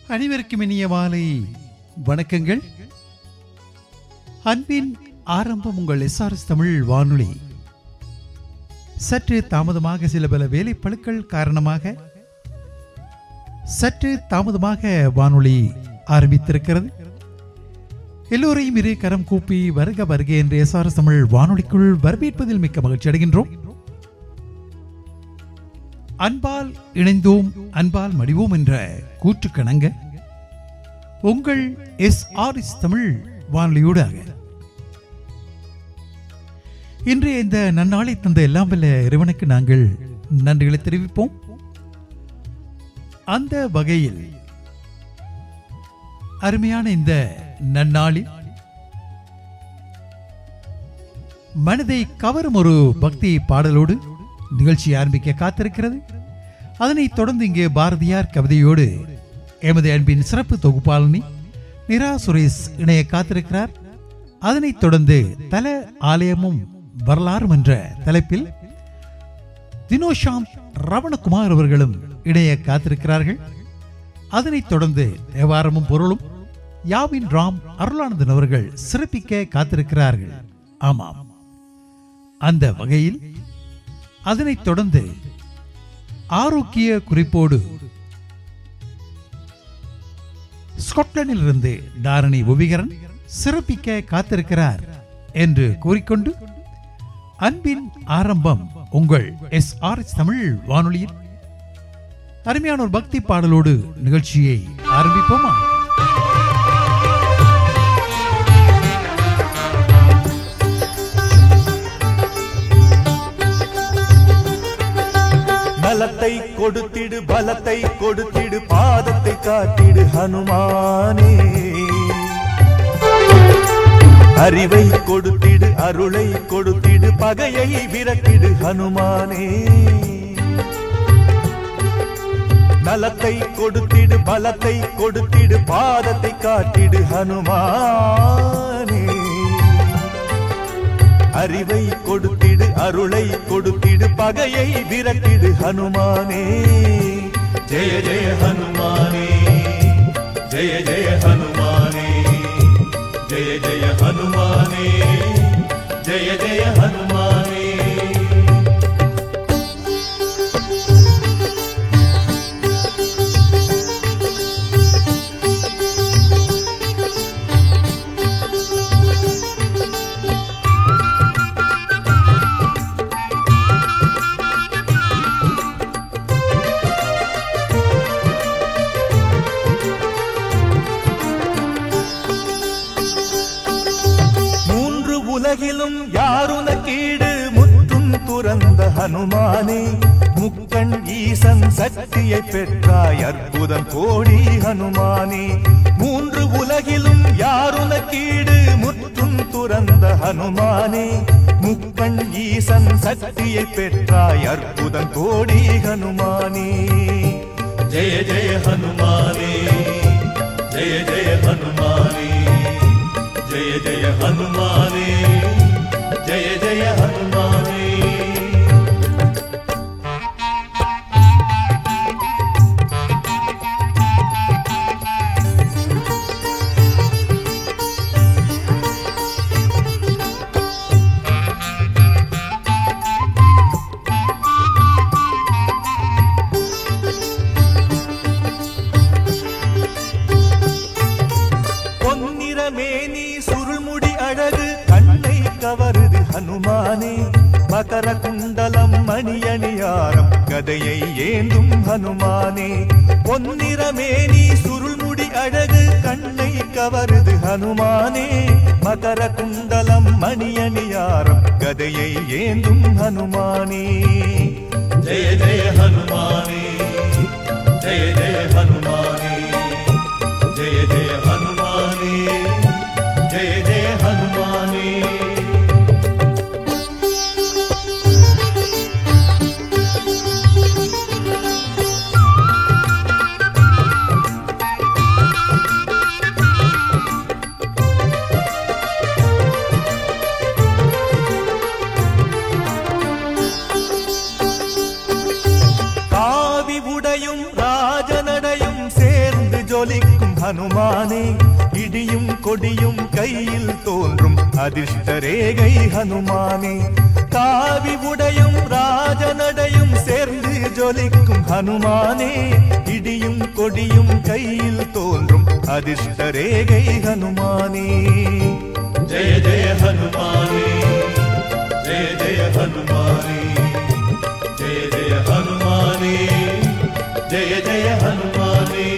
அனைவருக்கும் இனிய மாலை வணக்கங்கள் அன்பின் ஆரம்பம் உங்கள் எஸ்ஆர்எஸ் தமிழ் வானொலி சற்று தாமதமாக சில பல வேலைப்பழுக்கள் காரணமாக சற்று தாமதமாக வானொலி ஆரம்பித்திருக்கிறது எல்லோரையும் இரு கரம் கூப்பி வருக வருக என்று எஸ்ஆர்எஸ் தமிழ் வானொலிக்குள் வரவேற்பதில் மிக்க மகிழ்ச்சி அடைகின்றோம் அன்பால் இணைந்தோம் அன்பால் மடிவோம் என்ற கூற்றுக்கணங்க உங்கள் எஸ் ஆர் எஸ் தமிழ் வானொலியூடாக இன்றைய இந்த நன்னாளை தந்த எல்லாம் வல்ல இறைவனுக்கு நாங்கள் நன்றிகளை தெரிவிப்போம் அந்த வகையில் அருமையான இந்த நன்னாளில் மனதை கவரும் ஒரு பக்தி பாடலோடு நிகழ்ச்சி ஆரம்பிக்க காத்திருக்கிறது அதனைத் தொடர்ந்து இங்கே பாரதியார் கவிதையோடு எமது அன்பின் சிறப்பு தொகுப்பாளனி நிரா சுரேஷ் இணைய காத்திருக்கிறார் அதனைத் தொடர்ந்து தல ஆலயமும் வரலாறும் என்ற தலைப்பில் தினோஷாம் ரவணகுமார் அவர்களும் இணைய காத்திருக்கிறார்கள் அதனைத் தொடர்ந்து தேவாரமும் பொருளும் யாவின் ராம் அருளானந்தன் அவர்கள் சிறப்பிக்க காத்திருக்கிறார்கள் ஆமாம் அந்த வகையில் அதனைத் தொடர்ந்து ஆரோக்கிய குறிப்போடு ஸ்காட்லாந்தில் இருந்து தாரணி உபிகரன் சிறப்பிக்க காத்திருக்கிறார் என்று கூறிக்கொண்டு அன்பின் ஆரம்பம் உங்கள் எஸ் ஆர் தமிழ் வானொலியில் அருமையான ஒரு பக்தி பாடலோடு நிகழ்ச்சியை ஆரம்பிப்போமா நலத்தை கொடுத்திடு பலத்தை கொடுத்திடு பாதத்தை காட்டிடு ஹனுமானே அறிவை கொடுத்திடு அருளை கொடுத்திடு பகையை விரட்டிடு ஹனுமானே நலத்தை கொடுத்திடு பலத்தை கொடுத்திடு பாதத்தை காட்டிடு ஹனுமானே அறிவை கொடுத்திடு அருளை கொடுத்திடு பகையை விரட்டிடு ஹனுமானே ஜெய ஜெய ஹனுமானே ஜெய ஜெய ஹனுமானே ஜெய ஜெய ஹனுமானே ஜெய ஜெய ஹனுமானே மூன்று உலகிலும் யாருன கீடு முற்றும் துறந்த ஹனுமானே முக்கண் ஈசன் சக்தியை பெற்றாய் அற்புதம் கோடி ஹனுமானே மூன்று உலகிலும் யாருன கீடு முற்றும் துறந்த ஹனுமானே முக்கண் ஈசன் சக்தியை பெற்றாய் அற்புதம் கோடி ஹனுமானே ஜெய ஜெய ஹனுமானே ஜெய ஜெய ஹனுமானே ஜெய ஜெய ஹனுமானே ஜெய ஜெய ஹனுமானே பொன்னிறமேனி சுருள்முடி அழகு கண்ணை கவருது ஹனுமானே மகர குண்டலம் மணியணியாரம் கதையை ஏந்தும் ஹனுமானே பொன்னிறமேனி சுருள்முடி அழகு கண்ணை கவருது ஹனுமானே மகர குண்டலம் மணியணியாரம் கதையை ஏந்தும் ஹனுமானே ஜெய ஜெய ஹனுமானே ஜெய ஜெய ஹனுமானே ஜெய ஜெய ஹனுமானே ஜெய ஜெய ஹனுமானே காவி உடையும் ராஜனடையும் சேர்ந்து ஜொலிக்க ஹனுமானே இடியும் கொடியும் கையில் தோன்றும் அதிர்ஷ்ட ரேகை ஹனுமானே காவி உடையும் ராஜநடையும் சேர்ந்து ஜொலிக்கும் ஹனுமானே இடியும் கொடியும் கையில் தோன்றும் அதிர்ஷ்ட ரேகை ஹனுமானே ஜெய ஜெய ஹனுமானே ஜெய ஜெய ஹனுமானே ஜெய ஜெய ஹனுமானே ஜெய ஜெய ஹனுமானே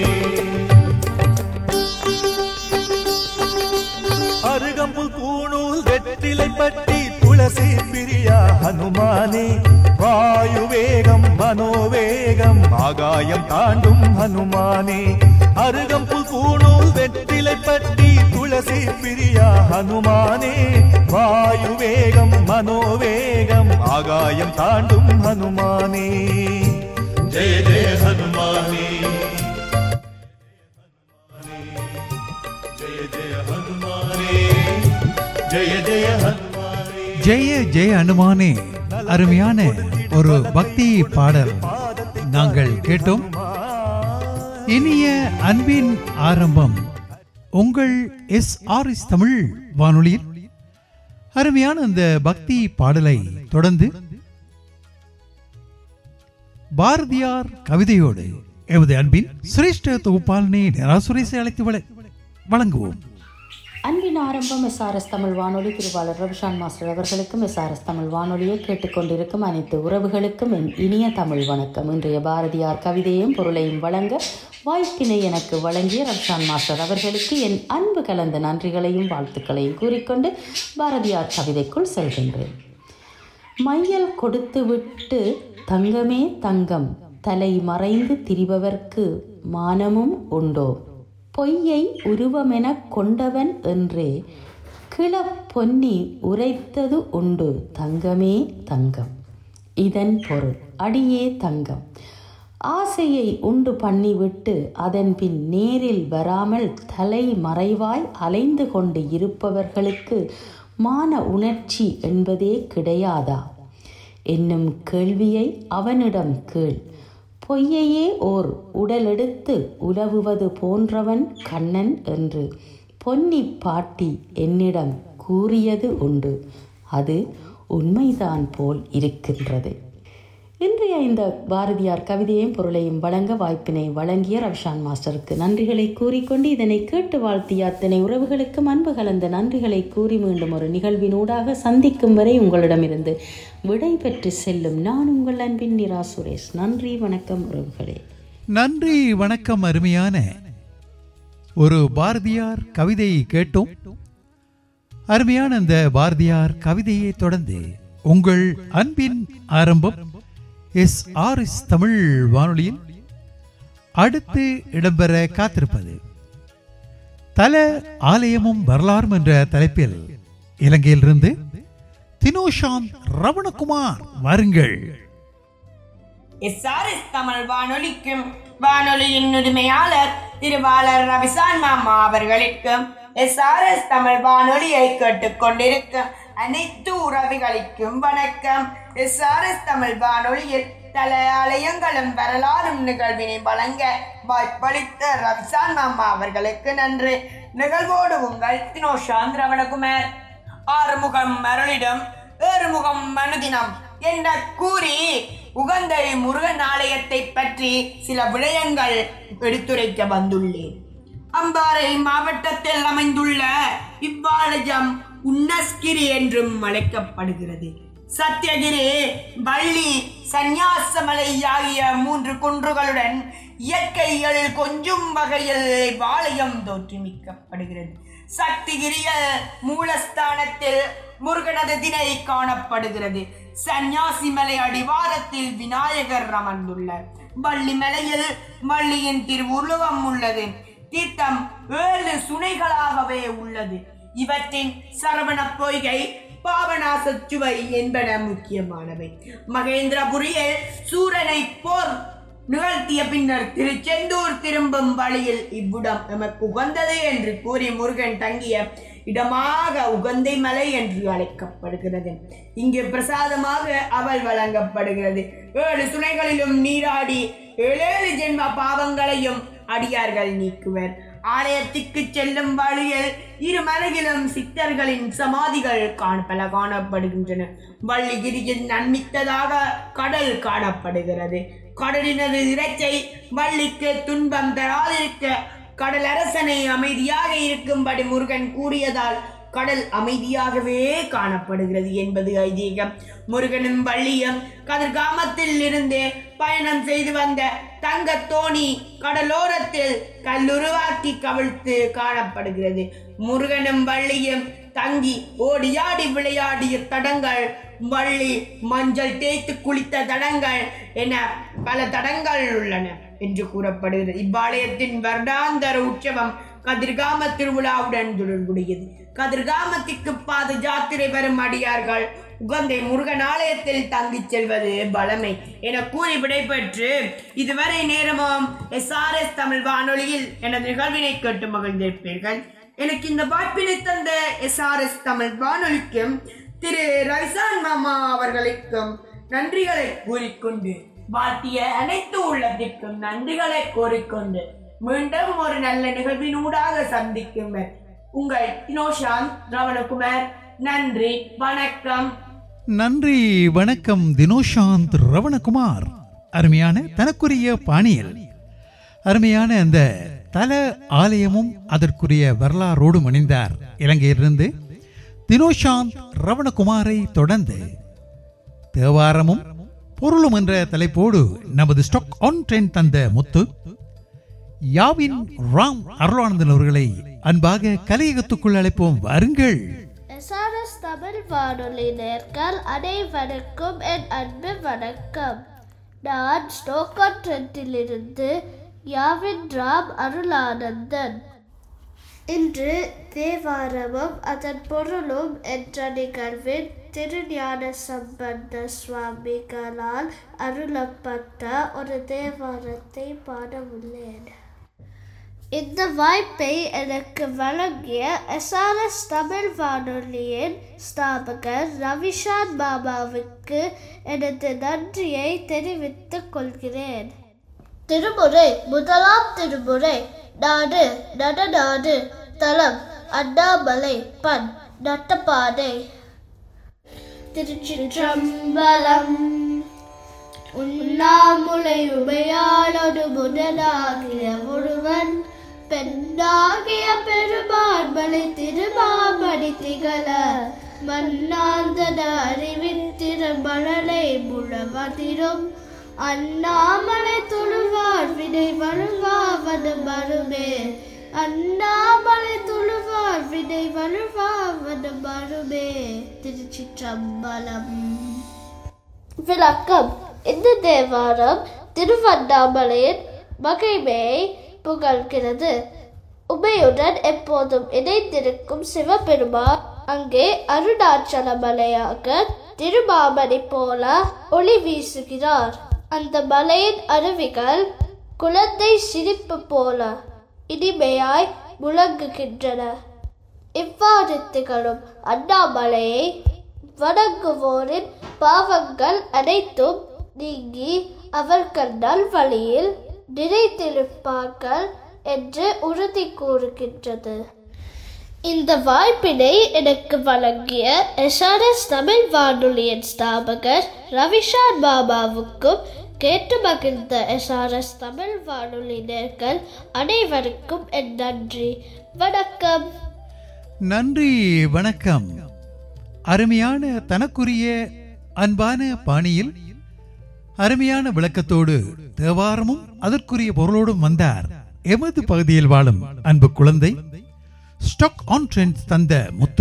அருகம்புல் பூணூல் வெற்றிலை பட்டி துளசி பிரியா ஹனுமானே வாயு வேகம் மனோவேகம் ஆகாயம் தாண்டும் ஹனுமானே அருகம்புல் பூணூல் வெற்றிலை பட்டி துளசி பிரியா ஹனுமானே வாயு வேகம் மனோவேகம் ஆகாயம் தாண்டும் ஹனுமானே ஜெய ஜெய ஹனுமானே ஜெய ஜெய ஹனுமானே ஜெய ஜெய ஹனுமானே ஜெய ஜெய அனுமானே அருமையான ஒரு பக்தி பாடல் நாங்கள் கேட்டோம் இனிய அன்பின் ஆரம்பம் உங்கள் எஸ் ஆர் எஸ் தமிழ் வானொலியில் அருமையான அந்த பக்தி பாடலை தொடர்ந்து பாரதியார் கவிதையோடு எமது அன்பின் சிரேஷ்ட தொகுப்பாளனை நிராசுரேசை அழைத்து வழ- வழங்குவோம் அன்பின் ஆரம்பம் எஸ்ஆர்எஸ் தமிழ் வானொலி திருவாளர் ரவிஷான் மாஸ்டர் அவர்களுக்கும் எஸ்ஆர்எஸ் தமிழ் வானொலியை கேட்டுக்கொண்டிருக்கும் அனைத்து உறவுகளுக்கும் என் இனிய தமிழ் வணக்கம் இன்றைய பாரதியார் கவிதையும் பொருளையும் வழங்க வாய்ப்பினை எனக்கு வழங்கிய ரவிஷான் மாஸ்டர் அவர்களுக்கு என் அன்பு கலந்த நன்றிகளையும் வாழ்த்துக்களையும் கூறிக்கொண்டு பாரதியார் கவிதைக்குள் செல்கின்றேன் மையல் கொடுத்துவிட்டு தங்கமே தங்கம் தலை மறைந்து திரிபவர்க்கு மானமும் உண்டோ பொய்யை உருவமெனக் கொண்டவன் என்றே கிளப் பொன்னி உரைத்தது உண்டு தங்கமே தங்கம் இதன் பொருள் அடியே தங்கம் ஆசையை உண்டு பண்ணிவிட்டு அதன் பின் நேரில் வராமல் தலை மறைவாய் அலைந்து கொண்டு இருப்பவர்களுக்கு மான உணர்ச்சி என்பதே கிடையாதா என்னும் கேள்வியை அவனிடம் கேள் பொய்யையே ஓர் உடலெடுத்து உலவுவது போன்றவன் கண்ணன் என்று பொன்னி பாட்டி என்னிடம் கூறியது உண்டு அது உண்மைதான் போல் இருக்கின்றது இன்றைய இந்த பாரதியார் கவிதையும் பொருளையும் வழங்க வாய்ப்பினை வழங்கிய ரவிஷான் மாஸ்டருக்கு நன்றிகளை கூறிக்கொண்டு இதனை கேட்டு வாழ்த்திய அத்தனை உறவுகளுக்கும் அன்பு கலந்த நன்றிகளை கூறி மீண்டும் ஒரு நிகழ்வினூடாக சந்திக்கும் வரை உங்களிடமிருந்து விடை பெற்று செல்லும் நான் உங்கள் அன்பின் நிரா சுரேஷ் நன்றி வணக்கம் உறவுகளே நன்றி வணக்கம் அருமையான ஒரு பாரதியார் கவிதை கேட்டோம் அருமையான அந்த பாரதியார் கவிதையை தொடர்ந்து உங்கள் அன்பின் ஆரம்பம் எஸ் ஆர் எஸ் தமிழ் வானொலியில் அடுத்து இடம்பெற காத்திருப்பது தல ஆலயமும் வரலாறும் என்ற தலைப்பில் இலங்கையிலிருந்து தினோஷாந்த் ரவணகுமார் வாருங்கள் எஸ்ஆர்எஸ் தமிழ் வானொலிக்கும் வானொலியின் உரிமையாளர் திருவாளர் ரவிசான் மாமா அவர்களுக்கும் எஸ்ஆர்எஸ் தமிழ் வானொலியை கேட்டுக்கொண்டிருக்கும் அனைத்து உறவுகளுக்கும் வணக்கம் எஸ்ஆர்எஸ் தமிழ் வானொலியில் தல ஆலயங்களும் வரலாறும் நிகழ்வினை வழங்க வாய்ப்பளித்த ரவிசான் மாமா அவர்களுக்கு நன்றி நிகழ்வோடு உங்கள் தினோஷாந்த் ரவணகுமார் ஆறுமுகம் மருளிடம் ஏறுமுகம் மனுதினம் என்ற கூறி உகந்த முருகன் ஆலயத்தை பற்றி சில விடயங்கள் எடுத்துரைக்க வந்துள்ளேன் அம்பாறை மாவட்டத்தில் அமைந்துள்ள இவ்வாலயம் உன்னஸ்கிரி என்றும் அழைக்கப்படுகிறது சத்தியகிரி வள்ளி சந்நியாசமலை ஆகிய மூன்று குன்றுகளுடன் இயற்கை எழில் கொஞ்சும் வகையில் இவ்வாலயம் தோற்றுவிக்கப்படுகிறது சக்திகிரிய மூலஸ்தானத்தில் முருகனது திணை காணப்படுகிறது சந்நியாசிமலை அடிவாரத்தில் விநாயகர் அமர்ந்துள்ளார் வள்ளி மலையில் வள்ளியின் திருவுருவம் உள்ளது தீர்த்தம் ஏழு சுனைகளாகவே உள்ளது இவற்றின் சரவண பொய்கை பாவநாச சுவை என்பன முக்கியமானவை மகேந்திரபுரியில் சூரனை போர் நிகழ்த்திய பின்னர் திருச்செந்தூர் திரும்பும் வழியில் இவ்விடம் எமக்கு உகந்தது என்று கூறி முருகன் தங்கிய இடமாக உகந்தை மலை என்று அழைக்கப்படுகிறது இங்கு பிரசாதமாக அவள் வழங்கப்படுகிறது ஏழு சுனைகளிலும் நீராடி ஏழேழு ஜென்ம பாவங்களையும் அடியார்கள் நீக்குவர் ஆலயத்துக்கு செல்லும் வழியில் இரு மருகிலும் சித்தர்களின் சமாதிகள் காண பல காணப்படுகின்றன வள்ளிகிரியில் நன்மித்ததாக கடல் காணப்படுகிறது கடலினது இறைச்சை வள்ளிக்கு துன்பம் தராதிருக்க கடலரசனை அமைதியாக இருக்கும்படி முருகன் கூறியதால் கடல் அமைதியாகவே காணப்படுகிறது என்பது ஐதீகம் முருகனும் வள்ளியும் கதிர்காமத்தில் இருந்து பயணம் செய்து வந்த தங்க தோணி கடலோரத்தில் கல்லுருவாக்கி கவிழ்த்து காணப்படுகிறது முருகனும் வள்ளியும் தங்கி ஓடியாடி விளையாடிய தடங்கள் வள்ளி மஞ்சள் தேய்த்து குளித்த தடங்கள் என பல தடங்கள் உள்ளன என்று கூறப்படுகிறது இவ்வாலயத்தின் வருடாந்தர உற்சவம் கதிர்காம திருவிழாவுடன் தொடர்புடையது கதிர்காமத்திற்கு பாத ஜாத்திரை வரும் அடியார்கள் உகந்தை முருகன் ஆலயத்தில் தங்கிச் செல்வது பலமை என கூறி விடைபெற்று இதுவரை நேரமும் எஸ்ஆர்எஸ் தமிழ் வானொலியில் எனது நிகழ்வினை கேட்டு மகிழ்ந்திருப்பீர்கள் எனக்கு இந்த வாய்ப்பினை தந்த எஸ்ஆர்எஸ் தமிழ் வானொலிக்கும் திரு ரவிசான் மாமா அவர்களுக்கும் நன்றிகளை கூறிக்கொண்டு வாழ்த்திய அனைத்து உள்ளத்திற்கும் நன்றிகளை கூறிக்கொண்டு மீண்டும் ஒரு நல்ல நிகழ்வினூடாக சந்திக்கும் வரை உங்கள் இனோஷாந்த் ரவணகுமார் நன்றி வணக்கம் நன்றி வணக்கம் தினோஷாந்த் ரவணகுமார் அருமையான தனக்குரிய பாணியல் அருமையான அந்த தல ஆலயமும் அதற்குரிய வரலாறோடு இணைந்தார் இலங்கையிலிருந்து தினோஷாந்த் ரவணகுமாரை தொடர்ந்து தேவாரமும் பொருளும் என்ற தலைப்போடு நமது ஸ்டாக் ஆன் ட்ரெண்ட் தந்த முத்து யாவின் ராம் அருளானந்தன் அவர்களை அன்பாக கலையகத்துக்குள் அழைப்போம் வாருங்கள் எஸ்ஆர்எஸ் தமிழ் வானொலி நேர்கள் அனைவருக்கும் என் அன்பு வணக்கம் நான் ஸ்டோக்கன் ட்ரெண்டிலிருந்து யாவின் ராம் அருளானந்தன் இன்று தேவாரமும் அதன் பொருளும் என்ற நிகழ்வின் திருஞான சம்பந்த சுவாமிகளால் அருளப்பட்ட ஒரு தேவாரத்தை பாட உள்ளேன் இந்த வாய்ப்பை எனக்கு வழங்கிய எஸ்ஆர்எஸ் தமிழ் வானொலியின் ஸ்தாபகர் ரவிஷான் பாபாவுக்கு எனது நன்றியை தெரிவித்துக் கொள்கிறேன் திருமுறை முதலாம் திருமுறை நாடு நடநாடு தலம் அண்ணாமலை பண் நட்டப்பாடை திருச்சிற்றம்பலம் உண்ணாமுலை உமையாளொடு முதலாகிய ஒருவன் பெண்ணாகிய பெருமான்மலை திருமாமணி திகழ மன்னாந்தன அறிவித்திருமழலை முழவதிரும் அண்ணாமலை தொழுவார் வினை வழுவாவது மறுமே அண்ணாமலை தொழுவார் வினை வழுவாவது மறுமே திருச்சிற்றம்பலம் விளக்கம் இந்த தேவாரம் திருவண்ணாமலையின் மகிமையை புகழ்கிறது உமையுடன் எப்போதும் இணைந்திருக்கும் சிவபெருமான் அங்கே அருணாச்சலமலையாக திருமாமணி போல ஒளி வீசுகிறார் அந்த மலையின் அருவிகள் குழந்தை சிரிப்பு போல இனிமையாய் முழங்குகின்றன இவ்வாறு திகழும் அண்ணாமலையை வணங்குவோரின் பாவங்கள் அனைத்தும் நீங்கி அவர்கள் நல்வழியில் நிலைத்திருப்பார்கள் என்று உறுதி கூறுகின்றது இந்த வாய்ப்பினை எனக்கு வழங்கிய எஸ்ஆர்எஸ் தமிழ் வானொலியின் ஸ்தாபகர் ரவிஷான் பாபாவுக்கும் கேட்டு மகிழ்ந்த எஸ்ஆர்எஸ் தமிழ் வானொலி நேர்கள் அனைவருக்கும் என் நன்றி வணக்கம் நன்றி வணக்கம் அருமையான தனக்குரிய அன்பான பாணியில் அருமையான விளக்கத்தோடு தேவாரமும் அதற்குரிய பொருளோடும் வந்தார் எமது பகுதியில் வாழும் அன்பு குழந்தை ஸ்டாக் ஆன் ட்ரெண்ட் தந்த முத்து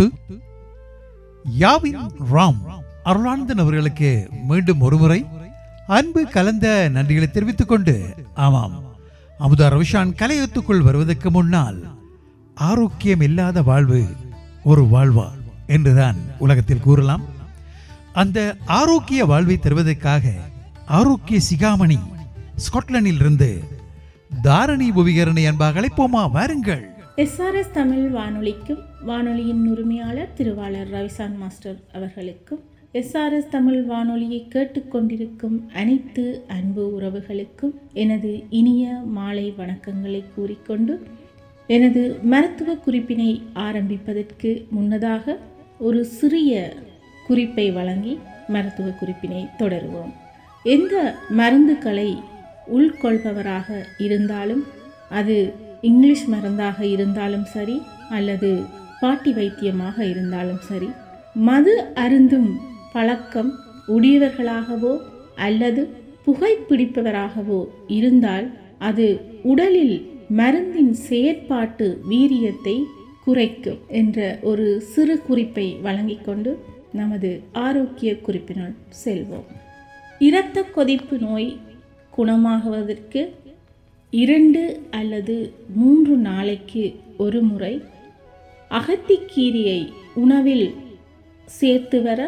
யாவின் ராம் அருளானந்தன் அவர்களுக்கு மீண்டும் ஒருமுறை அன்பு கலந்த நன்றிகளை தெரிவித்துக் கொண்டு ஆமாம் அமுதா ரவிஷான் கலையத்துக்குள் வருவதற்கு முன்னால் ஆரோக்கியம் இல்லாத வாழ்வு ஒரு வாழ்வா என்றுதான் உலகத்தில் கூறலாம் அந்த ஆரோக்கிய வாழ்வை தருவதற்காக ஆரோக்கிய சிகாமணி ஸ்காட்லாந்தில் இருந்து தாரணி புவிகரணை அன்பாக அழைப்போமா வாருங்கள் எஸ்ஆர்எஸ் தமிழ் வானொலிக்கும் வானொலியின் உரிமையாளர் திருவாளர் ரவிசான் மாஸ்டர் அவர்களுக்கும் எஸ்ஆர்எஸ் தமிழ் வானொலியை கேட்டுக்கொண்டிருக்கும் அனைத்து அன்பு உறவுகளுக்கும் எனது இனிய மாலை வணக்கங்களை கூறிக்கொண்டு எனது மருத்துவ குறிப்பினை ஆரம்பிப்பதற்கு முன்னதாக ஒரு சிறிய குறிப்பை வழங்கி மருத்துவ குறிப்பினை தொடருவோம் எந்த மருந்துகளை உள்கொள்பவராக இருந்தாலும் அது இங்கிலீஷ் மருந்தாக இருந்தாலும் சரி அல்லது பாட்டி வைத்தியமாக இருந்தாலும் சரி மது அருந்தும் பழக்கம் உடையவர்களாகவோ அல்லது புகைப்பிடிப்பவராகவோ இருந்தால் அது உடலில் மருந்தின் செயற்பாட்டு வீரியத்தை குறைக்கும் என்ற ஒரு சிறு குறிப்பை வழங்கிக் கொண்டு நமது ஆரோக்கிய குறிப்பினுள் செல்வோம் இரத்த கொதிப்பு நோய் குணமாகுவதற்கு இரண்டு அல்லது மூன்று நாளைக்கு ஒரு முறை அகத்திக்கீரியை உணவில் சேர்த்து வர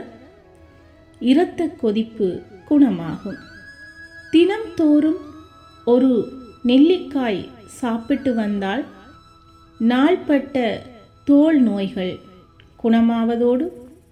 இரத்த கொதிப்பு குணமாகும் தினம்தோறும் ஒரு நெல்லிக்காய் சாப்பிட்டு வந்தால் நாள்பட்ட தோல் நோய்கள் குணமாவதோடு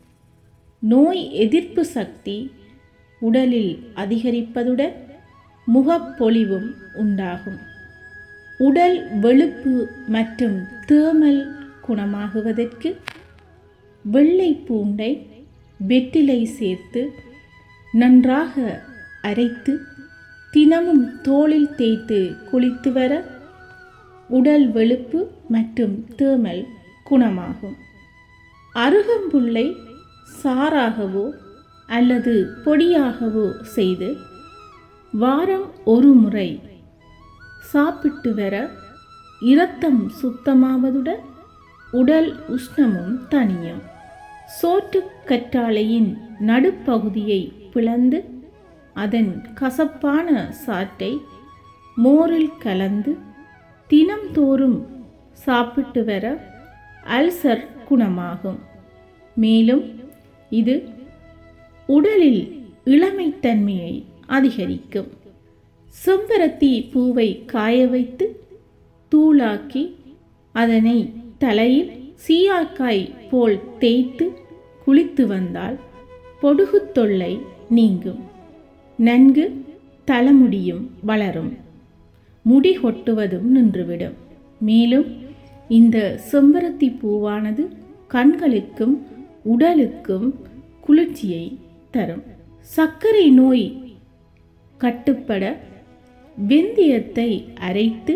நோய் எதிர்ப்பு சக்தி உடலில் அதிகரிப்பதுடன் முகப்பொலிவும் உண்டாகும் உடல் வெளுப்பு மற்றும் தேமல் குணமாகுவதற்கு வெள்ளை பூண்டை வெற்றிலை சேர்த்து நன்றாக அரைத்து தினமும் தோளில் தேய்த்து குளித்து வர உடல் வெளுப்பு மற்றும் தேமல் குணமாகும் அருகம்புல்லை சாறாகவோ அல்லது பொடியாகவோ செய்து வாரம் ஒரு முறை சாப்பிட்டு வர இரத்தம் சுத்தமாவதுடன் உடல் உஷ்ணமும் தணியும் சோற்றுக் கற்றாழையின் நடுப்பகுதியை பிளந்து அதன் கசப்பான சாற்றை மோரில் கலந்து தினம்தோறும் சாப்பிட்டு வர அல்சர் குணமாகும் மேலும் இது உடலில் இளமைத்தன்மையை அதிகரிக்கும் செம்பருத்தி பூவை காய வைத்து தூளாக்கி அதனை தலையில் சீயாக்காய் போல் தேய்த்து குளித்து வந்தால் பொடுகு தொல்லை நீங்கும் நன்கு தலைமுடியும் வளரும் முடி கொட்டுவதும் நின்றுவிடும் மேலும் இந்த செம்பருத்தி பூவானது கண்களுக்கும் உடலுக்கும் குளிர்ச்சியை தரும் சர்க்கரை நோய் கட்டுப்பட வெந்தயத்தை அரைத்து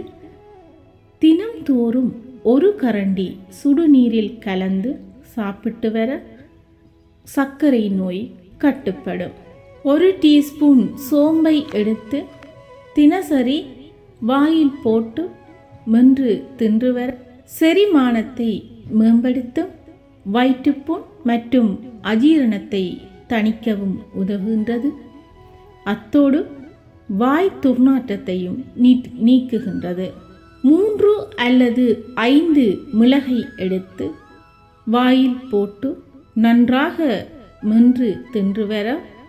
தினம்தோறும் ஒரு கரண்டி சுடுநீரில் கலந்து சாப்பிட்டு வர சர்க்கரை நோய் கட்டுப்படும் ஒரு டீஸ்பூன் சோம்பை எடுத்து தினசரி வாயில் போட்டு மென்று தின்று வர செரிமானத்தை மேம்படுத்தும் வயிற்றுப்புண் மற்றும் அஜீரணத்தை தணிக்கவும் உதவுகின்றது அத்தோடு வாய் துர்நாற்றத்தையும் நீட் நீக்குகின்றது மூன்று அல்லது ஐந்து மிளகை எடுத்து வாயில் போட்டு நன்றாக மென்று தின்று வர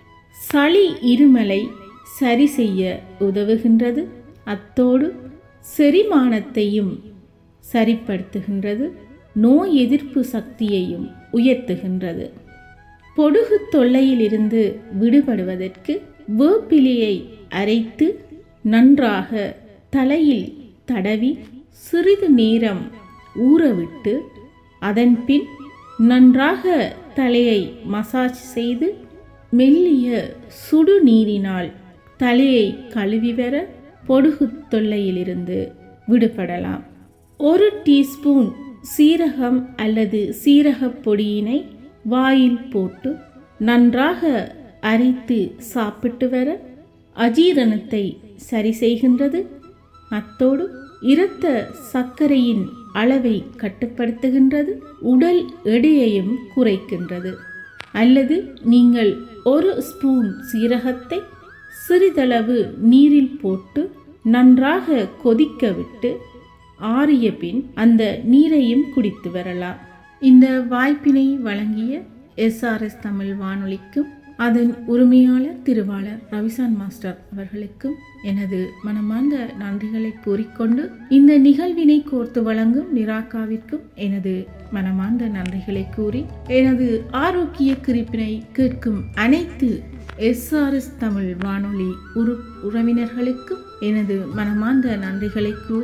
சளி இருமலை சரி செய்ய உதவுகின்றது அத்தோடு செரிமானத்தையும் சரிப்படுத்துகின்றது நோய் எதிர்ப்பு சக்தியையும் உயர்த்துகின்றது பொடுகு தொல்லையிலிருந்து விடுபடுவதற்கு வேப்பிலையை அரைத்து நன்றாக தலையில் தடவி சிறிது நேரம் ஊறவிட்டு அதன்பின் நன்றாக தலையை மசாஜ் செய்து மெல்லிய சுடு நீரினால் தலையை கழுவி வர பொடுகு தொல்லையிலிருந்து விடுபடலாம் ஒரு டீஸ்பூன் சீரகம் அல்லது சீரகப் பொடியினை வாயில் போட்டு நன்றாக அரைத்து சாப்பிட்டு வர அஜீரணத்தை சரி செய்கின்றது அத்தோடு இரத்த சர்க்கரையின் அளவை கட்டுப்படுத்துகின்றது உடல் எடையையும் குறைக்கின்றது அல்லது நீங்கள் ஒரு ஸ்பூன் சீரகத்தை சிறிதளவு நீரில் போட்டு நன்றாக கொதிக்க விட்டு ஆறிய பின் அந்த நீரையும் குடித்து வரலாம் இந்த வாய்ப்பினை வழங்கிய எஸ்ஆர்எஸ் தமிழ் வானொலிக்கும் அதன் உரிமையாளர் திருவாளர் ரவிசான் மாஸ்டர் அவர்களுக்கும் எனது மனமார்ந்த நன்றிகளை கூறிக்கொண்டு இந்த நிகழ்வினை கோர்த்து வழங்கும் நிராகாவிற்கும் எனது மனமார்ந்த நன்றிகளை கூறி எனது ஆரோக்கிய குறிப்பினை கேட்கும் அனைத்து எஸ்ஆர்எஸ் தமிழ் வானொலி உறு உறவினர்களுக்கும் எனது மனமார்ந்த நன்றிகளை கூறி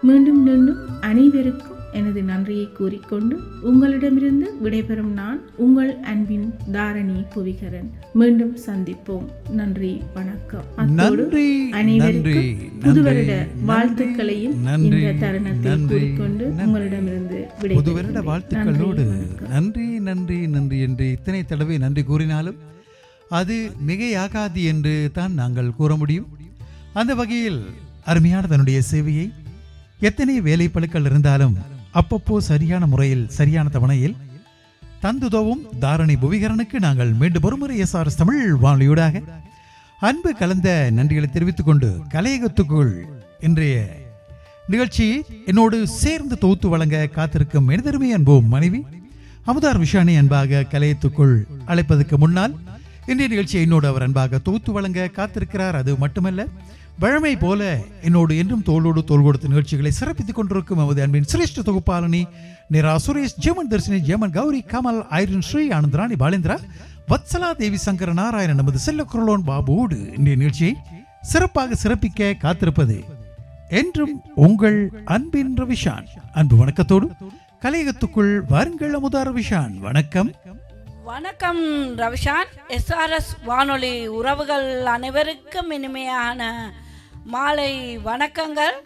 மீண்டும் மீண்டும் அனைவருக்கும் எனது நன்றியை கூறிக்கொண்டு உங்களிடமிருந்து விடைபெறும் நான் உங்கள் அன்பின் தாரணி புவிகரன் மீண்டும் சந்திப்போம் நன்றி வணக்கம் அத்தோடு நன்றி அனைவருக்கும் நன்றி புது நன்றி, வருட நன்றி, வாழ்த்துக்களையும் நன்றி, இந்த தருணத்தில் நன்றி, கூறிக்கொண்டு நன்றி. உங்களிடமிருந்து புது வருட விடைபெறுகிறேன். வாழ்த்துக்களோடு நன்றி, வணக்கம். நன்றி நன்றி நன்றி என்று இத்தனை தடவை நன்றி கூறினாலும் அது மிகையாகாது என்று தான் நாங்கள் கூற முடியும் அந்த வகையில் அருமையான தன்னுடைய சேவையை எத்தனை வேலைப்பழுக்கள் இருந்தாலும் அப்பப்போ சரியான முறையில் சரியான தவணையில் தந்துதவும் தாரணி புவிகரனுக்கு நாங்கள் மீண்டும் ஒருமுறை எஸ்ஆர்எஸ் தமிழ் வானொலியூடாக அன்பு கலந்த நன்றிகளை தெரிவித்துக் கொண்டு கலையகத்துக்குள் இன்றைய நிகழ்ச்சியை என்னோடு சேர்ந்து தொகுத்து வழங்க காத்திருக்கும் எனதருமை அன்போம் மனைவி அமுதார் விஷானி அன்பாக கலையத்துக்குள் அழைப்பதற்கு முன்னால் இன்றைய நிகழ்ச்சியை என்னோடு அவர் அன்பாக தொகுத்து வழங்க காத்திருக்கிறார் அது மட்டுமல்ல வழமை போல என்னோடு என்றும் தோளோடு தோள் கொடுத்த நிகழ்ச்சிகளை சிறப்பித்துக் கொண்டிருக்கும் நமது அன்பின் சிரேஷ்ட தொகுப்பாளனி நிரா சுரேஷ் ஜெமன் தர்ஷினி ஜெமன் கௌரி கமல் ஐரன் ஸ்ரீ ஆனந்த் ராணி பாலேந்திரா வத்சலா தேவி சங்கர நாராயணன் நமது செல்ல குரலோன் பாபுவோடு இன்றைய நிகழ்ச்சியை சிறப்பாக சிறப்பிக்க காத்திருப்பது என்றும் உங்கள் அன்பின் ரவிஷான் அன்பு வணக்கத்தோடு கலையகத்துக்குள் வாருங்கள் அமுதா ரவிஷான் வணக்கம் வணக்கம் ரவிஷான் எஸ்ஆர்எஸ் வானொலி உறவுகள் அனைவருக்கும் இனிமையான மாலை வணக்கங்கள்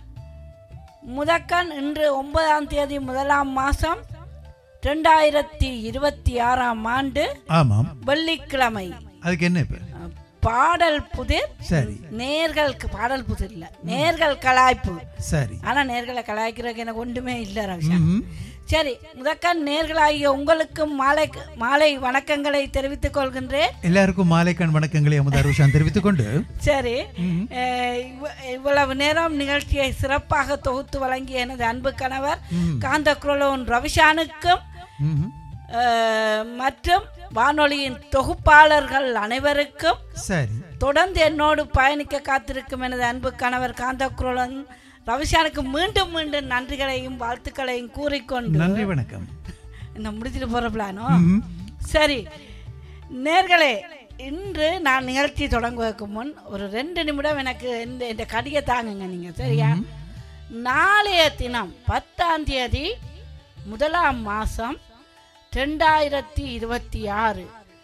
முதக்கன் இன்று ஒன்பதாம் தேதி முதலாம் மாதம் ரெண்டாயிரத்தி இருபத்தி ஆறாம் ஆண்டு ஆமாம் வெள்ளிக்கிழமை அதுக்கு என்ன இப்ப பாடல் புதிர் சரி நேர்கள் பாடல் புதிர் இல்ல நேர்கள் கலாய்ப்பு சரி ஆனா நேர்களை கலாய்க்கிறதுக்கு எனக்கு ஒன்றுமே இல்லை ரவிஷான் ம்ஹும். சரி முதக்கன் நேர்களாகிய உங்களுக்கும் மாலை மாலை வணக்கங்களை தெரிவித்துக் கொள்கின்றேன் எல்லாருக்கும் மாலைக்கண் வணக்கங்களை அமுதா ரவிஷான் தெரிவித்துக் கொண்டு சரி அஹ் இவ்வ- இவ்வளவு நேரம் நிகழ்ச்சியை சிறப்பாக தொகுத்து வழங்கிய எனது அன்பு கணவர் காந்த குரலோன் ரவிஷானுக்கும் ம்ஹும். அஹ், மற்றும் வானொலியின் தொகுப்பாளர்கள் அனைவருக்கும் சரி தொடர்ந்து என்னோடு பயணிக்க காத்திருக்கும் எனது அன்பு கணவர் காந்த குரலன் ரவிஷானுக்கு மீண்டும் மீண்டும் நன்றிகளையும் வாழ்த்துக்களையும் கூறிக்கொண்டு நன்றி வணக்கம் இந்த முடிச்சுட்டு போற பிளானோ ம்ஹும். சரி நேர்களே இன்று நான் நிகழ்ச்சி தொடங்குவதற்கு முன் ஒரு ரெண்டு நிமிடம் எனக்கு இந்த இந்த கடியை தாங்குங்க நீங்க சரியா நாளைய தினம் பத்தாம் தேதி முதலாம் மாதம் ரெண்டாயிரத்தி இருபத்தி ஆறு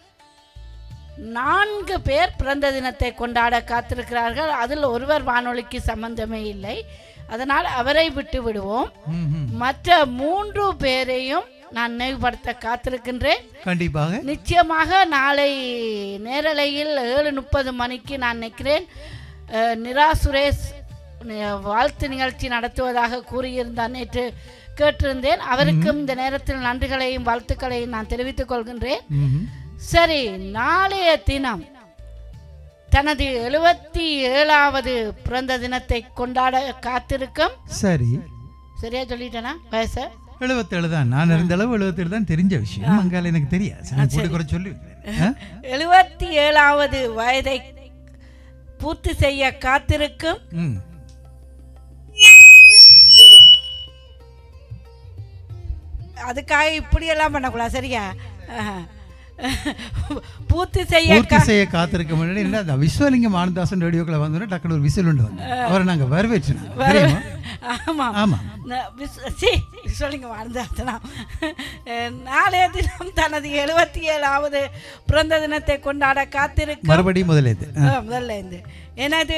நான்கு பேர் பிறந்த தினத்தை கொண்டாட காத்திருக்கிறார்கள் அதில் ஒருவர் வானொலிக்கு சம்பந்தமே இல்லை அதனால் அவரை விட்டு விடுவோம் ம்ஹும். மற்ற மூன்று பேரையும் நான் நினைவுபடுத்த காத்திருக்கின்றேன் கண்டிப்பாக நிச்சயமாக நாளை நேரலையில் ஏழு முப்பது மணிக்கு நான் நினைக்கிறேன் அஹ், நிரா சுரேஷ் நி- வாழ்த்து நிகழ்ச்சி நடத்துவதாக கூறியிருந்தார் நேற்று கேட்டிருந்தேன் அவருக்கும் இந்த நேரத்தில் நன்றிகளையும் வாழ்த்துக்களையும் நான் தெரிவித்துக் கொள்கின்றேன் ம்ஹும். சரி நாளைய தினம் தனது எழுபத்தி ஏழாவது பிறந்த தினத்தை கொண்டாட காத்திருக்கும் சரி சரியா சொல்லிட்டேனா வயச எழுபத்தேழு தான் நான் இருந்த அளவு எழுபத்தேழு தான் தெரிஞ்ச விஷயம் அங்கால எனக்கு தெரியாது சரி, நான் கூட்டி குறை சொல்லி எழுபத்தி ஏழாவது வயதை பூர்த்தி செய்ய காத்திருக்கும் ம் அதுக்காக இப்படியெல்லாம் பண்ணக்கூடாது சரியா ஆஹா. பூர்த்தி செய்ய பூர்த்தி கா- செய்ய காத்திருக்க முன்னாடி என்ன அந்த விஸ்வலிங்கம் ஆனந்தாசன் ரேடியோக்களை வந்தோடனே டக்குனு ஒரு விசில் உண்டு வந்து அவரை நாங்கள் வரவேற்றோம் தெரியுமா ஆமா ஆமா ந- விஸ்- சீ, சொல்லுங்க வாழ்ந்தாத்தனா நாளைய தினம் தனது எழுபத்தி ஏழாவது பிறந்த தினத்தை கொண்டாட காத்திருக்கும் மறுபடியும் முதலேது ஆ, முதல்ல இருந்து எனது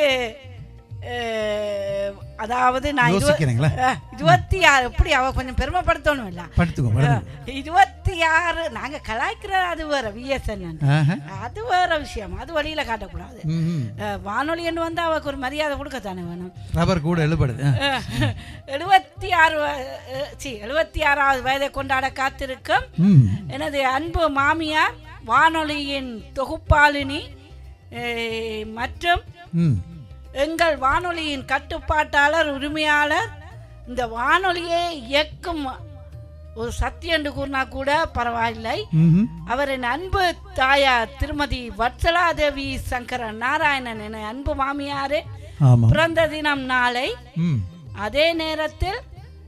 அஹ், அதாவது நான் இருவ- யோசிக்கிறீங்களா? அஹ், இருபத்தி ஆறு எப்படி அவ கொஞ்சம் பெருமைப்படுத்தணும் இல்ல படுத்துக்கோ படுத்துக்கோ இருபத்தி ஆறு நாங்க கலாய்க்கிற அது வேற விஎஸ்என் ஆஹா. அது வேற விஷயம் அது வழியில காட்டக்கூடாது ம்ஹும். அஹ், வானொலி என்று வந்து அவருக்கு ஒரு மரியாதை கொடுக்கத்தானே வேணும் ரப்பர் கூட எழுபடுது ஆ. எழுபத்தி ஆறு வ- அஹ், சி எழுபத்தி ஆறாவது வயதை கொண்டாட காத்திருக்கும் ம் எனது அன்பு மாமியார் வானொலியின் தொகுப்பாளினி அஹ், மற்றும் ம் எங்கள் வானொலியின் கட்டுப்பாட்டாளர் உரிமையாளர் இந்த வானொலியை இயக்கும் ஒரு சக்தி என்று கூறினா கூட பரவாயில்லை ம்ஹும். அவரின் அன்பு தாயார் திருமதி வத்சலாதேவி சங்கர நாராயணன் என அன்பு மாமியாரே ஆமாம் பிறந்த தினம் நாளை ம் அதே நேரத்தில்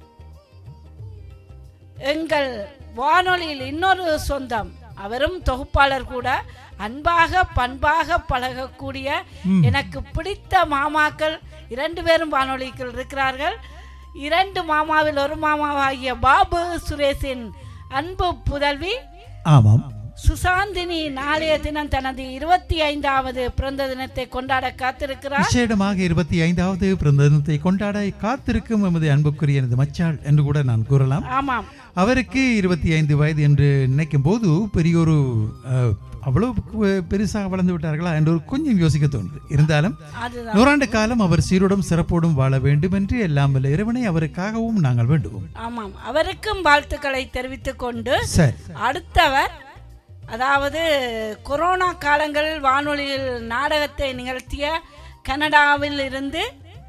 எங்கள் வானொலியில் இன்னொரு சொந்தம் அவரும் தொகுப்பாளர் கூட அன்பாக பண்பாக பழகக்கூடிய எனக்கு பிடித்த மாமாக்கள் இரண்டு பேரும் வானொலிகள் இருக்கிறார்கள் இரண்டு மாமாவில் ஒரு மாமாவாகிய பாபு சுரேஷின் அன்பு புதல்வி ஆமாம் சுசாந்தினி நாளைய தினம் தனது இருபத்தி ஐந்தாவது பிறந்த தினத்தை கொண்டாட காத்திருக்கிறார் விசேடமாக இருபத்தி ஐந்தாவது பிறந்த தினத்தை கொண்டாட காத்திருக்கும் எமது அன்புக்குரிய எனது மச்சாள் என்று கூட நான் கூறலாம் ஆமாம் அவருக்கு இருபத்தி ஐந்து வயது என்று நினைக்கும் போது பெரிய ஒரு அஹ், அவ்வளவு கு- பெருசாக வளர்ந்து விட்டார்களா என்று ஒரு கொஞ்சம் யோசிக்க தோணுது இருந்தாலும் அதுதான் நூறாண்டு காலம் அவர் சீரோடும் சிறப்போடும் வாழ வேண்டும் என்று எல்லாம் வல்ல இறைவனை அவருக்காகவும் நாங்கள் வேண்டுவோம் ஆமாம் அவருக்கும் வாழ்த்துக்களை தெரிவித்துக் கொண்டு சரி அடுத்தவர் அதாவது கொரோனா காலங்களில் வானொலியில் நாடகத்தை நிகழ்த்திய கனடாவில் இருந்து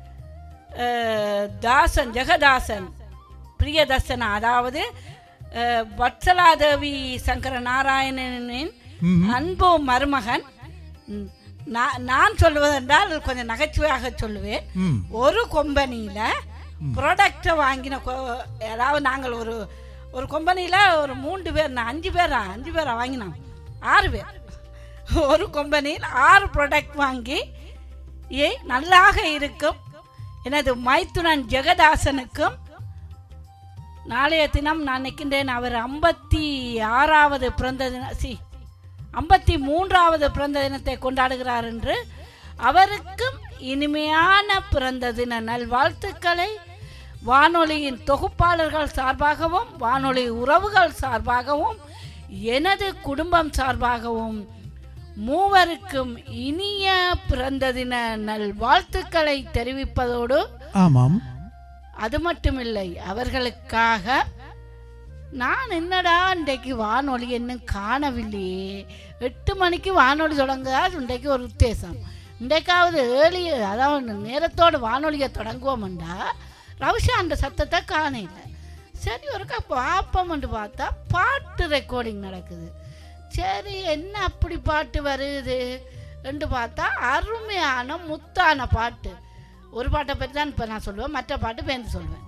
அஹ், தாசன் ஜெகதாசன் பிரியதர்சனா அதாவது அஹ், வத்சலாதேவி சங்கர நாராயணனின் அன்பு மருமகன் ம், நான் நான் சொல்வதென்றால் கொஞ்சம் நகைச்சுவையாக சொல்லுவேன் ம் ஒரு கொம்பனியில் ப்ராடக்டை வாங்கின கொ- அதாவது நாங்கள் ஒரு ஒரு கொம்பனியில் ஒரு மூன்று பேர் நான் அஞ்சு பேரா அஞ்சு பேரா வாங்கினோம் ஆறு பேர் ஒரு கொம்பனியில் ஆறு ப்ராடக்ட் வாங்கி ஏ நல்லாக இருக்கும் எனது மைத்துனன் ஜெகதாசனுக்கும் நாளைய தினம் நான் நிற்கின்றேன் அவர் ஐம்பத்தி ஆறாவது பிறந்த தின சி ஐம்பத்தி மூன்றாவது பிறந்த தினத்தை கொண்டாடுகிறார் என்று அவருக்கும் இனிமையான பிறந்த தின நல்வாழ்த்துக்களை வானொலியின் தொகுப்பாளர்கள் சார்பாகவும் வானொலி உறவுகள் சார்பாகவும் எனது குடும்பம் சார்பாகவும் மூவருக்கும் இனிய பிறந்த தின நல்வாழ்த்துக்களை தெரிவிப்பதோடு ஆமாம் அது மட்டுமில்லை அவர்களுக்காக நான் என்னடா இன்றைக்கு வானொலி இன்னும் காணவில்லையே எட்டு மணிக்கு வானொலி தொடங்குதா இன்றைக்கு ஒரு உத்தேசம் இன்றைக்காவது ஏழு அதாவது நேரத்தோடு வானொலியை தொடங்குவோம்டா ரவிஷா அந்த சத்தத்தை காணல சரி ஒருக்கா பார்ப்போம்னு பார்த்தா பாட்டு ரெக்கார்டிங் நடக்குது சரி என்ன அப்படி பாட்டு வருது என்று பார்த்தா அருமையான முத்தான பாட்டு ஒரு பாட்டை பற்றி தான் இப்போ நான் சொல்லுவேன் மற்ற பாட்டு பேருந்து சொல்லுவேன்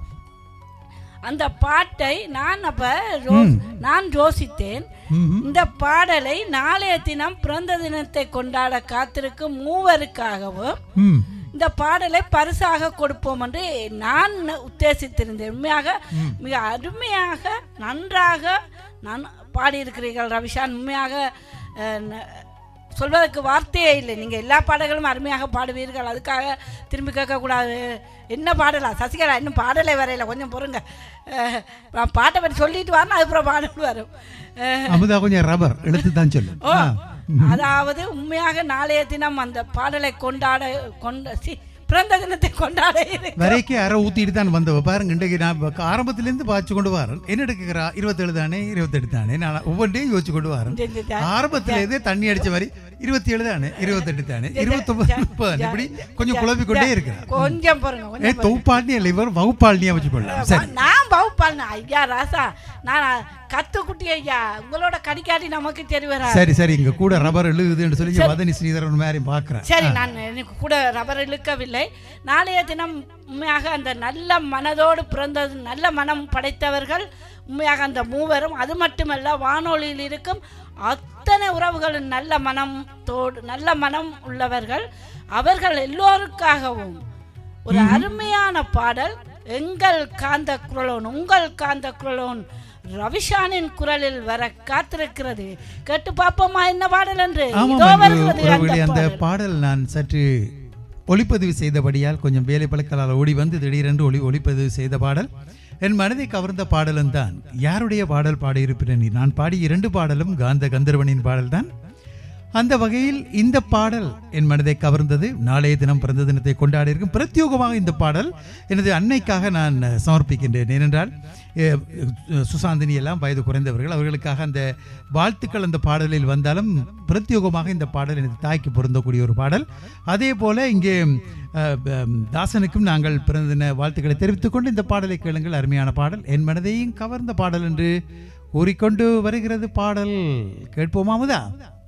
அந்த பாட்டை நான் அப்ப யோ- நான் யோசித்தேன் ம்ஹும். இந்த பாடலை நாளைய தினம் பிறந்த தினத்தை கொண்டாட காத்திருக்கும் மூவருக்காகவும் ம் இந்த பாடலை பரிசாக கொடுப்போம் என்று நான் உத்தேசித்திருந்தேன் உண்மையாக மிக அருமையாக நன்றாக நான் பாடியிருக்கிறீர்கள் ரவிஷான் உண்மையாக அஹ், ந- சொல்வதற்கு வார்த்தையே இல்லை நீங்கள் எல்லா பாடல்களும் அருமையாக பாடுவீர்கள் அதுக்காக திரும்பி கேட்கக்கூடாது என்ன பாடலா சசிகலா இன்னும் பாடலே வரையில கொஞ்சம் பொறுங்க அஹ், நான் பாட்டை பற்றி சொல்லிட்டு வரணும் அதுக்கப்புறம் பாடல் வரும் அஹ், அமுதா கொஞ்சம் ரப்பர் எடுத்து தான் சொல்லு ஓ ஆ. அதாவது உண்மையாக நாளைய தினம் அந்த பாடலை கொண்டாட கொண்ட சி பிறந்த தினத்தை கொண்டாட இருக்கு. வரைக்கும் அரை ஊத்திட்டு தான் வந்தவ பாருங்க இன்றைக்கு நான் இப்ப ஆரம்பத்திலேருந்து பாய்ச்சி கொண்டு வரேன் என்ன எடுக்கிறா இருபத்தேழு தானே இருபத்தெட்டு தானே நான் ஒவ்வொன்றையும் யோசிச்சு கொண்டு வரேன் இந்த- இந்த- இந்த- ஆரம்பத்திலேருந்தே தண்ணி அடிச்ச மாதிரி இருபத்தி ஏழு தானே இருபத்தெட்டு தானே இருபத்தொன்பது முப்பது இப்படி கொஞ்சம் குழப்பி கொண்டே இருக்கிறார் கொஞ்சம் பாருங்க ஏ கொஞ்சம் தொகுப்பாளினி இல்லை இவர் வகுப்பாளினியா வச்சுக்கொள்ளலாம் சரி பாருங்க. நான் பகுப்பாள் ஐயா ராசா நான் கத்துக்குட்டி ஐயா உங்களோட கடிக்காட்டி நமக்கு தெரிவரா சரி சரி இங்க கூட ரப்பர் எழுதுன்னு சொல்லி இங்க வதனி ஸ்ரீதரன் மாதிரி பாக்குறேன் சரி நான் எனக்கு கூட ரப்பர் இழுக்கவில்லை நாளைய தினம் உண்மையாக அந்த நல்ல மனதோடு பிறந்தது நல்ல மனம் படைத்தவர்கள் உண்மையாக அந்த மூவரும் அது மட்டுமல்ல வானொலியில் இருக்கும் அத்தனை உறவுகளும் நல்ல மனத்தோடு நல்ல மனம் உள்ளவர்கள் அவர்கள் எல்லோருக்காகவும் ஒரு அருமையான பாடல் எங்கள் காந்த குரலோன் உங்கள் காந்த குரலோன் ரவிஷானின் குரலில் வர காத்திருக்கிறது கேட்டு பாப்போமா என்ன பாடல் என்று ஆமாம் இதோ அன்பு வருகிறது உறவுகளே, அந்த அந்த பாடல். பாடல் நான் சற்று ஒளிப்பதிவு செய்தபடியால் கொஞ்சம் வேலை பழக்கலால் ஓடி வந்து திடீரென்று ஒளி ஒளிப்பதிவு செய்த பாடல் என் மனதை கவர்ந்த பாடலும் தான் யாருடைய பாடல் பாடியிருக்கிறேன் நான் பாடிய இரண்டு பாடலும் காந்த கந்தர்வனின் பாடல்தான் அந்த வகையில் இந்த பாடல் என் மனதை கவர்ந்தது நாளைய தினம் பிறந்த தினத்தை கொண்டாடி இருக்கும் பிரத்யோகமாக இந்த பாடல் எனது அன்னைக்காக நான் அஹ், சமர்ப்பிக்கின்றேன் ஏனென்றால் அஹ், அஹ், சுசாந்தினி எல்லாம் வயது குறைந்தவர்கள் அவர்களுக்காக அந்த வாழ்த்துக்கள் அந்த பாடலில் வந்தாலும் பிரத்யோகமாக இந்த பாடல் எனது தாய்க்கு பொருந்தக்கூடிய ஒரு பாடல் அதே போல இங்கே அஹ், அஹ், தாசனுக்கும் நாங்கள் பிறந்த தின வாழ்த்துக்களை தெரிவித்துக் கொண்டு இந்த பாடலை கேளுங்கள் அருமையான பாடல் என் மனதையும் கவர்ந்த பாடல் என்று கூறிக்கொண்டு வருகிறது பாடல் கேட்போமாமுதா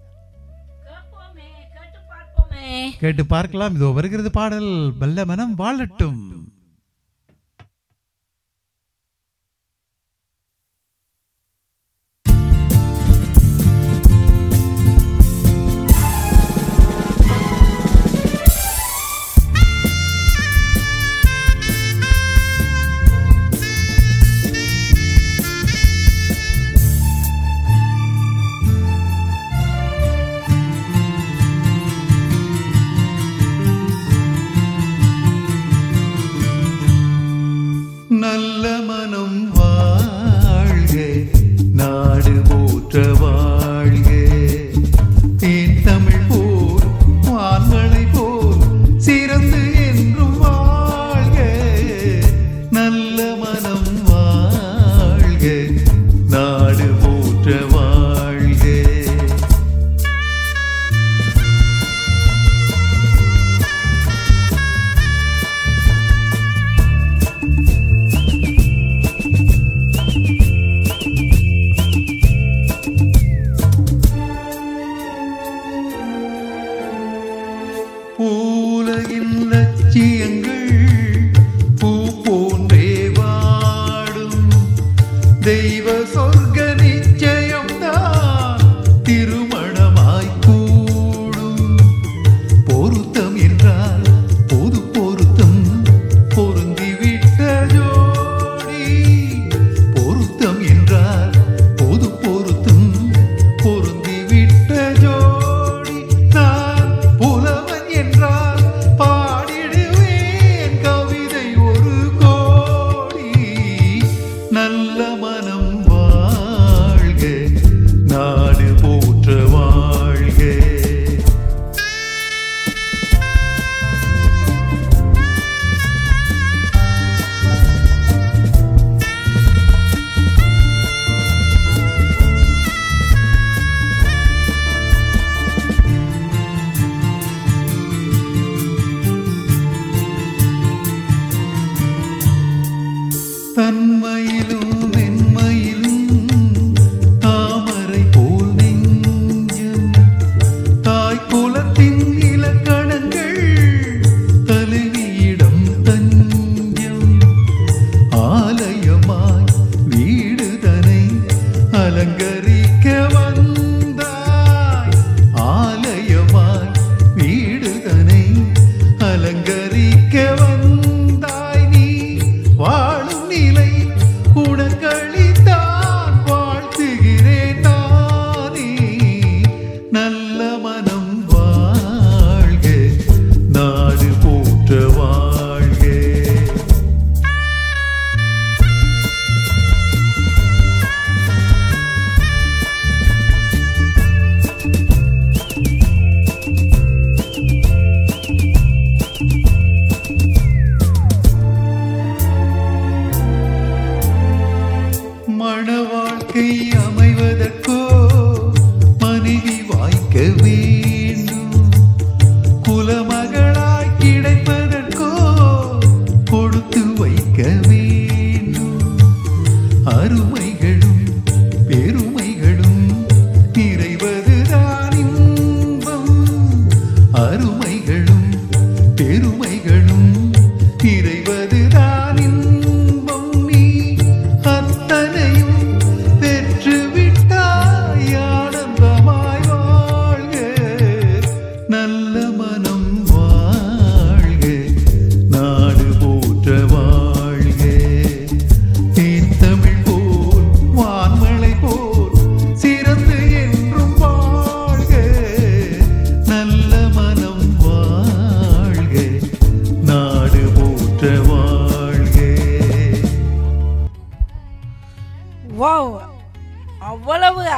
கேட்போமே, கேட்டு பார்ப்போமே. கேட்டு பார்க்கலாம் இதோ வருகிறது பாடல் வல்ல மனம் வாழட்டும்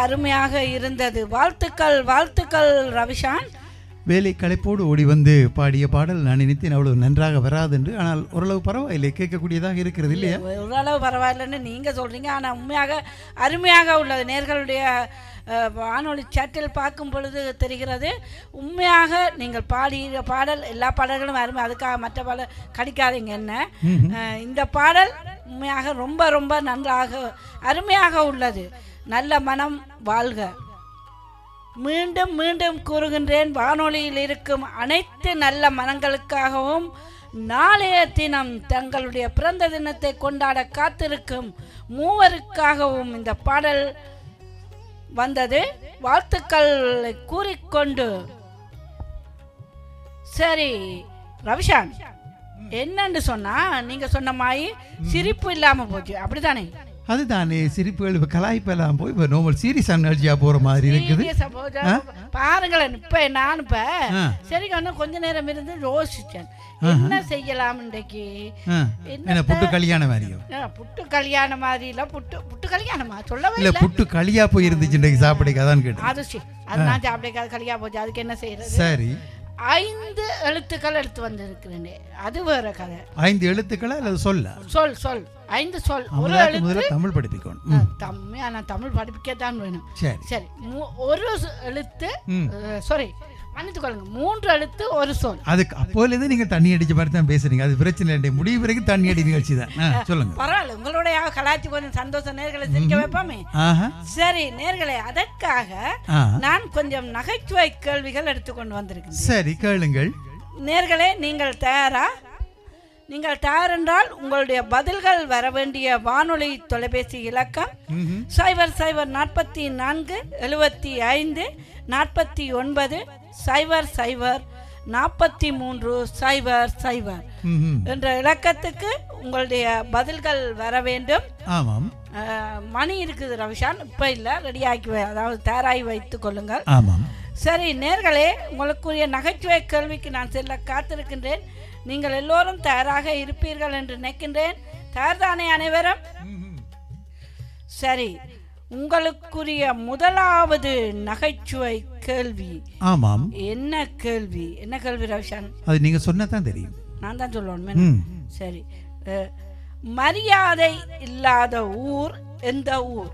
அருமையாக இருந்தது வாழ்த்துக்கள் வாழ்த்துக்கள் ரவிஷான் வேலை களைப்போடு ஓடி வந்து பாடிய பாடல் நான் நினைத்தேன் அவ்வளவு நன்றாக வராது என்று ஆனால் ஓரளவு பரவாயில்லை கேட்கக்கூடியதாக இருக்கிறது இல்லையா ஓரளவு பரவாயில்லைன்னு நீங்கள் சொல்கிறீங்க ஆனால் உண்மையாக அருமையாக உள்ளது நேர்களுடைய அஹ், வானொலி சேட்டில் பார்க்கும் பொழுது தெரிகிறது உண்மையாக நீங்கள் பாடிய பாடல் எல்லா பாடல்களும் அருமை அதுக்காக மற்ற பாடல் கடிக்காதீங்க என்ன அஹ், இந்த பாடல் உண்மையாக ரொம்ப ரொம்ப நன்றாக அருமையாக உள்ளது நல்ல மனம் வாழ்க மீண்டும் மீண்டும் கூறுகின்றேன் வானொலியில் இருக்கும் அனைத்து நல்ல மனங்களுக்காகவும் நாளைய தினம் தங்களுடைய பிறந்த தினத்தை கொண்டாட காத்திருக்கும் மூவருக்காகவும் இந்த பாடல் வந்தது வாழ்த்துக்களை கூறிக்கொண்டு சரி ரவிஷான் என்னன்னு சொன்னா நீங்க சொன்ன மாதிரி சிரிப்பு இல்லாம போச்சு அப்படிதானே அதுதானே சிரிப்புகள் இப்போ கலாய்ப்பெல்லாம் போய் இப்போ நோமல் சீரியஸ் அனர்ஜியாக போகிற மாதிரி இருக்குது Serious ஆ போச்சா? பாருங்களேன் இப்ப நான் இப்ப ஆ. சரி இன்னும் கொஞ்ச நேரம் இருந்து யோசிச்சேன் என்ன செய்யலாம் இன்றைக்கு ஆ என்ன புட்டு கல்யாணம் மாதிரியோ ஆ, புட்டு கல்யாணம் மாதிரி இல்ல புட்டு புட்டு கல்யாணமா சொல்லவே இல்லை இல்ல புட்டு களியா போய் இருந்துச்சு இன்றைக்கு சாப்பிடுக்கு அதான் கேட்டேன் அது சரி அது நான் சாப்பிட கல்யா போச்சு அதுக்கு என்ன செய்யறது சரி ஐந்து எழுத்துக்கள் எடுத்து வந்திருக்கிறேன் அது வேற கதை ஐந்து எழுத்துக்களா அல்லது சொல்ல சொல் சொல் ஐந்து சொல் ஒரு அவங்களுக்கு எழுத்து முதல்ல தமிழ் படிப்பிக்கணும் ஆ, ம், தமிழ் ஆனா தமிழ் படிக்கத்தான் வேணும் சரி சரி மூ- ஒரு சொ- எழுத்து ம். சாரி மன்னித்துக் கொள்ளுங்க மூன்று எழுத்து ஒரு சொல் அதுக்கு அப்போலேருந்து நீங்கள் தண்ணி அடிச்ச மாதிரி தான் பேசுறீங்க அது பிரச்சனை இல்லை முடிவு வரைக்கும் தண்ணி அடி நிகழ்ச்சி தான் ஆ, சொல்லுங்க பரவாயில்ல உங்களுடைய கலாச்சி கொஞ்சம் சந்தோஷ நேர்களை சிரிக்க வைப்பாமே ஆஹா சரி நேர்களே அதற்காக ஆ நான் கொஞ்சம் நகைச்சுவை கேள்விகள் எடுத்துக்கொண்டு வந்திருக்கேன் சரி கேளுங்கள் நேர்களே நீங்கள் தயாரா நீங்கள் தயார் என்றால் உங்களுடைய பதில்கள் வர வேண்டிய வானொலி தொலைபேசி இலக்கம் ம்ஹும். சைபர் சைபர் நாற்பத்தி நான்கு எழுபத்தி ஐந்து நாற்பத்தி ஒன்பது சைபர் சைபர் நாற்பத்தி மூன்று சைபர் சைபர் ம்ஹும். என்ற இலக்கத்துக்கு உங்களுடைய பதில்கள் வர வேண்டும் ஆமாம் அஹ், மணி இருக்குது ரவிஷான் இப்போ இல்லை ரெடியாக்கி வை அதாவது தயாராகி வைத்துக் கொள்ளுங்கள் ஆமாம் சரி நேர்களே உங்களுக்குரிய நகைச்சுவை கேள்விக்கு நான் செல்ல காத்திருக்கின்றேன் நீங்கள் எல்லோரும் தயாராக இருப்பீர்கள் என்று நினைக்கின்றேன் தயார்தானே அனைவரும் சரி உங்களுக்குரிய முதலாவது நகைச்சுவை கேள்வி ஆமாம் என்ன கேள்வி என்ன கேள்வி ரவிஷான் அது நீங்க சொன்னா தான் தெரியும் நான் தான் சொல்லணும் ம். சரி அஹ், மரியாதை இல்லாத ஊர் எந்த ஊர்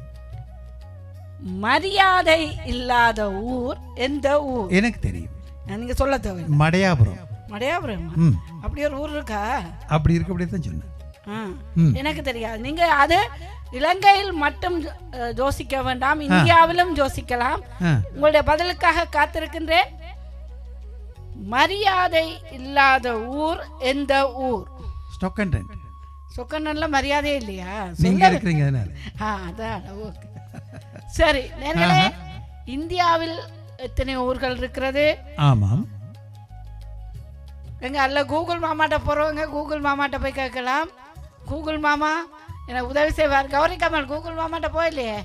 மரியாதை இல்லாத ஊர் எந்த ஊர் எனக்கு தெரியும் நீங்க சொல்ல தேவை மடையாபுரம் மடையாபுரம் ம் அப்படி ஒரு ஊர் இருக்கா அப்படி இருக்க அப்படியே தான் சொன்னேன் ஆ. ம். எனக்கு தெரியாது நீங்க அது இலங்கையில் மட்டும் அஹ், யோசிக்க வேண்டாம் இந்தியாவிலும் யோசிக்கலாம் ஆ உங்களுடைய பதிலுக்காக காத்திருக்கின்றேன் மரியாதை இல்லாத ஊர் எந்த ஊர் ஸ்டாக் கண்டென்ட் சொக்கநல்ல மரியாதையே இல்லையா நீங்க சொல்ல- இருக்கிறீங்க அதனால ஆ, அதான் ஓகே சரி நேர்களே இந்தியாவில் எத்தனை ஊர்கள் இருக்கிறது ஆமாம் எங்க அல்ல கூகுள் மாமாட்ட போறவங்க கூகுள் மாமாட்ட போய் கேட்கலாம் கூகுள் மாமா எனக்கு உதவி செய்வார் கௌரி கமல் கூகுள் மாமாட்ட போயிலையே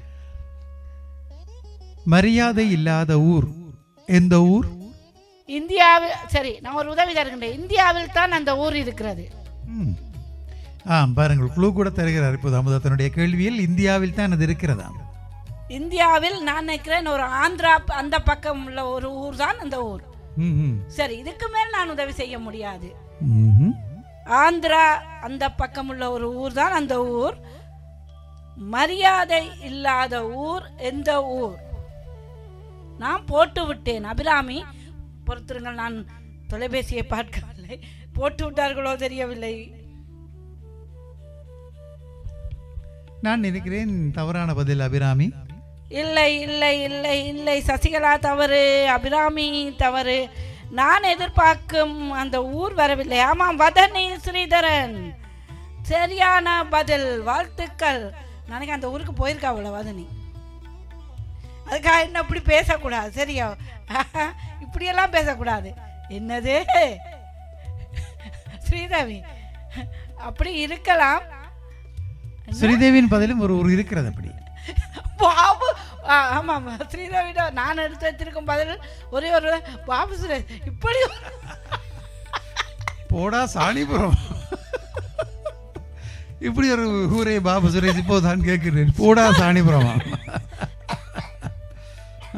மரியாதை இல்லாத ஊர் எந்த ஊர் இந்தியாவில் சரி நான் ஒரு உதவி தருகின்றேன் இந்தியாவில் தான் அந்த ஊர் இருக்கிறது ம். ஆம் பாருங்கள் குழு கூட தருகிறார் இப்போது அமுதத்தினுடைய கேள்வியில் இந்தியாவில் தான் அது இருக்கிறதாம் இந்தியாவில் நான் நினைக்கிறேன் ஒரு ஆந்திரா ப- அந்த பக்கம் உள்ள ஒரு ஊர் தான் அந்த ஊர் ம், ம். சரி இதுக்கு மேல் நான் உதவி செய்ய முடியாது ம்ஹும். ஆந்திரா அந்த பக்கம் உள்ள ஒரு ஊர் தான் அந்த ஊர் மரியாதை இல்லாத ஊர் எந்த ஊர் நான் போட்டு விட்டேன் அபிராமி பொறுத்திருங்கள் நான் தொலைபேசியை பார்க்கவில்லை போட்டு விட்டார்களோ தெரியவில்லை நான் நினைக்கிறேன் தவறான பதில் அபிராமி இல்லை இல்லை இல்லை இல்லை சசிகலா தவறு அபிராமி தவறு நான் எதிர்பார்க்கும் அந்த ஊர் வரவில்லை ஆமாம் வதனி ஸ்ரீதரன் சரியான பதில் வாழ்த்துக்கள் நாளைக்கு அந்த ஊருக்கு போயிருக்கா அவ்வளோ வதனி அதுக்காக என்ன இப்படி பேசக்கூடாது சரியா இப்படியெல்லாம் பேசக்கூடாது என்னது ஸ்ரீதேவி அப்படி இருக்கலாம் ஸ்ரீதேவியின் பதிலும் ஒரு ஊர் இருக்கிறது அப்படி பாபு ஆ, ஆமாம் ஸ்ரீதேவிட நான் எடுத்து வச்சிருக்கும் பதில் ஒரே ஒரு பாபு சுரேஷ் இப்படி ஒரு- போடா சாணிபுரம் இப்படி ஒரு ஊரே பாபு சுரேஷ் இப்போ தான் கேட்கிறேன் போடா சாணிபுரமா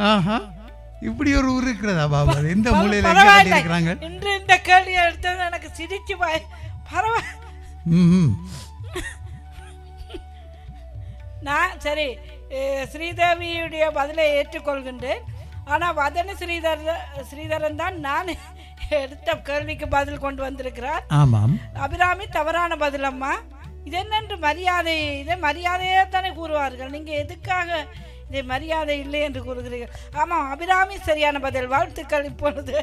ஆஹா இப்படி ஒரு ஊர் இருக்கிறதா பாபா அது எந்த மூலையில எங்க பரவாயில்லை. கட்டியிருக்கிறாங்க இன்று இந்த கேள்வி எடுத்தது எனக்கு சிரிச்சு பாய் பரவாயில்ல ம் நான் சரி அஹ், ஸ்ரீதேவியுடைய பதிலை ஏற்றுக்கொள்கின்றேன் ஆனால் வதன ஸ்ரீதர் ஸ்ரீதரன் தான் நான் எடுத்த கேள்விக்கு பதில் கொண்டு வந்திருக்கிறார் ஆமாம் அபிராமி தவறான பதில் அம்மா இது என்னென்று மரியாதை இதை மரியாதையே தானே கூறுவார்கள் நீங்கள் எதுக்காக இதை மரியாதை இல்லை என்று கூறுகிறீர்கள் ஆமாம் அபிராமி சரியான பதில் வாழ்த்துக்கள் இப்பொழுது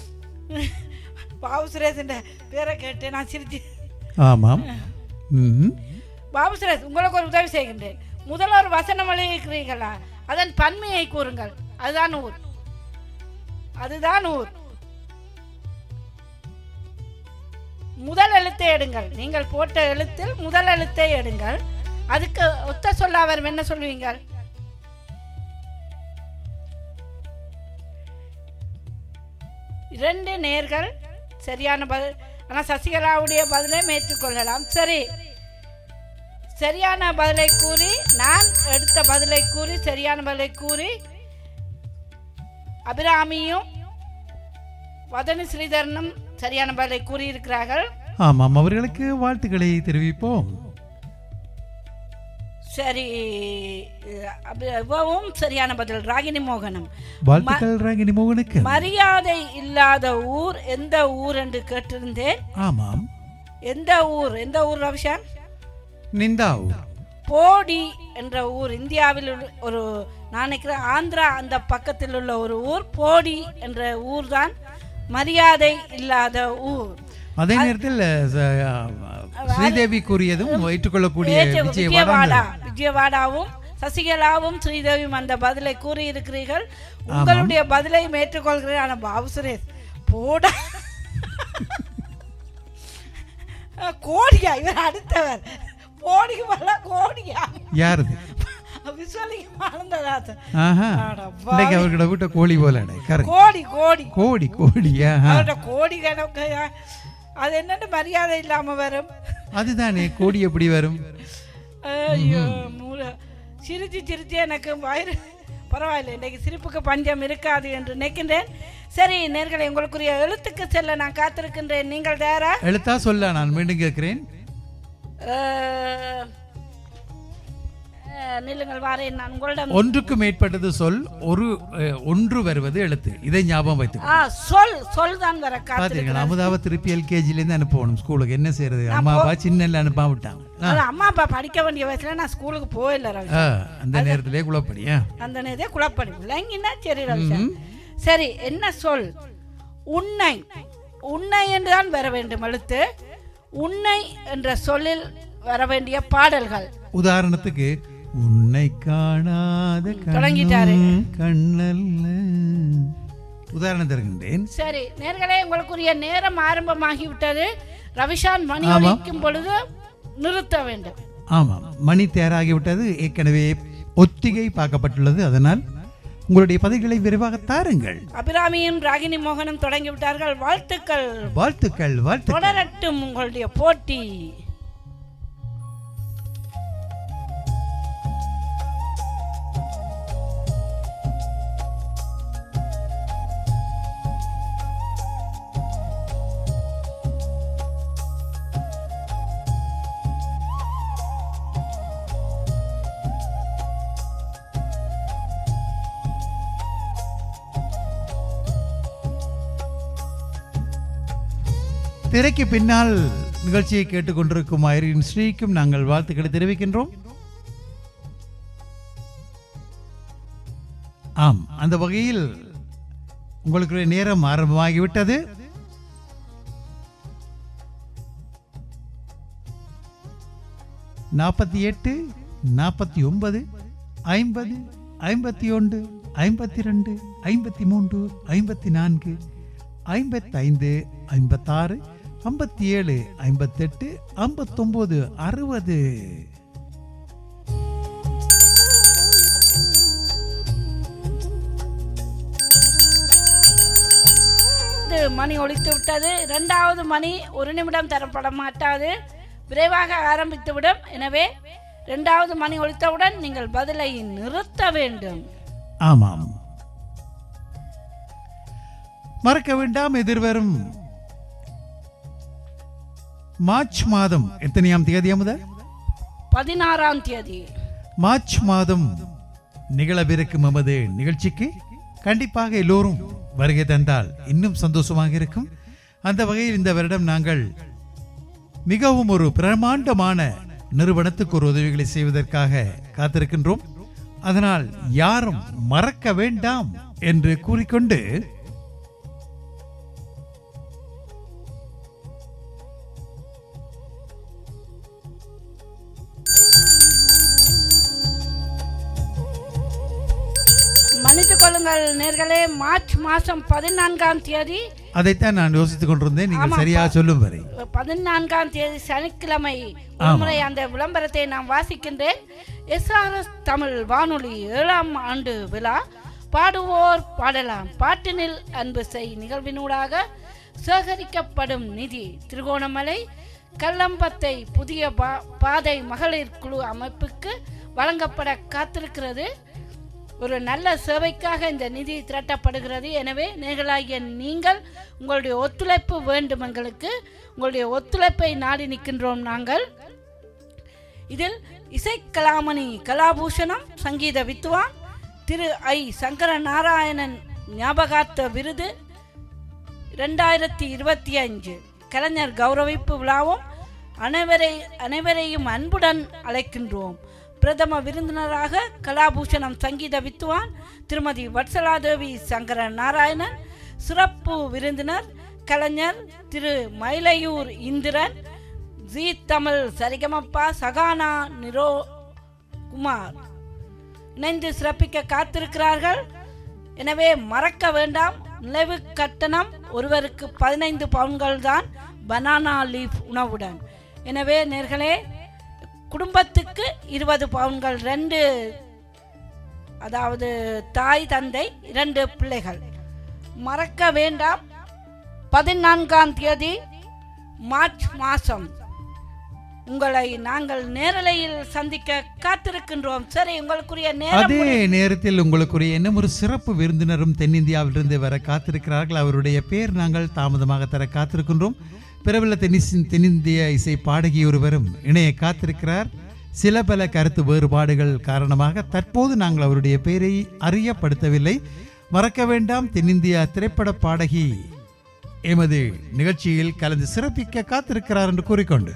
பாபு சுரேஷ் பேரை கேட்டு நான் சிரிச்சு ஆமாம் ம் பாபு சுரேஷ் உங்களுக்கு ஒரு உதவி செய்கின்றேன் முதல் ஒரு வசனம் எழுதியிருக்கிறீர்களா அதன் பன்மையை கூறுங்கள் அதுதான் ஊர் அதுதான் ஊர் முதல் எழுத்தை எடுங்கள் நீங்கள் போட்ட எழுத்தில் முதல் எழுத்தை எடுங்கள் அதுக்கு ஒத்த சொல்ல அவர் என்ன சொல்லுவீங்கள் இரண்டு நேர்கள் சரியான பதில் ஆனால் சசிகலாவுடைய பதிலை ஏற்றுக்கொள்ளலாம் சரி சரியான பதிலை கூறி நான் எடுத்த பதிலை கூறி சரியான பதிலை கூறி அபிராமியும் வதனி ஸ்ரீதரனும் சரியான பதிலை கூறியிருக்கிறார்கள் ஆமாம் அவர்களுக்கு வாழ்த்துக்களை தெரிவிப்போம் சரி அபி- இவவும் சரியான பதில் ராகினி மோகனம் வாழ்த்துக்கள் ராகினி மோகனுக்கு மரியாதை இல்லாத ஊர் எந்த ஊர் என்று கேட்டிருந்தேன் ஆமாம் எந்த ஊர் எந்த ஊர் ரவிஷான் நிந்தாவூர் போடி என்ற ஊர் இந்தியாவில் உள்ள ஒரு நான் நினைக்கிறேன் ஆந்திரா அந்த பக்கத்தில் உள்ள ஒரு ஊர் போடி என்ற ஊர் தான் மரியாதை இல்லாத ஊர் அதே நேரத்தில் ச- ஸ்ரீதேவி கூறியதும் ஏற்றுக்கொள்ளக்கூடிய ஏற்று- விஜயவாடா விஜயவாடா விஜயவாடாவும் சசிகலாவும் ஸ்ரீதேவியும் அந்த பதிலை கூறி இருக்கிறீர்கள் உங்களுடைய பதிலையும் ஏற்றுக்கொள்கிறேன் ஆனால் பாபு சுரேஷ் போடா கோடியா இவர் அடுத்தவர் போடிக்கு மேல கோடியா யாருது விஸ்வலிங்க ஆனந்ததாசன் ஆஹா அட இன்னைக்கு அவர்கிட்ட விட்ட கோழி போல கரெக்ட் கோடி கோடி கோடி கோடி ஆஹா அவர்கிட்ட கோடி கணக்கு அது என்னன்னு மரியாதை இல்லாம வரும் அதுதானே கோடி எப்படி வரும் ஐயோ மூளை சிரிச்சு சிரிச்சு எனக்கு வயிறு பரவாயில்லை இன்னைக்கு சிரிப்புக்கு பஞ்சம் இருக்காது என்று நினைக்கின்றேன் சரி நேர்களை உங்களுக்குரிய எழுத்துக்கு செல்ல நான் காத்திருக்கின்றேன் நீங்கள் தயாரா எழுத்தா சொல்ல நான் மீண்டும் கேட்கிறேன் அஹ், அஹ், நில்லுங்கள் வாரேன் நான் உங்களிடம் ஒன்றுக்கு மேற்பட்டது சொல் ஒரு அஹ், ஒன்று வருவது எழுத்து இதை ஞாபகம் வைத்து ஆ சொல் சொல் தான் வர காத்திருக்கிறேன் பாத்தீங்களா அமுதாவை திருப்பி எல்கேஜில இருந்து அனுப்பணும் ஸ்கூலுக்கு என்ன செய்யறது அம்மா அப்பா சின்னல அனுப்பாம விட்டாங்க ஆ, அது அம்மா அப்பா படிக்க வேண்டிய வயசுல நான் ஸ்கூலுக்கு போயில்லை ரவி ஆ, அந்த நேரத்திலே குழப்படியா அந்த நேரத்தை குழப்படி இல்லைங்கன்னா சரி ரவிசன் சரி என்ன சொல் உன்னை உன்னை என்றுதான் வர வேண்டும் எழுத்து உன்னை என்ற சொல்லில் வர வேண்டிய பாடல்கள் உதாரணத்துக்கு உன்னை காணாத தொடங்கிட்டாரு. கண்ணும் கண்ணல்ல உதாரணம் தருகின்றேன் சரி நேர்களே உங்களுக்குரிய நேரம் ஆரம்பமாகிவிட்டது ரவிஷான் மணி ஆமாம். ஒலிக்கும் பொழுது நிறுத்த வேண்டும் ஆமாம் மணி தயாராகிவிட்டது ஏற்கனவே ஒத்திகை பார்க்கப்பட்டுள்ளது அதனால் உங்களுடைய பதில்களை விரைவாக தாருங்கள் அபிராமியும் ராகினி மோகனும் தொடங்கி விட்டார்கள் வாழ்த்துக்கள் வாழ்த்துக்கள் வாழ்த்துக்கள் தொடரட்டும் உங்களுடைய போட்டி திரைக்கு பின்னால் நிகழ்ச்சியை கேட்டுக்கொண்டிருக்கும் ஐரின் ஸ்ரீக்கும் நாங்கள் வாழ்த்துக்களை தெரிவிக்கின்றோம் ஆம் அந்த வகையில் உங்களுக்கு நேரம் ஆரம்பமாகிவிட்டது நாற்பத்தி எட்டு நாற்பத்தி ஒன்பது ஐம்பது ஐம்பத்தி ஒன்று ஐம்பத்தி ரெண்டு ஐம்பத்தி மூன்று ஐம்பத்தி நான்கு ஐம்பத்தைந்து ஐம்பத்தாறு ஐம்பத்தி ஏழு ஐம்பத்தெட்டு ஐம்பத்தொம்போது அறுபது இது மணி ஒலித்து விட்டது இரண்டாவது மணி ஒரு நிமிடம் தரப்பட மாட்டாது விரைவாக ஆரம்பித்துவிடும் எனவே இரண்டாவது மணி ஒலித்தவுடன் நீங்கள் பதிலை நிறுத்த வேண்டும் ஆமாம் மறக்க வேண்டாம் எதிர்வரும் மார்ச் மாதம் எத்தனையாம் தேதி அமுத பதினாறாம் தேதி மார்ச் மாதம் நிகழவிருக்கும் எமது நிகழ்ச்சிக்கு கண்டிப்பாக எல்லோரும் வருகை தந்தால் இன்னும் சந்தோஷமாக இருக்கும் அந்த வகையில் இந்த வருடம் நாங்கள் மிகவும் ஒரு பிரமாண்டமான நிறுவனத்துக்கு ஒரு உதவிகளை செய்வதற்காக காத்திருக்கின்றோம் அதனால் யாரும் மறக்க வேண்டாம் என்று கூறிக்கொண்டு மன்னித்துக் கொள்ளுங்கள் நேர்களே மார்ச் மாதம் பதினான்காம் தேதி அதைத்தான் நான் யோசித்துக் கொண்டிருந்தேன் நீங்கள் ஆமாப்பா. சரியாக சொல்லும் வரை பதினான்காம் தேதி சனிக்கிழமை ஒருமுறை அந்த விளம்பரத்தை நான் வாசிக்கின்றேன் எஸ்ஆர்எஸ் தமிழ் வானொலி ஏழாம் ஆண்டு விழா பாடுவோர் பாடலாம் பாட்டினில் அன்பு செய் நிகழ்வினூடாக சேகரிக்கப்படும் நிதி திருகோணமலை கல்லம்பத்தை புதிய பா- பாதை மகளிர் குழு அமைப்புக்கு வழங்கப்பட காத்திருக்கிறது ஒரு நல்ல சேவைக்காக இந்த நிதி திரட்டப்படுகிறது எனவே நேர்களாகிய நீங்கள் உங்களுடைய ஒத்துழைப்பு வேண்டும் எங்களுக்கு உங்களுடைய ஒத்துழைப்பை நாடி நிற்கின்றோம் நாங்கள் இதில் இசைக்கலாமணி கலாபூஷணம் சங்கீத வித்துவான் திரு ஐ சங்கர நாராயணன் ஞாபகார்த்த விருது ரெண்டாயிரத்தி இருபத்தி அஞ்சு கலைஞர் கௌரவிப்பு விழாவும் அனைவரை அனைவரையும் அன்புடன் அழைக்கின்றோம் பிரதம விருந்தினராக கலாபூஷணம் சங்கீத வித்துவான் திருமதி வட்சலாதேவி சங்கர நாராயணன் சிறப்பு விருந்தினர் கலைஞர் திரு மயிலையூர் இந்திரன் ஜி தமிழ் சரிகமப்பா சகானா நிரோ குமார் இணைந்து சிறப்பிக்க காத்திருக்கிறார்கள் எனவே மறக்க வேண்டாம் நிலவு கட்டணம் ஒருவருக்கு பதினைந்து பவுன்கள் தான் பனானா லீஃப் உணவுடன் எனவே நேர்களே குடும்பத்துக்கு இருபது பவுன்கள் ரெண்டு அதாவது தாய் தந்தை இரண்டு பிள்ளைகள் மறக்க வேண்டாம் பதினான்காம் தேதி மார்ச் மாதம் உங்களை நாங்கள் நேரலையில் சந்திக்க காத்திருக்கின்றோம் சரி உங்களுக்குரிய நேரம் அதே நேரத்தில் உங்களுக்குரிய இன்னும் ஒரு சிறப்பு விருந்தினரும் தென்னிந்தியாவிலிருந்து வர காத்திருக்கிறார்கள் அவருடைய பேர் நாங்கள் தாமதமாக தர காத்திருக்கின்றோம் பிரபல தென்னிஸ் தென்னிந்திய இசை பாடகி ஒருவரும் இணைய காத்திருக்கிறார் சில பல கருத்து வேறுபாடுகள் காரணமாக தற்போது நாங்கள் அவருடைய பெயரை அறியப்படுத்தவில்லை மறக்க வேண்டாம் தென்னிந்திய திரைப்பட பாடகி எமது நிகழ்ச்சியில் கலந்து சிறப்பிக்க காத்திருக்கிறார் என்று கூறிக்கொண்டு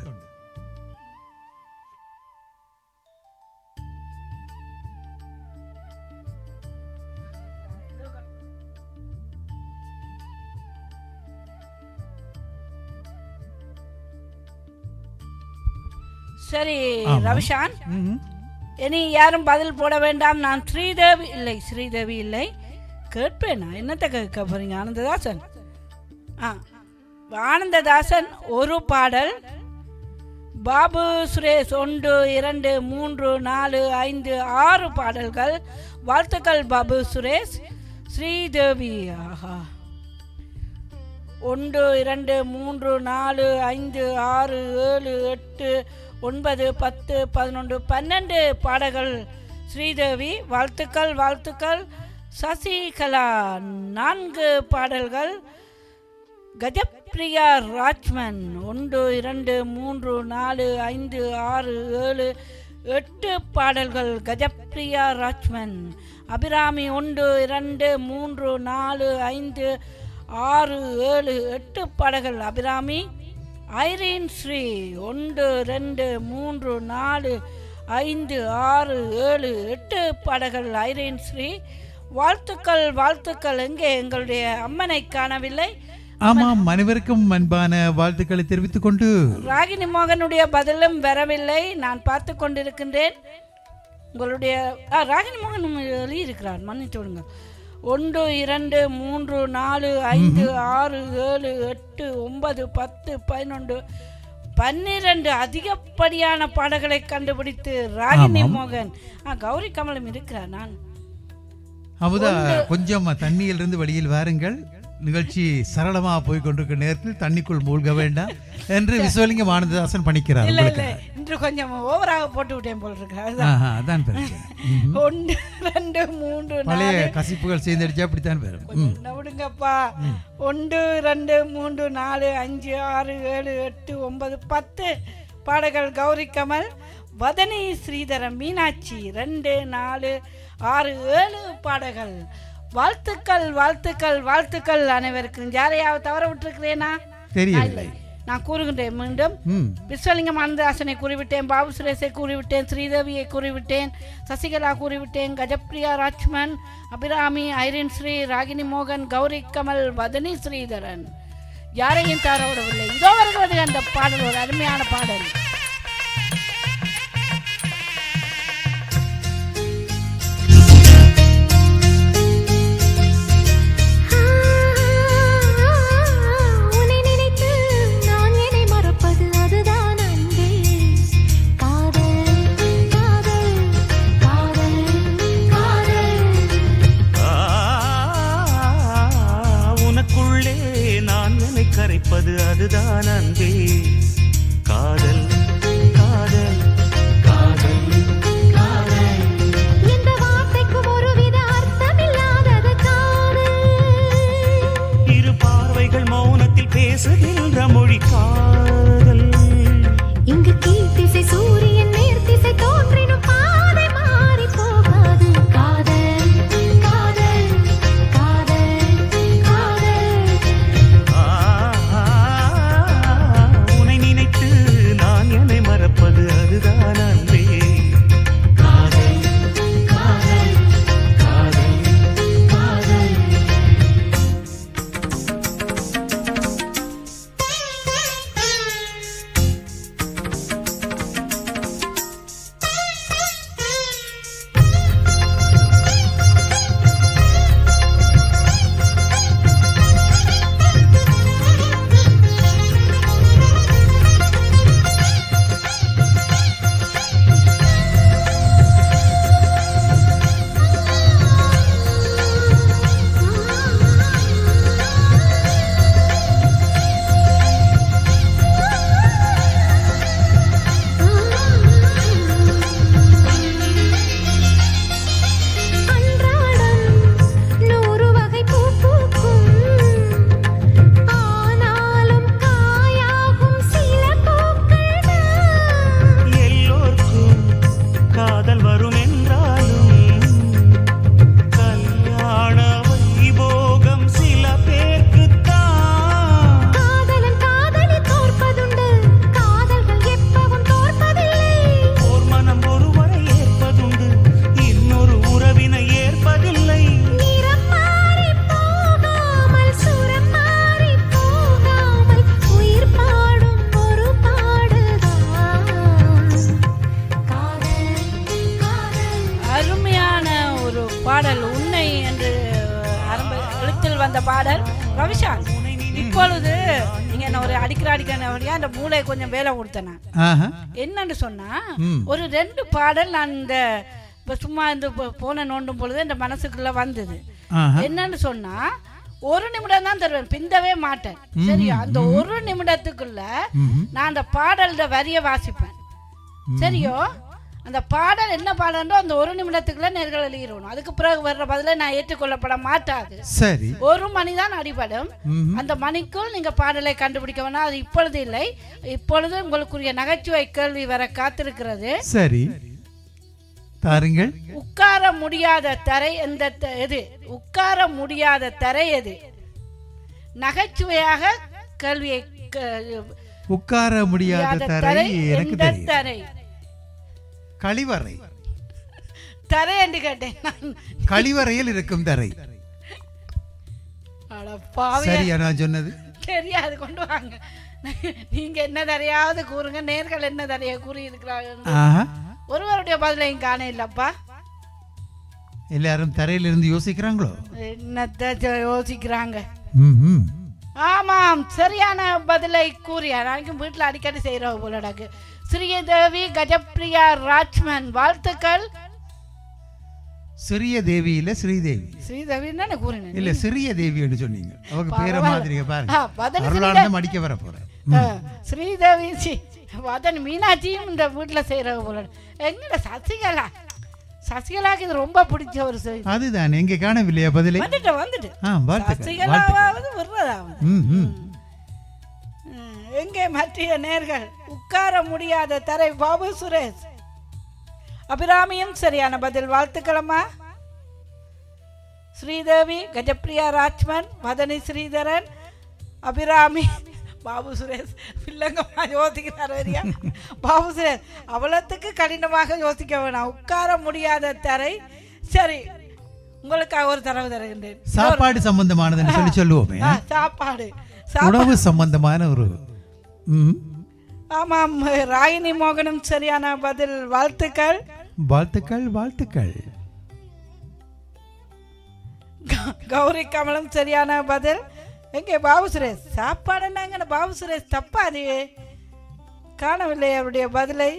சரி ஆமாம். ரவிஷான் ம்ஹும். இனி யாரும் பதில் போட வேண்டாம் நான் ஸ்ரீதேவி இல்லை ஸ்ரீதேவி இல்லை கேட்பேனா என்னத்தை கேட்க போறீங்க ஆனந்ததாசன் ஆ ஆனந்ததாசன் ஒரு பாடல் பாபு சுரேஷ் ஒன்று இரண்டு மூன்று நாலு ஐந்து ஆறு பாடல்கள் வாழ்த்துக்கள் பாபு சுரேஷ் ஸ்ரீதேவி ஆஹா ஒன்று இரண்டு மூன்று நாலு ஐந்து ஆறு ஏழு எட்டு ஒன்பது பத்து பதினொன்று பன்னெண்டு பாடல்கள் ஸ்ரீதேவி வாழ்த்துக்கள் வாழ்த்துக்கள் சசிகலா நான்கு பாடல்கள் கஜப்பிரியா ராஜ்மன் ஒன்று இரண்டு மூன்று நாலு ஐந்து ஆறு ஏழு எட்டு பாடல்கள் கஜப்பிரியா ராஜ்மன் அபிராமி ஒன்று இரண்டு மூன்று நாலு ஐந்து ஆறு ஏழு எட்டு பாடல்கள் அபிராமி ஐரீன் ஸ்ரீ ஒன்று ரெண்டு மூன்று நாலு ஐந்து ஆறு ஏழு எட்டு பாடல்கள் ஐரீன் ஸ்ரீ வாழ்த்துக்கள் வாழ்த்துக்கள் எங்கே எங்களுடைய அம்மனை காணவில்லை ஆமாம் அனைவருக்கும் அன்பான வாழ்த்துக்களை தெரிவித்துக் கொண்டு ராகினி மோகனுடைய பதிலும் வரவில்லை நான் பார்த்து கொண்டிருக்கின்றேன் உங்களுடைய ஆ, ராகினி மோகன் எழுதியிருக்கிறார் மன்னித்து விடுங்க ஒன்று இரண்டு மூன்று நாலு ஐந்து ஆறு ஏழு எட்டு ஒன்பது பத்து பதினொன்று பன்னிரண்டு அதிகப்படியான பாடல்களை கண்டுபிடித்து ராகினி ஆமாம். மோகன் ஆ கௌரி கமலம் இருக்கிறார் நான் அமுதா கொஞ்சம் தண்ணியிலிருந்து வெளியில் வாருங்கள் நிகழ்ச்சி சரளமா போய் கொண்டிருக்கிற நேரத்தில் தண்ணிக்குள் மூழ்க வேண்டாம் என்று விஸ்வலிங்கம் ஆனந்ததாசன் பணிக்கிறார் இல்ல இல்ல உங்களுக்கு இன்று கொஞ்சம் ஓவராக போட்டு விட்டேன் போல் இருக்கு அதுதான் ஆஹா, அதான் பிரச்சனை ம்ஹும். ஒன்று ரெண்டு மூன்று பழைய நாலு கசிப்புகள் சேர்ந்தடிச்சா அப்படித்தான் வரும் ம். என்ன விடுங்கப்பா ஒன்று ரெண்டு மூன்று நாலு அஞ்சு ஆறு ஏழு எட்டு ஒன்பது பத்து பாடல்கள் கௌரி கமல் வதனி ஸ்ரீதரன் மீனாட்சி ரெண்டு நாலு ஆறு ஏழு பாடல்கள் வாழ்த்துக்கள் வாழ்த்துக்கள் வாழ்த்துக்கள் அனைவருக்கும் யாரையாவது தவற விட்டுருக்கிறேனா தெரியவில்லை நான் கூறுகின்றேன் மீண்டும் ம் விஸ்வலிங்கம் ஆனந்தாசனை கூறிவிட்டேன் பாபு சுரேஷை கூறிவிட்டேன் ஸ்ரீதேவியை கூறிவிட்டேன் சசிகலா கூறிவிட்டேன் கஜப்ரியா ராஜ்மன் அபிராமி ஐரின் ஸ்ரீ ராகினி மோகன் கௌரி கமல் வதனி ஸ்ரீதரன் யாரையும் தவற விடவில்லை இதோ வருகிறது அந்த பாடல் ஒரு அருமையான பாடல் உன்னை நினைத்து நான் என்னை மறப்பது அதுதான் அன்பே காதல் காதல் காதல் காதல் ஆ, உனக்குள்ளே நான் என்னை கரைப்பது அதுதான் அன்பே காதல் காதல் காதல் காதல் இந்த வார்த்தைக்கும் ஒருவித அர்த்தமில்லாதது காதல் இரு பார்வைகள் மௌனத்தில் பேசுகின்ற மொழி காதல் இங்கு கீழ்த்திசை சூரியன் நேர்த்திசை தோன்றினும் பாதை மாறி போகாது காதல் காதல் காதல் காதல் ஆ, உன்னை நினைத்து நான் என்னை மறப்பது அதுதான் அன்பே காதல் காதல் காதல் காதல் அன்றாடம் நூறு வகை பூ பூக்கும் ஆனாலும் காயாகும் சில பூக்கள் தான் எல்லோர்க்கும் காதல் வரும் என்றாலும் கல்யாண வைபோகம் சில பேர்க்குத்தான் காதலன் காதலி தோற்பதுண்டு காதல்கள் எப்பவும் தோற்பதில்லை ஓர் மனம் ஒருவரை ஏற்பதுண்டு இன்னொரு உறவினை ஏற்பதில்லை நிறம் மாறி போகாமல் சுரம் மாறி போகாமல் உயிர் பாடும் ஒரு பாடல்தான் காதல் காதல் அருமையான ஒரு பாடல் உன்னை என்று ஆரம்ப எழுத்தில் வந்த பாடல் ரவிஷான் இப்பொழுது நீங்க என்ன ஒரு அடிக்கிற அடிக்கிற அந்த மூளை கொஞ்சம் வேலை கொடுத்தேன் ஆஹா என்னன்னு சொன்னா ம். ஒரு ரெண்டு பாடல் நான் இந்த இப்ப சும்மா இந்த போ- போன நோண்டும் பொழுது இந்த மனசுக்குள்ள வந்தது ஆஹா என்னன்னு சொன்னா ஒரு நிமிடம் தான் தருவேன் பிந்தவே மாட்டேன் சரியா அந்த ஒரு நிமிடத்துக்குள்ள ம்ஹும். நான் அந்த பாடல்ட வரிய வாசிப்பேன் சரியோ அந்த பாடல் என்ன பாடல்ன்றோ அந்த ஒரு நிமிடத்துக்குள்ள நேர்கள் எழுதிடணும் அதுக்கு பிறகு வர்ற பதில நான் ஏற்றுக்கொள்ளப்பட மாட்டாது சரி ஒரு மணி தான் அடிபடும் ம்ஹும். அந்த மணிக்குள் நீங்க பாடலை கண்டுபிடிக்க வேணாம் அது இப்பொழுது இல்லை இப்பொழுது உங்களுக்குரிய நகைச்சுவை கேள்வி வர காத்திருக்கிறது சரி தாருங்கள் உட்கார முடியாத தரை எந்த த- எது உட்கார முடியாத தரை எது நகைச்சுவையாக கேள்வியை க- உட்கார முடியாத தரை எனக்கு எந்த தெரியும் தரை கழிவறை தரை என்று கேட்டேன் நான் கழிவறையில் இருக்கும் தரை அட பாவியா. சரியா நான் சொன்னது தெரியாது கொண்டு வாங்க நீங்க என்ன தரையாவது கூறுங்க நேர்கள் என்ன தரைய கூறி இருக்கிறார்கள் ஆஹா ஒருவருடைய பதிலையும் காண இல்லப்பா எல்லாரும் தரையிலிருந்து யோசிக்கிறாங்களோ என்னத்த ஜ- யோசிக்கிறாங்க ம்ஹும். ஆமாம் சரியான பதிலை கூறிய நாளைக்கும் வீட்டில் அடிக்கடி செய்கிறோம் போல எனக்கு ஸ்ரீதேவி கஜப்ரியா ராஜ்மன் வாழ்த்துக்கள் சிறிய தேவி இல்ல ஸ்ரீதேவி ஸ்ரீதேவின்னு தானே கூறினேன் இல்ல சிறிய தேவின்னு சொன்னீங்க அவங்க பேரை பரவாயில்ல. மாதிரிங்க ஆ, பாருங்க பதனி அருளானந்தம் அடிக்க வர போறேன் ஆ, ஸ்ரீதேவி சி வதன் மீனாட்சியும் இந்த வீட்டில் செய்கிறவங்க போல எங்கட சசிகலா சசிகலாக்கு இது ரொம்ப பிடிச்ச ஒரு செய்தி அதுதான் எங்க காணவில்லையா பதிலை வந்துட்டு வந்துட்டு ஆ வாழ்த்துக்கள் வாழ்த்துக்கள் சசிகலாவாவது விடுறதாவது ம் ம் ம், எங்கே மற்றிய நேர்கள் உட்கார முடியாத தரை பாபு சுரேஷ் அபிராமியும் சரியான பதில் வாழ்த்துக்களம்மா ஸ்ரீதேவி கஜப்பிரியா ராஜ்மன் மதனி ஸ்ரீதரன் அபிராமி பாபு சுரேஷ் பிள்ளைங்கம்மா யோசிக்கிறார் வரியா பாபு சுரேஷ் அவ்வளோத்துக்கு கடினமாக யோசிக்க வேணாம் உட்கார முடியாத தரை சரி உங்களுக்காக ஒரு தரவு தருகின்றேன் சாப்பாடு சம்பந்தமானதுன்னு சொல்லி சொல்லுவோமே ஆ, சாப்பாடு சாப்பாடு உணவு சம்பந்தமான ஒரு ம் ஆமாம் ராகினி மோகனும் சரியான பதில் வாழ்த்துக்கள் வாழ்த்துக்கள் வாழ்த்துக்கள் க- கௌரி கமலும் சரியான பதில் எங்கே பாபு சுரேஷ் சாப்பாடு என்னங்க பாபு சுரேஷ் தப்பா அது காணவில்லை அவருடைய பதிலை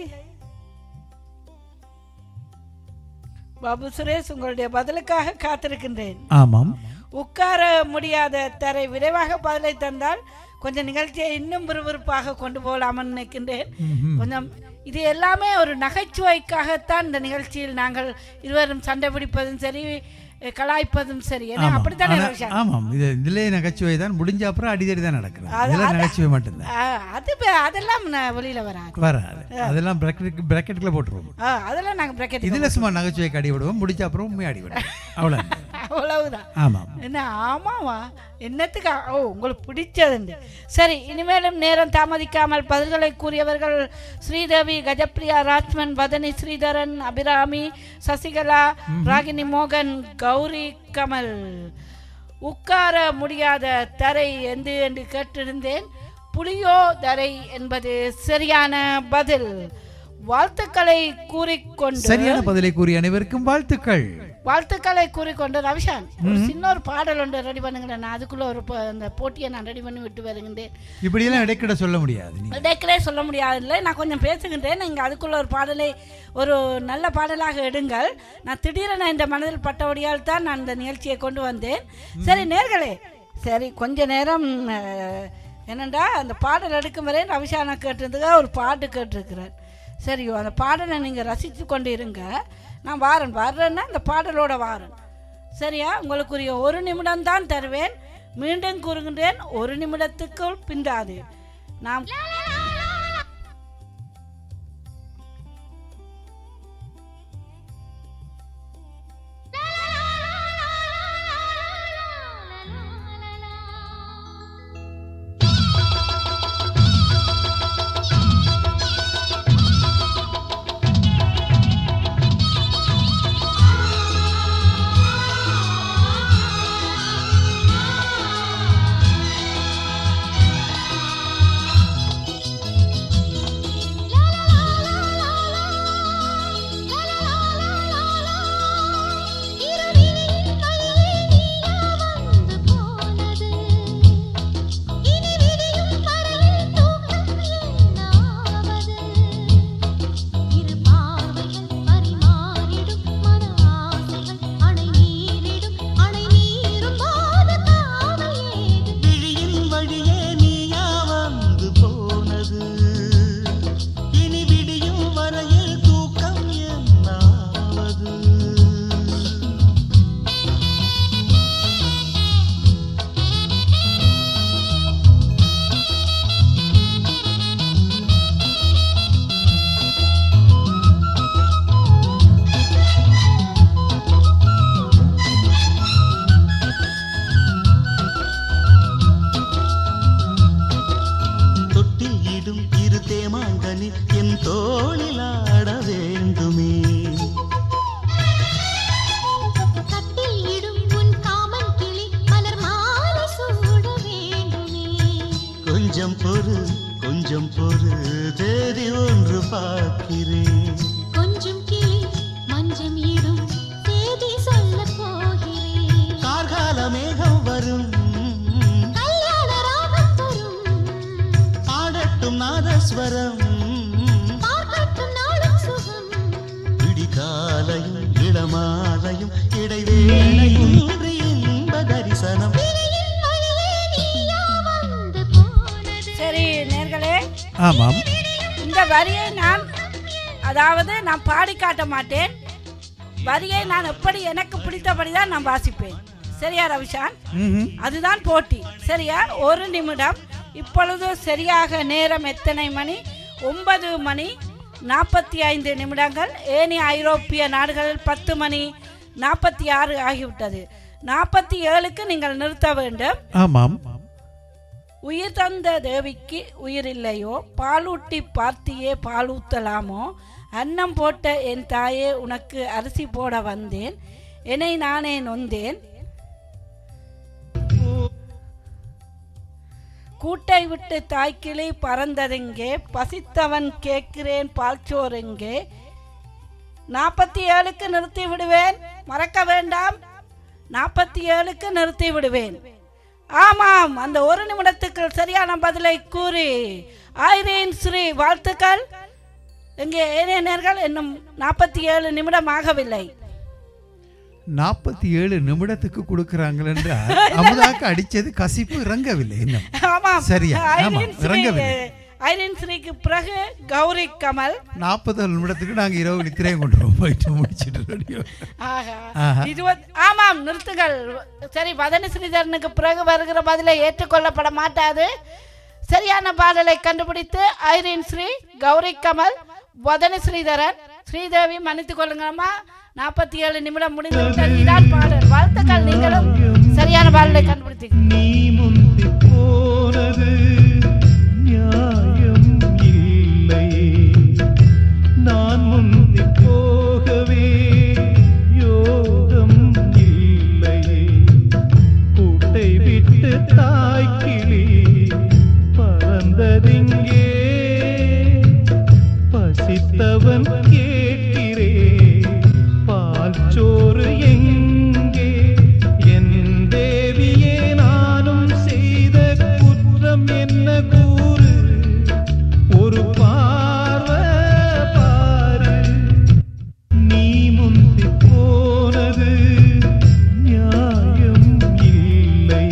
பாபு சுரேஷ் உங்களுடைய பதிலுக்காக காத்திருக்கின்றேன் ஆமாம் உட்கார முடியாத தரை விரைவாக பதிலை தந்தால் கொஞ்சம் நிகழ்ச்சியை இன்னும் விறுவிறுப்பாக கொண்டு போகலாம்னு நினைக்கின்றேன் கொஞ்சம் இது எல்லாமே ஒரு நகைச்சுவைக்காகத்தான் இந்த நிகழ்ச்சியில் நாங்கள் இருவரும் சண்டை பிடிப்பதும் சரி கலாய்ப்பதும் சரி ஏன்னா ஆமாம் அப்படித்தானே ஆனா- ரோஷன்? ஆமாம் இது இதிலே நகைச்சுவை தான் முடிஞ்ச அப்புறம் அடிதடி தான் நடக்கிறது அது- இதெல்லாம் அது- நகைச்சுவை மட்டும்தான் ஆ, அது ப- அதெல்லாம் ந- வெளியில வராது வராது அதெல்லாம் பிராக்கெட் பிராக்கெட்டுக்குள்ள போட்டுருவோம் ஆ, அதெல்லாம் நாங்கள் பிரக்கெட் இதுல சும்மா நகைச்சுவைக்கு அடி விடுவோம் முடிச்ச அப்புறம் உண்மையை அடி விடுவோம் அவ்வளோ அவ்வளவுதான் ஆமாம் என்ன ஆமாவா என்னத்துக்கு ஆ- ஓ உங்களுக்கு பிடிச்சதுண்டு சரி இனிமேலும் நேரம் தாமதிக்காமல் பதில்களை கூறியவர்கள் ஸ்ரீதேவி கஜப்பிரியா ராஜ்மன் வதனி ஸ்ரீதரன் அபிராமி சசிகலா ராகினி மோகன் கௌரி கமல் உட்கார முடியாத தரை எந்து என்று கேட்டிருந்தேன் புளியோ தரை என்பது சரியான பதில் வாழ்த்துக்களை கூறிக்கொண்டு சரியான பதிலை கூறிய அனைவருக்கும் வாழ்த்துக்கள் வாழ்த்துக்களை கூறிக்கொண்டு ரவிஷான் ஒரு சின்ன ஒரு பாடல் ஒன்று ரெடி பண்ணுங்களேன் நான் அதுக்குள்ள ஒரு ப- அந்த போட்டியை நான் ரெடி பண்ணி விட்டு வருகின்றேன் இப்படியெல்லாம் இடைக்கிட சொல்ல முடியாது நீங்க இடைக்கிலே சொல்ல முடியாதில்லை நான் கொஞ்சம் பேசுகின்றேன் நீங்கள் அதுக்குள்ள ஒரு பாடலை ஒரு நல்ல பாடலாக எடுங்கள் நான் திடீரென இந்த மனதில் பட்டபடியால் தான் நான் இந்த நிகழ்ச்சியை கொண்டு வந்தேன் சரி நேர்களே சரி கொஞ்ச நேரம் அஹ், என்னண்டா அந்த பாடல் எடுக்கும் வரை ரவிஷானா கேட்டிருந்துக்க ஒரு பாட்டு கேட்டிருக்கிறார் சரி அந்த பாடலை நீங்கள் ரசித்து கொண்டு இருங்க நான் வாரேன் வர்றேன்னா அந்த பாடலோட வாரேன் சரியா உங்களுக்குரிய ஒரு நிமிடம் தான் தருவேன் மீண்டும் கூறுகின்றேன் ஒரு நிமிடத்துக்குள் பிந்தாது நாம் விழியின் வழியே நீயா வந்து போனது இனி விடியும் வரையில் தூக்கம் என்னாவது தொட்டில் இடும் இரு தேமாங்கனி என் தோளில் ஆட வேண்டுமே கொஞ்சம் பொறு கொஞ்சம் பொறு தேதி ஒன்று பார்க்கிறேன் கொஞ்சம் கிளி மஞ்சம் இடும் தேதி சொல்ல போகிறேன் கார்கால மேகம் வரும் கல்யாண ராகம் வரும் பாடட்டும் நாதஸ்வரம் பார்க்கட்டும் நாளும் சுகம் விடிகாலையும் இளமாலையும் வேளையின்றி இன்ப தரிசனம் சரி நேர்களே ஆமாம் இந்த வரியை நான் அதாவது நான் பாடி காட்ட மாட்டேன் வரியை நான் எப்படி எனக்கு பிடித்தபடி தான் நான் வாசிப்பேன் சரியா ரவிஷான் ம்ஹும். அதுதான் போட்டி சரியா ஒரு நிமிடம் இப்பொழுது சரியாக நேரம் எத்தனை மணி ஒன்பது மணி நாற்பத்தி ஐந்து நிமிடங்கள் ஏனைய ஐரோப்பிய நாடுகளில் பத்து மணி நாற்பத்தி ஆறு ஆகிவிட்டது நாற்பத்தி ஏழுக்கு நீங்கள் நிறுத்த வேண்டும் ஆமாம் உயிர் தந்த தேவிக்கு உயிர் இல்லையோ பாலூட்டி பார்த்தியே பாலூத்தலாமோ அன்னம் போட்ட என் தாயே உனக்கு அரிசி போட வந்தேன் என்னை நானே நொந்தேன் கூட்டை விட்டு தாய்க்கிளி பறந்ததெங்கே பசித்தவன் கேட்கிறேன் பால்சோரெங்கே நாற்பத்தி ஏழுக்கு நிறுத்தி விடுவேன் மறக்க வேண்டாம் நாற்பத்தி ஏழுக்கு நிறுத்தி விடுவேன் ஆமாம் அந்த ஒரு நிமிடத்துக்கு சரியான பதிலை கூறி ஐரீன் ஸ்ரீ வாழ்த்துக்கள் இங்கே ஏனேனர்கள் இன்னும் நாற்பத்தி ஏழு நிமிடம் ஆகவில்லை நாற்பத்தி ஏழு நிமிடத்துக்கு கொடுக்கிறாங்கள் என்றால் அமுதாக்கு அடிச்சது கசிப்பு இறங்கவில்லை இன்னும் ஆமாம் சரியா? ஆமாம், ஐரீன் ஸ்ரீ இறங்கவில்லை. ஐரீன் ஸ்ரீக்கு பிறகு கௌரி கமல் நாற்பது நிமிடத்துக்கு நாங்க இரவு நித்திரையும் கொண்டு போயிட்டு முடிச்சிட்டு radio. ஆஹா. ஆஹா. இருபத் ஆமாம் நிறுத்துங்கள் சரி வதனி ஸ்ரீதரனுக்கு பிறகு வருகிற பதிலை ஏற்றுக்கொள்ளப்பட மாட்டாது சரியான பாடலை கண்டுபிடித்து ஐரீன் ஸ்ரீ கௌரி கமல் வதனி ஸ்ரீதரன் ஸ்ரீதேவி மன்னித்துக் கொள்ளுங்கம்மா நாற்பத்தி ஏழு நிமிடம் முடிந்து விட்டது இதான் பாடல் வாழ்த்துக்கள் நீங்களும் சரியான பாடலை கண்டுபிடித்தீங்க நீ முந்தி போனது நியாயம் இல்லை நான் முந்தி போகவே யோகம் இல்லை கூட்டை விட்டு தாய்க்கிளி பறந்ததிங்கே பசித்தவன் கேட்கிறே பால் சோறு எங்கே என் தேவியே நானும் செய்த குற்றம் என்ன கூறு ஒரு பார்வை பாரு நீ முந்தி போனது நியாயம் இல்லை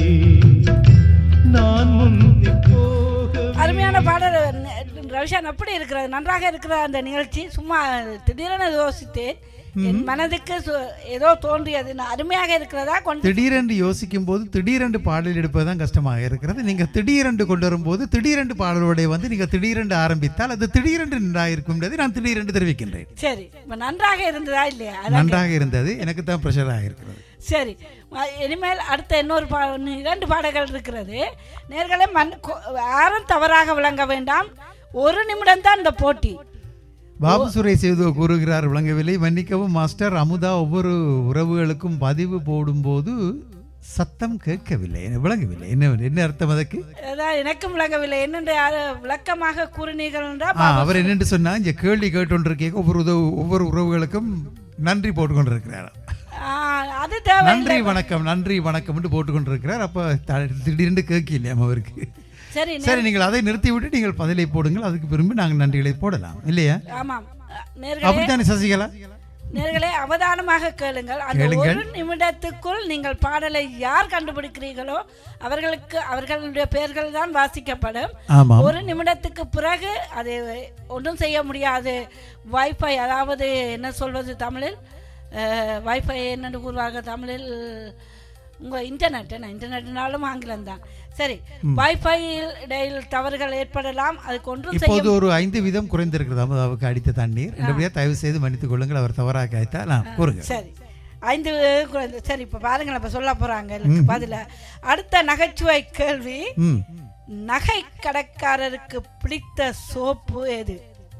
நான் முந்தி போக அருமையான பாடல் ந- ரவிஷான் எப்படி இருக்கிறது நன்றாக இருக்கிற அந்த நிகழ்ச்சி சும்மா திடீரென யோசித்தேன் என் மனதுக்கு சு- ஏதோ தோன்றியது நான் அருமையாக இருக்கிறதா கொஞ்சம் திடீரென்று யோசிக்கும் போது திடீரென்று பாடல் எடுப்பதுதான் கஷ்டமாக இருக்கிறது நீங்க திடீரென்று கொண்டு வரும்போது திடீரென்று பாடலோட வந்து நீங்க திடீரென்று ஆரம்பித்தால் அது திடீரென்று நன்றாயிருக்கும் என்பதை நான் திடீரென்று தெரிவிக்கின்றேன் சரி இப்ப நன்றாக இருந்ததா இல்லையா அதான் நன்றாக இருந்தது எனக்கு தான் ப்ரெஷராக இருக்கிறது சரி ம- இனிமேல் அடுத்த இன்னொரு பா இன்னும் இரண்டு பாடல்கள் இருக்கிறது நேர்களே மண் கொ- யாரும் தவறாக விளங்க வேண்டாம் ஒரு நிமிடம் தான் இந்த போட்டி பாபு சுரேஷ் ஏதோ கூறுகிறார் விளங்கவில்லை மன்னிக்கவும் மாஸ்டர் அமுதா ஒவ்வொரு உறவுகளுக்கும் பதிவு போடும்போது சத்தம் கேட்கவில்லை எனக்கு விளங்கவில்லை என்ன என்ன அர்த்தம் அதற்கு அதான் எனக்கும் விளங்கவில்லை என்னென்று யாரு விளக்கமாக கூறினீர்கள் ஆ, என்றால் அவர் என்னென்று சொன்னா இந்த கேள்வி கேட்டொன்றிருக்கே ஒவ்வொரு உதவு ஒவ்வொரு உறவுகளுக்கும் நன்றி போட்டுக்கொண்டிருக்கிறார் ஆ, அது தேவை நன்றி வணக்கம் நன்றி வணக்கம் என்று போட்டுக்கொண்டிருக்கிறார் அப்ப த- திடீரென்று கேட்கலையாம் அவருக்கு சரி சரி நீங்கள் அதை நிறுத்திவிட்டு நீங்கள் பதிலை போடுங்கள் அதுக்கு விரும்பி நாங்கள் நன்றிகளை போடலாம் இல்லையா ஆமாம் நேர்களே அப்படித்தானே சசிகலா நேர்களே அவதானமாக கேளுங்கள் அந்த கேளுங்கள். ஒரு நிமிடத்துக்குள் நீங்கள் பாடலை யார் கண்டுபிடிக்கிறீர்களோ அவர்களுக்கு அவர்களுடைய பெயர்கள் தான் வாசிக்கப்படும் ஆமாம் ஒரு நிமிடத்துக்கு பிறகு அது ஒன்றும் செய்ய முடியாது வைஃபை அதாவது என்ன சொல்வது தமிழில் வைஃபை என்னென்னு கூறுவார்கள் தமிழில் உங்கள் இன்டர்நெட் என்ன இன்டர்நெட்னாலும் ஆங்கிலம் தான் சரி வைஃபையில் இடையில் தவறுகள் ஏற்படலாம் அதுக்கு ஒன்றும் செய்ய இப்போது ஒரு ஐந்து வீதம் குறைந்திருக்கிறது அமுதாவுக்கு அடித்த தண்ணீர் என்றபடியா தயவு செய்து மன்னித்துக் கொள்ளுங்கள் அவர் தவறாக அழைத்தா நான் கூறுங்க சரி ஐந்து குறைந்து சரி இப்போ பாருங்களேன் இப்போ சொல்ல போகிறாங்க எனக்கு பதில அடுத்த நகைச்சுவை கேள்வி ம் நகை கடைக்காரருக்கு பிடித்த சோப்பு எது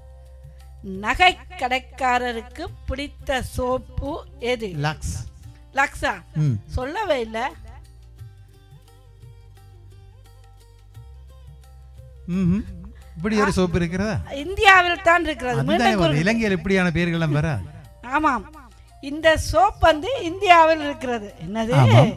நகை கடைக்காரருக்கு பிடித்த சோப்பு எது லாக்ஸ் லக்ஸா ம் சொல்லவே இல்லை ம்ஹும். இப்படி ஒரு சோப்பு இருக்கிறதா இந்தியாவில் தான் இருக்கிறது அதுதான் மீண்டும் ஒரு கூறுங்க. இலங்கையில் இப்படியான பெயர்கள்லாம் வராது ஆமாம் இந்த சோப் வந்து இந்தியாவில் இருக்கிறது என்னது ஆமாம்.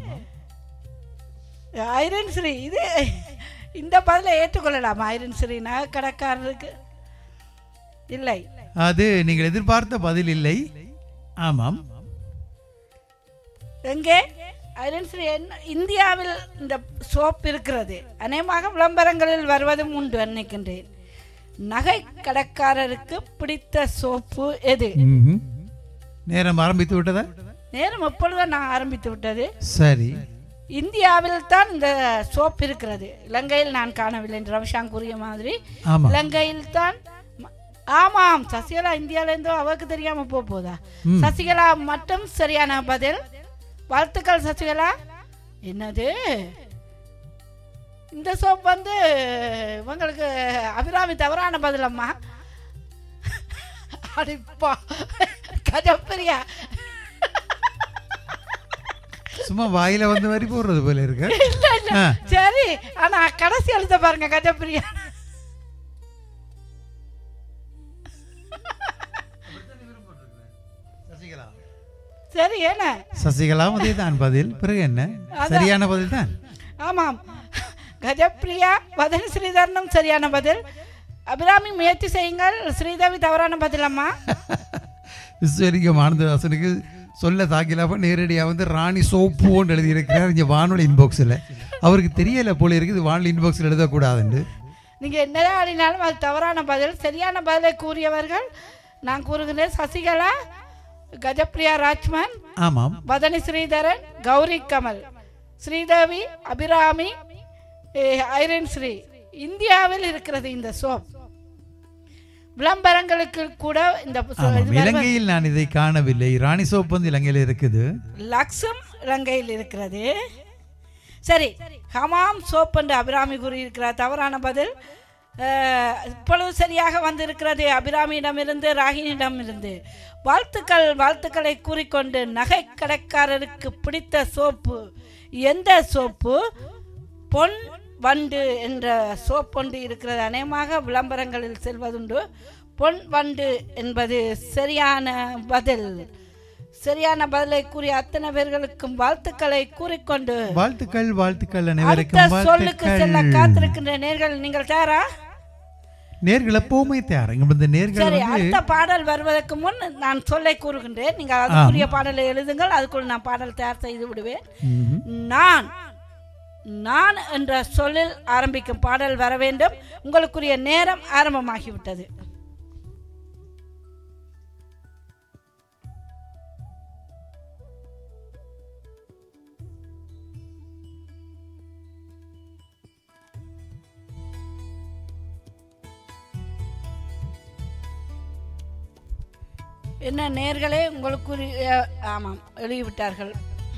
ஐரன் ஸ்ரீ இது இந்த பதிலை ஏற்றுக்கொள்ளலாமா ஐரன் ஸ்ரீ நகை கடைக்காரருக்கு இல்லை அது நீங்கள் எதிர்பார்த்த பதில் இல்லை ஆமாம் எங்கே ஐரன் ஸ்ரீ என்ன இந்தியாவில் இந்த சோப் இருக்கிறது அநேகமாக விளம்பரங்களில் வருவதும் உண்டு நினைக்கின்றேன் நகை கடைக்காரருக்கு பிடித்த சோப்பு எது ம்ஹும். நேரம் ஆரம்பித்து விட்டதா நேரம் எப்பொழுது நான் ஆரம்பித்து விட்டது சரி இந்தியாவில் தான் இந்த சோப் இருக்கிறது இலங்கையில் நான் காணவில்லை என்று ரவிஷாங் கூறிய மாதிரி ஆமா இலங்கையில் தான் ம- ஆமாம் சசிகலா இந்தியால இருந்தோ அவருக்கு தெரியாம போக போதா சசிகலா மட்டும் சரியான பதில் வாழ்த்துக்கள் சசிகலா என்னது இந்த சோப் வந்து இவங்களுக்கு அபிராமி தவறான பதில் அம்மா அடிப்பா கஜப்பிரியா சும்மா வாயில வந்த மாதிரி போடுறது போல இருக்கு இல்ல இல்ல ஆ. சரி ஆனா கடைசி எழுத பாருங்க கஜப்பிரியா சரி என்ன சசிகலா அதே தான் பதில் பிறகு என்ன சரியான பதில் தான் ஆமாம் கஜப்பிரியா வதன் ஸ்ரீதரனும் சரியான பதில் அபிராமி முயற்சி செய்யுங்கள் ஸ்ரீதேவி தவறான பதில் அம்மா விஸ்வரிகம் ஆனந்ததாசனுக்கு சொல்ல தாக்கிலாம நேரடியாக வந்து ராணி சோப்புன்னு எழுதியிருக்கிறார் இங்கே வானொலி இன்பாக்ஸில் அவருக்கு தெரியலை போல இருக்குது வானொலி இன்பாக்ஸில் எழுதக்கூடாதுன்னு நீங்க என்னதான் ஆடினாலும் அது தவறான பதில் சரியான பதிலை கூறியவர்கள் நான் கூறுகிறேன் சசிகலா கஜப்பிரியா ராஜ்மன் ஆமாம் வதனி ஸ்ரீதரன் கௌரி கமல் ஸ்ரீதேவி அபிராமி eh, ஐரன் ஸ்ரீ இந்தியாவில் இருக்கிறது இந்த சோப் விளம்பரங்களுக்கு கூட இந்த சோ- ஆமாம் இது வருவது- இலங்கையில் நான் இதை காணவில்லை ராணி சோப்பு வந்து இலங்கையில் இருக்குது லக்ஸும் இலங்கையில் இருக்கிறது சரி ஹமாம் சோப் என்று அபிராமி கூறியிருக்கிறார் தவறான பதில் அஹ், இப்பொழுது சரியாக வந்திருக்கிறது அபிராமியிடமிருந்து ராகினியிடமிருந்து வாழ்த்துக்கள் வாழ்த்துக்களை கூறிக்கொண்டு நகை கடைக்காரருக்கு பிடித்த சோப்பு எந்த சோப்பு பொன் வண்டு என்ற சோப் ஒன்று இருக்கிறது அநேகமாக விளம்பரங்களில் செல்வதுண்டு பொன் வண்டு என்பது சரியான பதில் சரியான பதிலை கூறிய அத்தனை பேர்களுக்கும் வாழ்த்துக்களை கூறிக்கொண்டு வாழ்த்துக்கள் வாழ்த்துக்கள் அடுத்த அனைவருக்கும் சொல்லுக்கு செல்ல வாழ்த்துக்கள் காத்திருக்கின்ற நேர்கள் நீங்கள் தயாரா நேர்கள் எப்பவுமே தயார் இங்க இந்த நேர்கள் சரி வந்து அடுத்த பாடல் வருவதற்கு முன் நான் சொல்லை கூறுகின்றேன் நீங்கள் அதுக்குரிய பாடலை எழுதுங்கள் அதுக்குள் நான் பாடல் தயார் செய்து விடுவேன் ம்ஹும். நான் நான் என்ற சொல்லில் ஆரம்பிக்கும் பாடல் வர வேண்டும் உங்களுக்குரிய நேரம் ஆரம்பமாகிவிட்டது என்ன நேர்களே உங்களுக்குரிய ஆமாம் எழுதிவிட்டார்கள்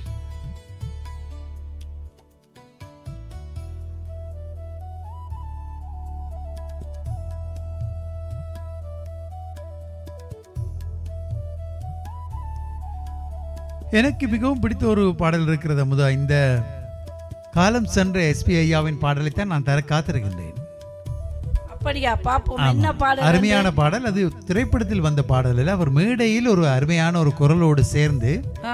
எனக்கு மிகவும் பிடித்த ஒரு பாடல் இருக்கிறது அமுதா இந்த காலம் சென்ற எஸ்பி ஐயாவின் பாடலைத்தான் நான் தர காத்திருக்கின்றேன் அப்படியா பாப்போம் ஆமா. என்ன பாடல் அருமையான பாடல் அது திரைப்படத்தில் வந்த பாடல் இல்ல அவர் மேடையில் ஒரு அருமையான ஒரு குரலோடு சேர்ந்து ஆ,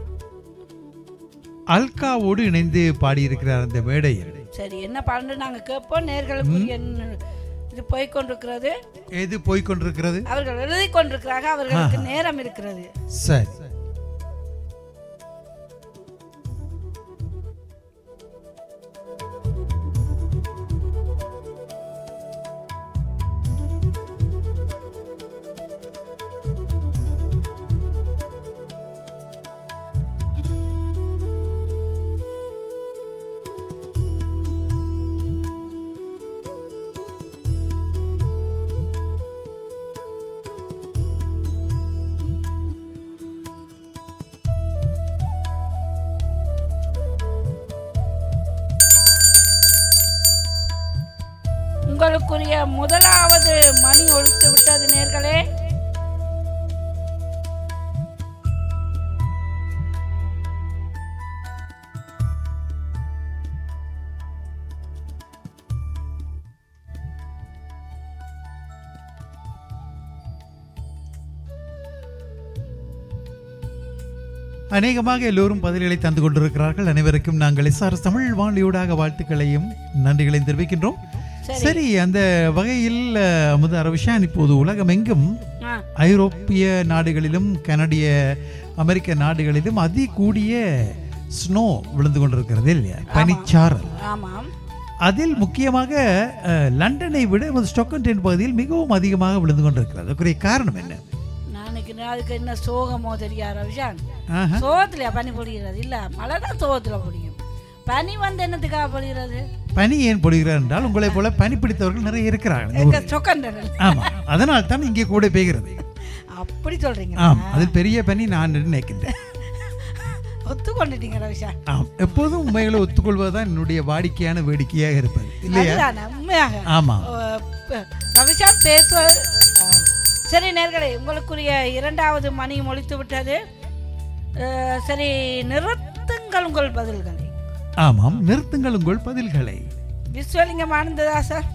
அல்காவோடு இணைந்து பாடியிருக்கிறார் அந்த மேடையில் சரி என்ன பாடல் நாங்க கேட்போம் நேர்களுக்குரிய ந- இது போய் கொண்டிருக்கிறது எது போய்க்கொண்டிருக்கிறது அவர்கள் எழுதி கொண்டிருக்கிறார்கள் அவர்களுக்கு நேரம் இருக்கிறது சரி உங்களுக்குரிய முதலாவது மணி ஒழித்து விட்டது நேர்களே அநேகமாக எல்லோரும் பதில்களை தந்து கொண்டிருக்கிறார்கள் அனைவருக்கும் நாங்கள் எஸ்ஆர்எஸ் தமிழ் வானொலியூடாக வாழ்த்துக்களையும் நன்றிகளையும் தெரிவிக்கின்றோம் சரி அந்த வகையில் அஹ், அமுத அரவிஷான் இப்போது உலகமெங்கும் ஆ, ஐரோப்பிய நாடுகளிலும் கனடிய அமெரிக்க நாடுகளிலும் அதி கூடிய ஸ்னோ விழுந்து கொண்டிருக்கிறது இல்லையா பனிச்சாரல் ஆமாம் அதில் முக்கியமாக அஹ், லண்டனை விட ஸ்டொக்கன்டென் பகுதியில் மிகவும் அதிகமாக விழுந்து கொண்டிருக்கிறது அதுக்குரிய காரணம் என்ன நாளைக்கு அதுக்கு என்ன சோகமோ தெரியா ரவிஷான் ஆஹா. சோகத்திலயா பனி பொழிகிறது இல்ல மழை தான் சோகத்துல பொழியும் பனி வந்து என்னத்துக்காக பொழிகிறது பனி ஏன் பொழிகிறார் என்றால் உங்களைப் போல பனி பிடித்தவர்கள் நிறைய இருக்கிறார்கள் இந்த எங்க ஊரில். சொக்கண்டனல் ஆமா அதனால் தான் இங்கே கூட பெய்கிறது அப்படி சொல்றீங்க ஆம் அதில் பெரிய பனி நான் நினைக்கின்றேன் ஒத்துக்கொண்டுட்டீங்க ரவிஷான் ஆம் எப்போதும் உண்மைகளை ஒத்துக்கொள்வதுதான் என்னுடைய வாடிக்கையான வேடிக்கையாக இருப்பது இல்லையா அதுதானே உண்மையாக ஆமா அஹ், ப- ரவிஷான் பேசுவது அஹ், சரி நேர்களே உங்களுக்குரிய இரண்டாவது மணி ஒழித்து விட்டது அஹ், சரி நிறுத்துங்கள் உங்கள் பதில்களை ஆமாம் நிறுத்துங்கள் உங்கள் பதில்களை விஸ்வலிங்கம் ஆனந்ததாசர்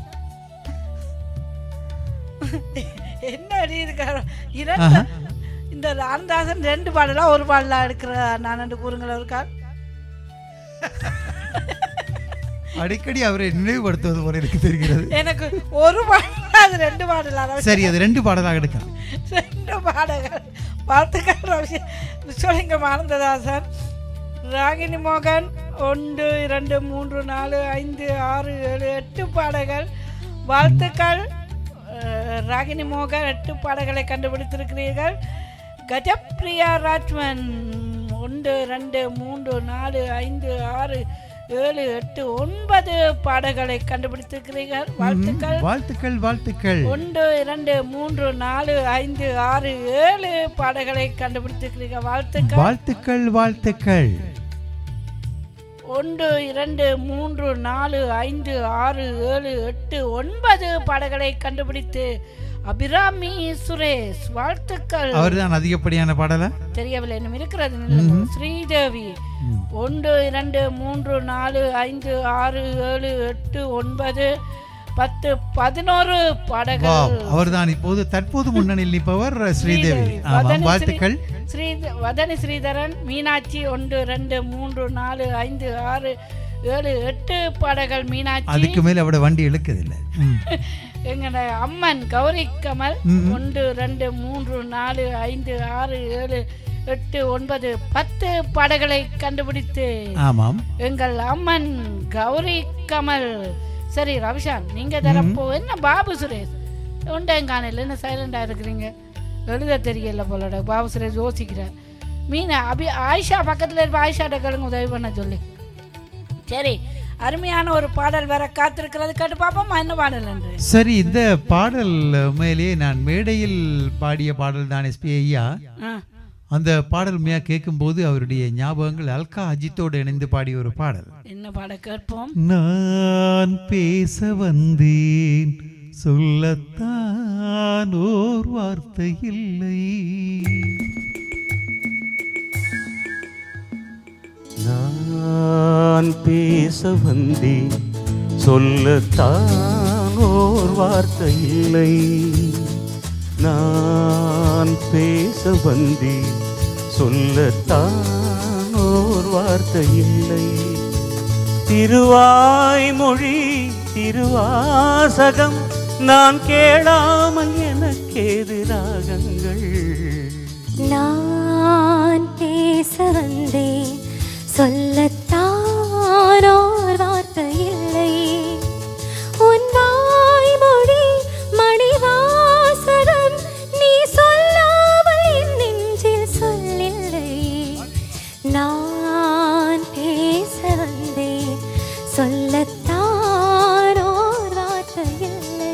என்ன அடி இருக்காரோ இரண்டு இந்த ஆனந்தாசன் ரெண்டு பாடலா ஒரு பாடலா எடுக்கிற நான் என்று கூறுங்கள் இருக்கார் அடிக்கடி அவரை நினைவுபடுத்துவது போல எனக்கு தெரிகிறது எனக்கு ஒரு பாடல் அது ரெண்டு பாடலா ரவி. சரி அது ரெண்டு பாடலாக எடுக்கலாம் ரெண்டு பாடல்கள் வாழ்த்துக்கள் ரவி விஸ்வலிங்கம் ஆனந்ததாசன் ராகினி மோகன் ஒன்று இரண்டு மூன்று நாலு ஐந்து ஆறு ஏழு எட்டு பாடல்கள் வாழ்த்துக்கள் அஹ், ராகினி மோகன் எட்டு பாடல்களை கண்டுபிடித்திருக்கிறீர்கள் கஜப்ரியா ராஜ்மன் ஒன்று ரெண்டு மூன்று நாலு ஐந்து ஆறு ஏழு எட்டு ஒன்பது பாடல்களை கண்டுபிடித்திருக்கிறீர்கள் வாழ்த்துக்கள் வாழ்த்துக்கள் வாழ்த்துக்கள் ஒன்று இரண்டு மூன்று நாலு ஐந்து ஆறு ஏழு பாடல்களை கண்டுபிடித்திருக்கிறீங்க வாழ்த்துக்கள் வாழ்த்துக்கள் வாழ்த்துக்கள் ஒன்று இரண்டு மூன்று நாலு ஐந்து ஆறு ஏழு எட்டு ஒன்பது பாடல்களை கண்டுபிடித்து அபிராமி சுரேஷ் வாழ்த்துக்கள் அவர்தான் அதிகப்படியான பாடலா தெரியவில்லை இன்னும் இருக்கிறது நில்லுங்க. ஸ்ரீதேவி ஒன்று இரண்டு மூன்று நாலு ஐந்து ஆறு ஏழு எட்டு ஒன்பது பத்து பதினோரு வாவ் பாடல்கள் அவர்தான் இப்போது தற்போது முன்னணியில் நிற்பவர் ஸ்ரீதேவி ஆமாம் வதனி வாழ்த்துக்கள் ஸ்ரீ- ஸ்ரீ வதனி ஸ்ரீதரன் மீனாட்சி ஒன்று ரெண்டு மூன்று நாலு ஐந்து ஆறு ஏழு எட்டு பாடல்கள் மீனாட்சி அதுக்கு மேல அவட வண்டி இழுக்கதில்லை ம். எங்கட அம்மன் கௌரி கமல் ஒன்று ரெண்டு மூன்று நாலு ஐந்து ஆறு ஏழு எட்டு ஒன்பது பத்து பாடல்களை கண்டுபிடித்து ஆமாம் எங்கள் அம்மன் கௌரி கமல் சரி ரவிஷான் நீங்க தரப்போ என்ன பாபு சுரேஷ் உண்டங்கானையில் என்ன சைலண்டா இருக்கிறீங்க எழுத தெரியல போலட பாபு சுரேஷ் யோசிக்கிறார் மீனா அபி ஆயிஷா பக்கத்துல இருப்ப ஆயிஷாட்ட கேளுங்க உதவி பண்ண சொல்லி சரி அருமையான ஒரு பாடல் வர காத்திருக்கிறது கேட்டு பார்ப்போமா என்ன பாடல் என்று சரி இந்த பாடல் உண்மையிலேயே நான் மேடையில் பாடிய பாடல் தான் எஸ்பி ஐயா ஆ, அந்த பாடல் உண்மையாக கேட்கும்போது அவருடைய ஞாபகங்கள் அல்கா அஜித்தோடு இணைந்து பாடிய ஒரு பாடல் என்ன பாடல் கேட்போம் நான் பேச வந்தேன் சொல்லத்தான் ஓர் வார்த்தை இல்லை நான் பேச வந்தேன் சொல்லத்தான் ஓர் வார்த்தை இல்லை நான் பேச வந்தேன் சொல்லத்தான் ஓர் வார்த்தை இல்லை திருவாய்மொழி திருவாசகம் நான் கேளாமல் எனக்கேது ராகங்கள் நான் பேச வந்தேன் சொல்லத்தான் ஓர் வார்த்தை இல்லை உன் வாய்மொழி மணிவாசகம் நீ சொல்லாமல் என் நெஞ்சில் சொல்லில்லை நான் பேச வந்தேன் சொல்லத்தான் ஓர் வார்த்தை இல்லை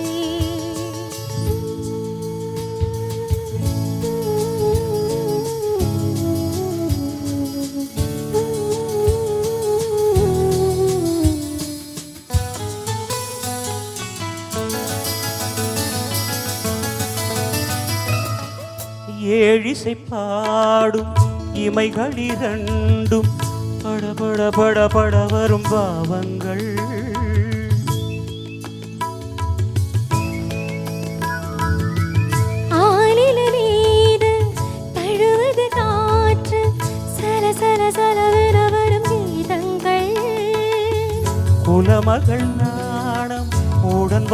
ஏழிசை பாடும் இமைகளிரண்டும் படபட படபட வரும் பாவங்கள் ஆலில மீது தழுவது காற்று சல சல சலவென வரும் கீதங்கள் குலமகள் நாணம் உடன்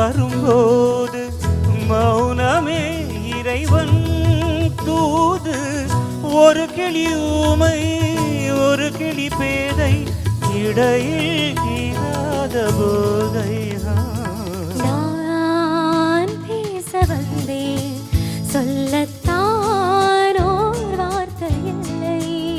வரும்போது மௌனமே இறைவன் தூது ஒரு கிளி ஊமை ஒரு கிளி பேதை இடையில் தீராத போதை ஆ. நான் பேச வந்தேன் சொல்லத்தான் ஓர் வார்த்தை இல்லை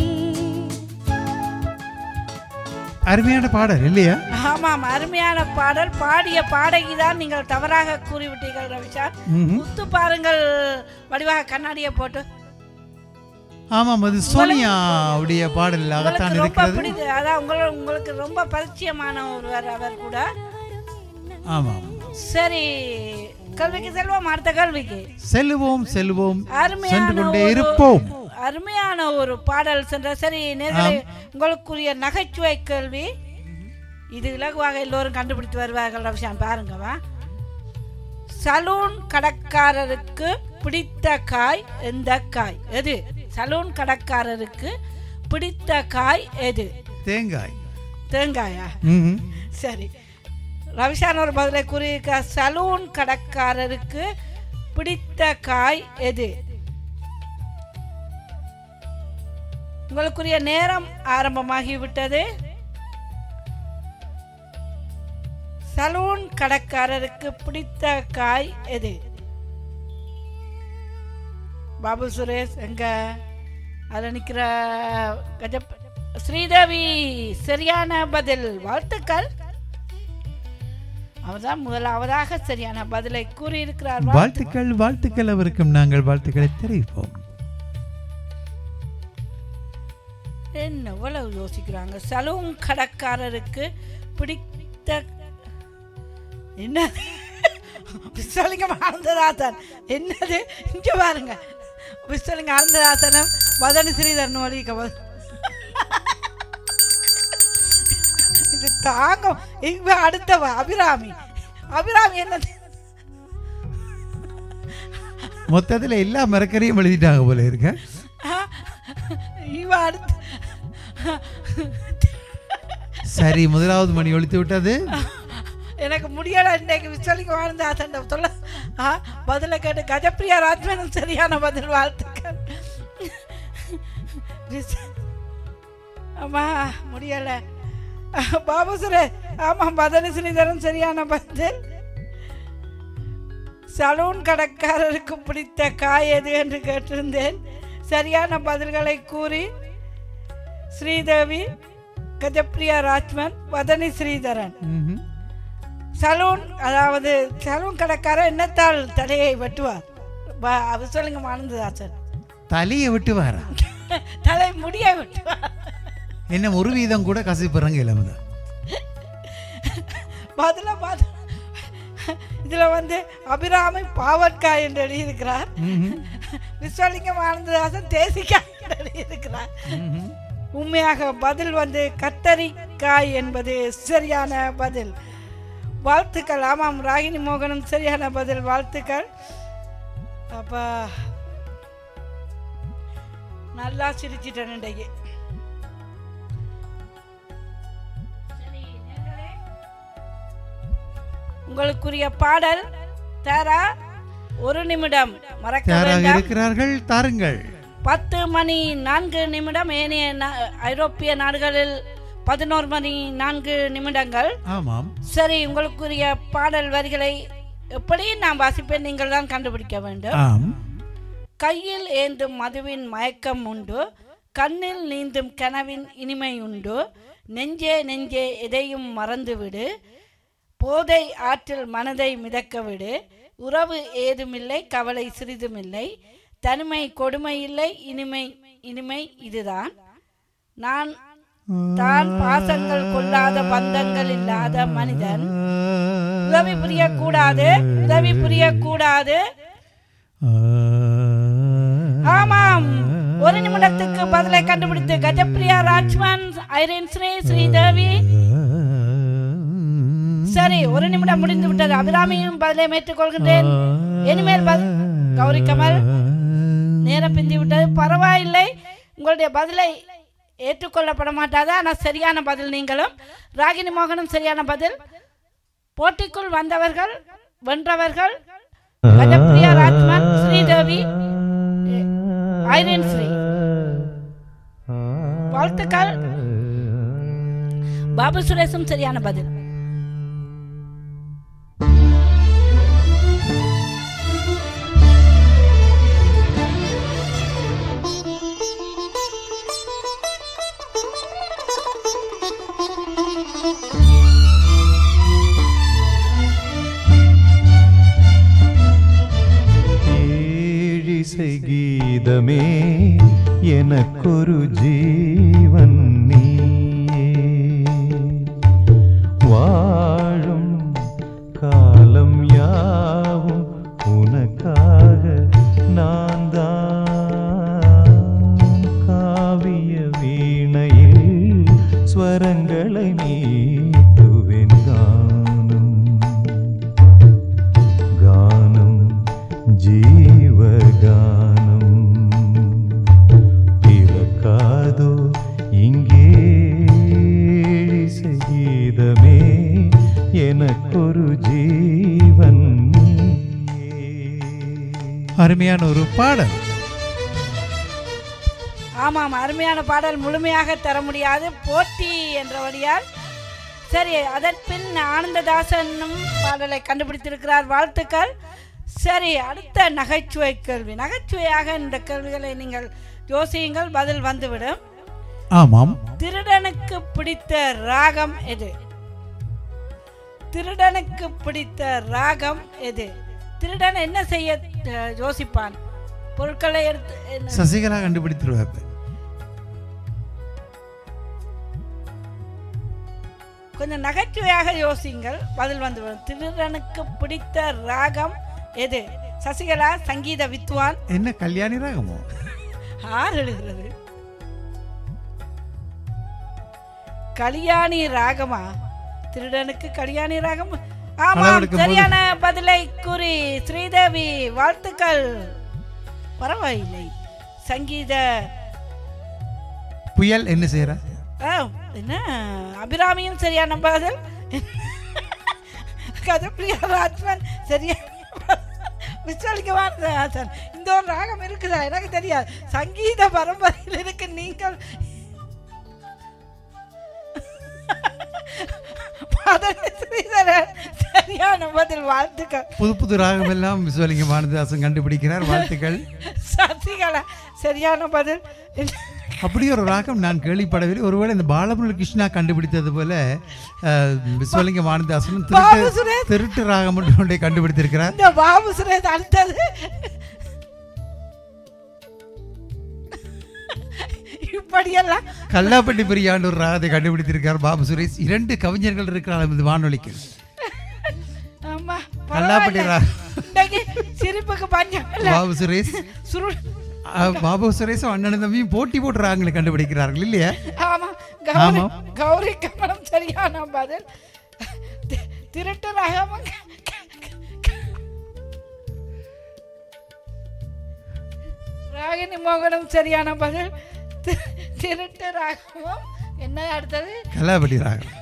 அருமையான பாடல் இல்லையா ஆமாம் அருமையான பாடல் பாடிய பாடகி தான் நீங்கள் தவறாக கூறிவிட்டீர்கள் ரவிஷான் ம்ஹும். முத்து பாருங்கள் வடிவாக கண்ணாடியை போட்டு ஆமாம் அது சோனியாவுடைய பாடலாகத்தான் உங்களுக்கு ரொம்ப இருக்கிறது பிடித்து அதான் உங்கள உங்களுக்கு ரொம்ப பரிச்சயமான ஒருவர் அவர் கூட ஆமாம் சரி கல்விக்கு செல்வோம் அடுத்த கல்விக்கு செல்லுவோம் செல்வோம் சென்று அருமையான கொண்டே ஒரு- இருப்போம் அருமையான ஒரு பாடல் சென்ற சரி நேர்களை உங்களுக்குரிய நகைச்சுவை கேள்வி இது இலகுவாக எல்லோரும் கண்டுபிடித்து வருவார்கள் ரவிஷான் பாருங்கவா சலூன் கடைக்காரருக்கு பிடித்த காய் எந்த காய் எது சலூன் கடைக்காரருக்கு பிடித்த காய் எது தேங்காய் தேங்காயா ம்ஹும். சரி ரவிஷான் ஒரு பதிலை கூறியிருக்க சலூன் கடைக்காரருக்கு பிடித்த காய் எது உங்களுக்குரிய நேரம் ஆரம்பமாகிவிட்டது சலூன் கடைக்காரருக்கு பிடித்த காய் எது பாபு சுரேஷ் எங்க அதில் நிற்கிற கஜப் ஸ்ரீதேவி சரியான பதில் வாழ்த்துக்கள் அவர்தான் முதலாவதாக சரியான பதிலை கூறியிருக்கிறார் வாழ்த்து- வாழ்த்துக்கள் வாழ்த்துக்கள் அவருக்கும் நாங்கள் வாழ்த்துக்களை தெரிவிப்போம் என்ன எவ்வளவு யோசிக்கிறாங்க சலூன் கடைக்காரருக்கு பிடித்த என்ன விஸ்வலிங்கம் ஆனந்ததாசன் என்னது இங்க பாருங்க விஸ்வலிங்க ஆனந்ததாசனம் மதனி ஸ்ரீதரன் ஒழிக்க இது தாங்கும் இவ அடுத்தவ அபிராமி அபிராமி என்னது மொத்தத்துல எல்லா மரக்கரையும் எழுதிட்டாங்க போல இருக்க இவ அடுத்த சரி முதலாவது மணி ஒழித்து விட்டது எனக்கு முடியல இன்னைக்கு விசாலிக்க வாழ்ந்த ஆசண்ட சொல்ல ஆ பதில கேட்டு கஜப்பிரியா ராஜ்மேனும் சரியான பதில் வாழ்த்துக்கள் விஸ்- அம்மா முடியல பாபு சுரே ஆமாம் பதனி ஸ்ரீதரன் சரியான பதில் சலூன் கடைக்காரருக்கு பிடித்த காய் எது என்று கேட்டிருந்தேன் சரியான பதில்களை கூறி ஸ்ரீதேவி கஜப்பிரியா ராஜ்மன் வதனி ஸ்ரீதரன் ம்ஹும். சலூன் அதாவது சலூன் கடைக்காரர் என்னத்தால் தலையை வெட்டுவார் ப- அவர் சொல்லுங்க ஆனந்ததாசன் தலையை விட்டு வாரா தலை முடியை வெட்டுவார் என்ன ஒரு வீதம் கூட கசிப்புறங்க இளமதா பதில பாத்து இதுல வந்து அபிராமி பாவற்காய் என்று எழுதியிருக்கிறார் விஸ்வலிங்கம் ஆனந்ததாசன் தேசிக்காய் என்று எழுதியிருக்கிறார் உண்மையாக பதில் வந்து கத்தரிக்காய் என்பது சரியான பதில் வாழ்த்துக்கள் ஆமாம் ராகினி மோகனும் சரியான பதில் வாழ்த்துக்கள் அப்பா நல்லா சிரிச்சிட்டேன் இன்றைக்கு உங்களுக்குரிய பாடல் தாரா ஒரு நிமிடம் மறக்க யாராக வேண்டாம் இருக்கிறார்கள் தாருங்கள் பத்து மணி நான்கு நிமிடம் ஏனைய நா- ஐரோப்பிய நாடுகளில் பதினோரு மணி நான்கு நிமிடங்கள் ஆமாம் சரி உங்களுக்குரிய பாடல் வரிகளை எப்படி நான் வாசிப்பேன் நீங்கள் தான் கண்டுபிடிக்க வேண்டும் ஆம் கையில் ஏந்தும் மதுவின் மயக்கம் உண்டு கண்ணில் நீந்தும் கனவின் இனிமை உண்டு நெஞ்சே நெஞ்சே எதையும் மறந்துவிடு போதை ஆற்றில் மனதை மிதக்க விடு உறவு ஏதுமில்லை கவலை சிறிதுமில்லை தனிமை கொடுமை இல்லை இனிமை இனிமை இதுதான் நான் தான் பாசங்கள் கொள்ளாத பந்தங்கள் இல்லாத மனிதன் உதவி புரியக்கூடாது உதவி புரியக்கூடாது ஆமாம் ஒரு நிமிடத்துக்கு பதிலை கண்டுபிடித்து கஜப்பிரியா ராஜ்மன் ஐரின் ஸ்ரீ ஸ்ரீதேவி சரி ஒரு நிமிடம் முடிந்து விட்டது அபிராமியும் பதிலை ஏற்றுக்கொள்கின்றேன் இனிமேல் பதில் கௌரி கமல் நேரம் பிந்தி விட்டது பரவாயில்லை உங்களுடைய பதிலை ஏற்றுக்கொள்ளப்பட மாட்டாது ஆனால் சரியான பதில் நீங்களும் ராகினி மோகனும் சரியான பதில் போட்டிக்குள் வந்தவர்கள் வென்றவர்கள் கஜப்பிரியா ராஜ்மன் ஸ்ரீதேவி ஐரின் ஸ்ரீ பாபு சுரேஷும் சரியான பதில் ஏழிசை கீதமே எனக்கொரு ஜீவன் நீயே வாழும் காலம் யாவும் உனக்காக நான் தான் காவிய வீணையில் ஸ்வரங்களை நீட்டுவேன் கானம் கானம் ஜீவகானம் பிறக்காதோ இங்கே சங்கீதமே எனக்கொரு ஜீவன் நீயே. அருமையான ஒரு பாடல் ஆமாம் அருமையான பாடல் முழுமையாக தர முடியாது போட்டி என்றபடியால் சரி அதன் பின் ஆனந்ததாசனும் பாடலை கண்டுபிடித்திருக்கிறார் வாழ்த்துக்கள் சரி அடுத்த நகைச்சுவை கேள்வி நகைச்சுவையாக இந்த கேள்விகளை நீங்கள் யோசியுங்கள் பதில் வந்துவிடும் ஆமாம் திருடனுக்கு பிடித்த ராகம் எது திருடனுக்கு பிடித்த ராகம் எது திருடன் என்ன செய்ய அஹ், யோசிப்பான் பொருட்களை எடுத்து என்ன- சசிகலா கண்டுபிடித்துருவார் கொஞ்சம் நகைச்சுவையாக யோசிங்கள் பதில் வந்துவிடும் திருடனுக்கு பிடித்த ராகம் எது சசிகலா சங்கீத வித்வான் என்ன கல்யாணி ராகமோ ஆறு எழுதுகிறது கல்யாணி ராகமா திருடனுக்கு கல்யாணி ராகம் ஆமாம் அளவெடுக்கும் போது- சரியான பதிலை கூறி ஸ்ரீதேவி வாழ்த்துக்கள் பரவாயில்லை சங்கீத புயல் என்ன செய்யற ஆ, என்ன அபிராமியும் சரியான பதில் கதப்பிரியா ராஜ்மன் சரியா விசாரிக்க இந்த ஒரு ராகம் இருக்குதா எனக்கு தெரியாது சங்கீத பரம்பரையில் இருக்கு நீங்கள் பதவி ஸ்ரீதரன் சரியான பதில் வாழ்த்துக்கள் புது புது ராகம் எல்லாம் விஸ்வலிங்க மானதாசன் கண்டுபிடிக்கிறார் வாழ்த்துக்கள் சசிகலா சரியான பதில் அப்படி ஒரு ராகம் நான் கேள்விப்படவில்லை ஒருவேளை இந்த பாலமுரளி கிருஷ்ணா கண்டுபிடித்தது போல அஹ், விஸ்வலிங்க மானதாசனும் பாபு திருட்டு சுரேஷ். திருட்டு ராகம் ஒன்று ஒன்றை கண்டுபிடித்திருக்கிறார் இந்த பாபு சுரேஷ் அடுத்தது இப்படியெல்லாம் கல்லாப்பட்டி பெரியாண்டு ஒரு ராகத்தை கண்டுபிடித்திருக்கிறார் பாபு சுரேஷ் இரண்டு கவிஞர்கள் இருக்கிறார் இந்த வானொலிக்கு ஆமா கல்லாப்பட்டி பரவாயில்ல. ராகம் இன்னைக்கு சிரிப்புக்கு பஞ்சம் இல்ல பாபு சுரேஷ் சுருள் அஹ், பாபு சுரேஷும் அண்ணன் தம்பியும் போட்டி போட்டு ராகங்களை கண்டுபிடிக்கிறார்கள் இல்லையா ஆமா கௌரி ஆமா. கௌரி கமலம் சரியான பதில் தி- திருட்டு ரகமும் க- க- க- ராகினி மோகனும் சரியான பதில் தி- திருட்டு ராகமும் என்ன அடுத்தது கல்லாப்பட்டி ராகம்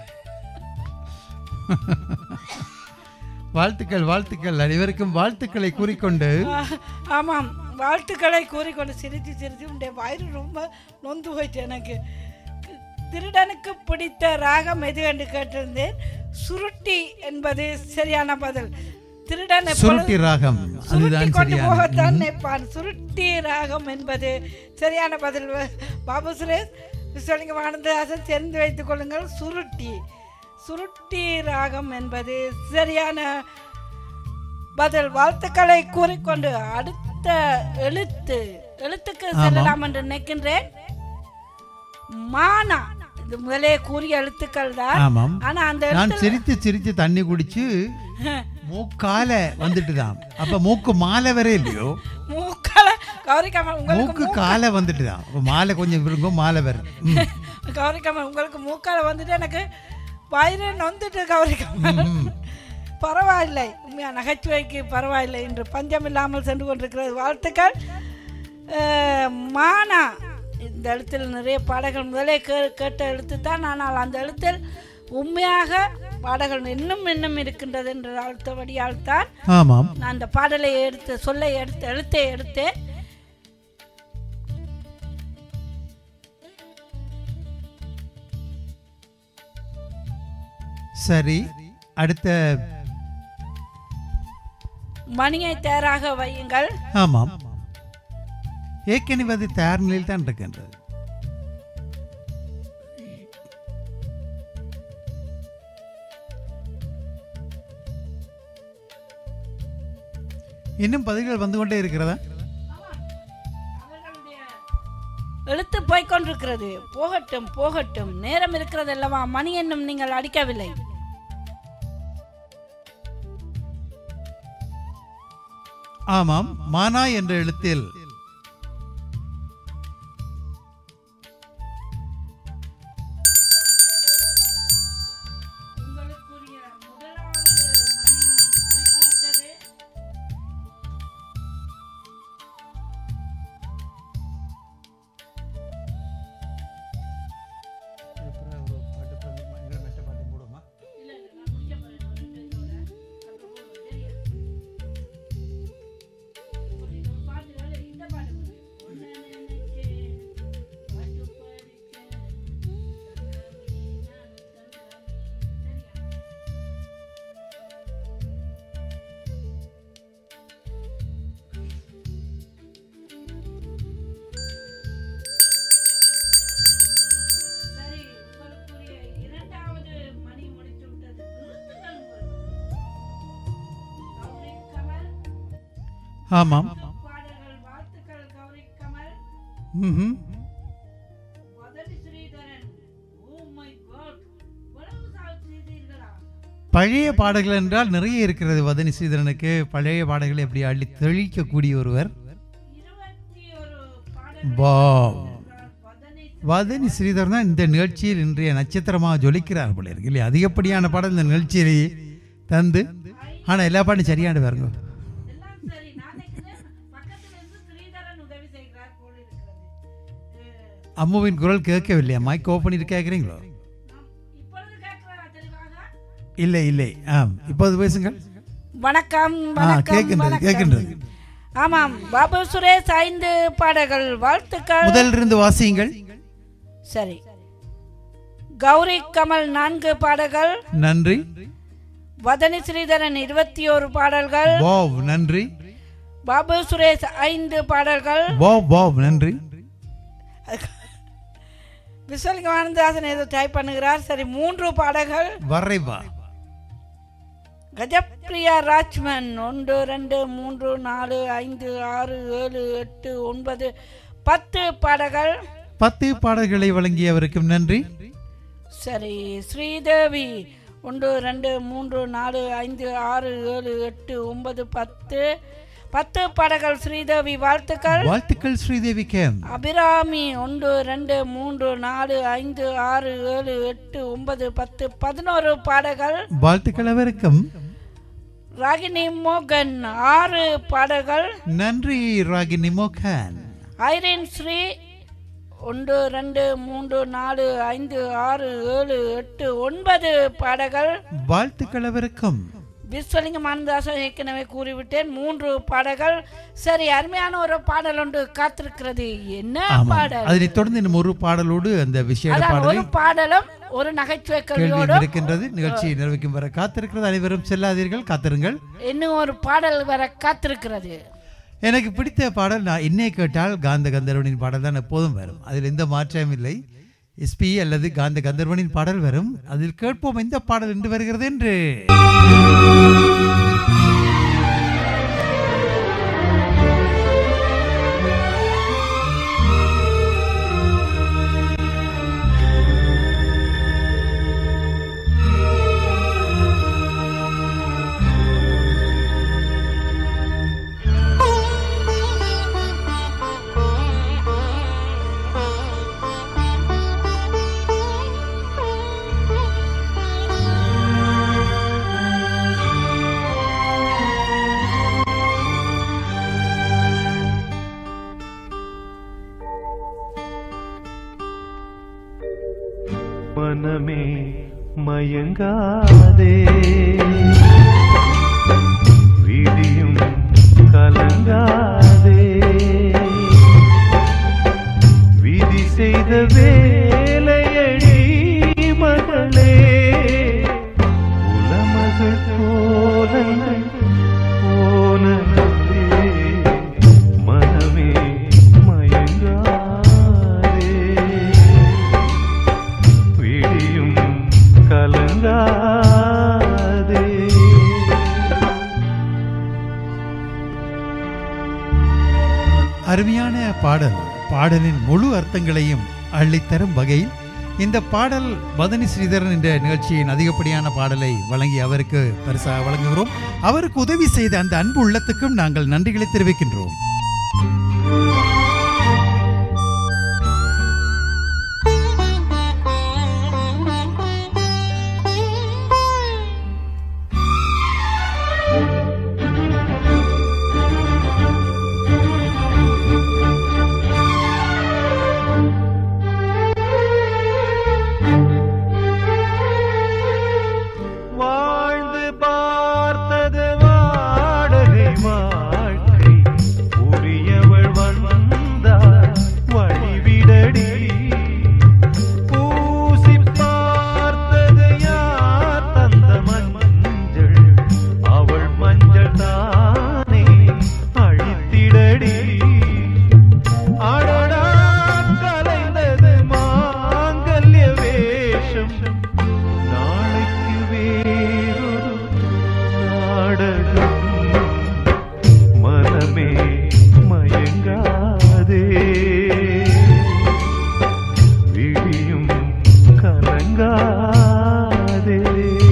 வாழ்த்துக்கள் வாழ்த்துக்கள் அனைவருக்கும் வாழ்த்துக்களை கூறிக்கொண்டு ஆ, ஆமாம் வாழ்த்துக்களை கூறிக்கொண்டு சிரித்து சிரித்து உடைய வயிறு ரொம்ப நொந்து போயிட்டு எனக்கு திருடனுக்கு பிடித்த ராகம் எது என்று கேட்டிருந்தேன் சுருட்டி என்பது சரியான பதில் திருடன் எப்பொழுதும் சுருட்டி ராகம் சுருட்டி அதுதான் கொண்டு சரியான போகத்தான் ம். நினைப்பான் சுருட்டி ராகம் என்பது சரியான பதில் பாபு சுரேஷ் விஸ்வலிங்க ஆனந்ததாசன் தெரிந்து வைத்துக் கொள்ளுங்கள் சுருட்டி சுருட்டி ராகம் என்பது சரியான பதில் வாழ்த்துக்களை கூறிக்கொண்டு அடுத்த எழுத்து எழுத்துக்கு ஆமாம். செல்லலாம் என்று நினைக்கின்றேன் மானா இது முதலே கூறிய எழுத்துக்கள் தான் ஆமாம் ஆனா அந்த நான் எழுத்துல சிரித்து சிரித்து தண்ணி குடிச்சு மூக்கால வந்துட்டு தான் அப்ப மூக்கு மாலை வரை இல்லையோ மூக்கால கௌரிக்காம உங்களுக்கு மூக்கு காலை வந்துட்டு தான் அப்ப மாலை கொஞ்சம் விரும்பும் மாலை வரும் ம். கௌரிக்காம உங்களுக்கு மூக்கால வந்துட்டு எனக்கு வயிறு நொந்துட்டு கௌரிக்காம பரவாயில்லை உண்மையா நகைச்சுவைக்கு பரவாயில்லை இன்று பஞ்சம் இல்லாமல் சென்று கொண்டிருக்கிறது வாழ்த்துக்கள் அஹ், மானா இந்த எழுத்தில் நிறைய பாடல்கள் முதலே கே கேட்ட எழுத்து தான் ஆனால் அந்த எழுத்தில் உண்மையாக பாடல்கள் இன்னும் இன்னும் இருக்கின்றது என்ற அழுத்தபடியால் தான் ஆமாம் நான் அந்த பாடலை எடுத்து சொல்ல எடுத்து எழுத்தை எடுத்தேன் சரி அடுத்த மணியை தயாராக வையுங்கள் ஆமாம் ஏற்கனவே அது தயார் நிலையில் தான் இருக்கின்றது இன்னும் பதில்கள் வந்து கொண்டே இருக்கிறதா எழுத்து போய்க்கொண்டிருக்கிறது போகட்டும் போகட்டும் நேரம் இருக்கிறது அல்லவா மணி என்னும் நீங்கள் அடிக்கவில்லை ஆமாம் மானா என்ற எழுத்தில் ஆமாம் ம்ஹும். பழைய பாடல்கள் என்றால் நிறைய இருக்கிறது வதனி ஸ்ரீதரனுக்கு பழைய பாடல்களை எப்படி அள்ளி தெளிக்கக்கூடிய ஒருவர் வாவ். வதனி ஸ்ரீதர் தான் இந்த நிகழ்ச்சியில் இன்றைய நட்சத்திரமாக ஜொலிக்கிறார் போல இருக்கு இல்லையா அதிகப்படியான பாடல் இந்த நிகழ்ச்சியிலேயே தந்து ஆனால் எல்லா பாட்டும் சரியான பாருங்க அம்முவின் குரல் கேட்கவில்லையா மைக் ஓப்பன் பண்ணிட்டு கேட்குறீங்களோ இல்லை இல்லை ஆம் இப்போது பேசுங்கள் வணக்கம் ஆ வணக்கம் கேட்கின்றது வணக்கம் கேட்கின்றது ஆமாம் பாபு சுரேஷ் ஐந்து பாடல்கள் வாழ்த்துக்கள் முதலில் இருந்து வாசியுங்கள் சரி கௌரி கமல் நான்கு பாடல்கள் நன்றி வதனி ஸ்ரீதரன் இருபத்தி ஒரு பாடல்கள் வாவ் நன்றி பாபு சுரேஷ் ஐந்து பாடல்கள் வாவ் வாவ் நன்றி விஸ்வலிங்க ஆனந்தாசன் ஏதோ டைப் பண்ணுகிறார் சரி மூன்று பாடல்கள் வரைவா கஜப்பிரியா ராஜ்மன் ஒன்று ரெண்டு மூன்று நாலு ஐந்து ஆறு ஏழு எட்டு ஒன்பது பத்து பாடல்கள் பத்து பாடல்களை வழங்கியவருக்கும் நன்றி சரி ஸ்ரீதேவி ஒன்று ரெண்டு மூன்று நாலு ஐந்து ஆறு ஏழு எட்டு ஒன்பது பத்து பத்து பாடல்கள் ஸ்ரீதேவி வாழ்த்துக்கள் வாழ்த்துக்கள் ஸ்ரீதேவி கேம் அபிராமி ஒன்று ரெண்டு மூன்று நாலு ஐந்து ஆறு ஏழு எட்டு ஒன்பது பத்து பதினோரு பாடல்கள் வாழ்த்துக்கள் அவருக்கும் ராகினி மோகன் ஆறு பாடல்கள் நன்றி ராகினி மோகன் ஐரின் ஸ்ரீ ஒன்று ரெண்டு மூன்று நாலு ஐந்து ஆறு ஏழு எட்டு ஒன்பது பாடல்கள் வாழ்த்துக்கள் அவருக்கும் விஸ்வலிங்கம் ஆனந்தாசன் ஏற்கனவே கூறிவிட்டேன் மூன்று பாடல்கள் சரி அருமையான ஒரு பாடல் ஒன்று காத்திருக்கிறது என்ன ஆமாம் பாடல் அதனைத் தொடர்ந்து இன்னும் ஒரு பாடலோடு அந்த விசேட அதான் பாடலை ஒரு பாடலும் ஒரு நகைச்சுவை கேள்வியும் கேள்வியோடும் இருக்கின்றது நிகழ்ச்சியை நிறைவேற்றும் வர காத்திருக்கிறது அனைவரும் செல்லாதீர்கள் காத்திருங்கள் இன்னும் ஒரு பாடல் வர காத்திருக்கிறது எனக்கு பிடித்த பாடல் நான் என்னை கேட்டால் காந்த கந்தர்வனின் பாடல் தான் எப்போதும் வரும் அதில் எந்த மாற்றமும் இல்லை எஸ்பி அல்லது காந்த கந்தர்வனின் பாடல் வரும் அதில் கேட்போம் எந்த பாடல் என்று வருகிறது என்று மனமே மயங்காதே விடியும் கலங்காதே விதி செய்த வேலையடி மகளே அருமையான பாடல் பாடலின் முழு அர்த்தங்களையும் அள்ளித்தரும் வகையில் இந்த பாடல் பதனி ஸ்ரீதரன் என்ற நிகழ்ச்சியின் அதிகப்படியான பாடலை வழங்கி அவருக்கு பரிசாக வழங்குகிறோம் அவருக்கு உதவி செய்த அந்த அன்பு உள்ளத்துக்கும் நாங்கள் நன்றிகளை தெரிவிக்கின்றோம் வாழ்ந்து பார்த்தது வாடகை வாழ்க்கை உரியவள் வந்தார் வழிவிடடி பூசி பார்த்தது யார் தந்த மஞ்சள் அவள் மஞ்சள் தானே அழித்திடடி அடடா கலைந்தது மாங்கல்ய வேஷம் நாளைக்கு வேறொரு நாடகம் மனமே மயங்காதே விழியும் கலங்காதே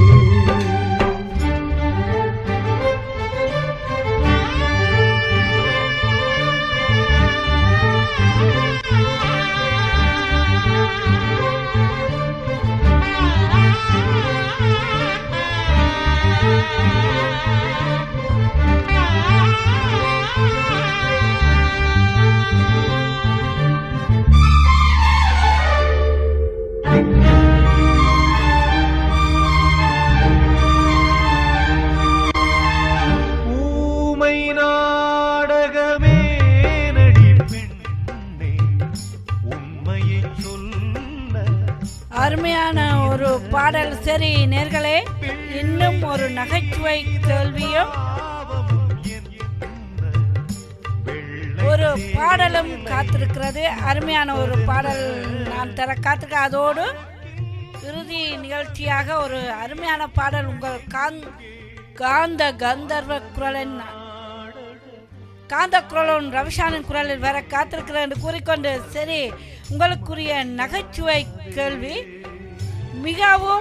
ஊமை நாடகமே நடி பெண்ணே உண்மையை சொல்ல அருமையான ஒரு பாடல் சரி நேர்களே இன்னும் ஒரு நகைச்சுவை கேள்வியும் ஒரு பாடலும் காத்திருக்கிறது அருமையான ஒரு பாடல் நான் தர காத்திருக்க அதோடு இறுதி நிகழ்ச்சியாக ஒரு அருமையான பாடல் உங்கள் காந் காந்த கந்தர்வ குரலின் காந்த குரலும் ரவிஷானின் குரலில் வர காத்திருக்கிறேன் என்று கூறிக்கொண்டு சரி உங்களுக்குரிய நகைச்சுவை கேள்வி மிகவும்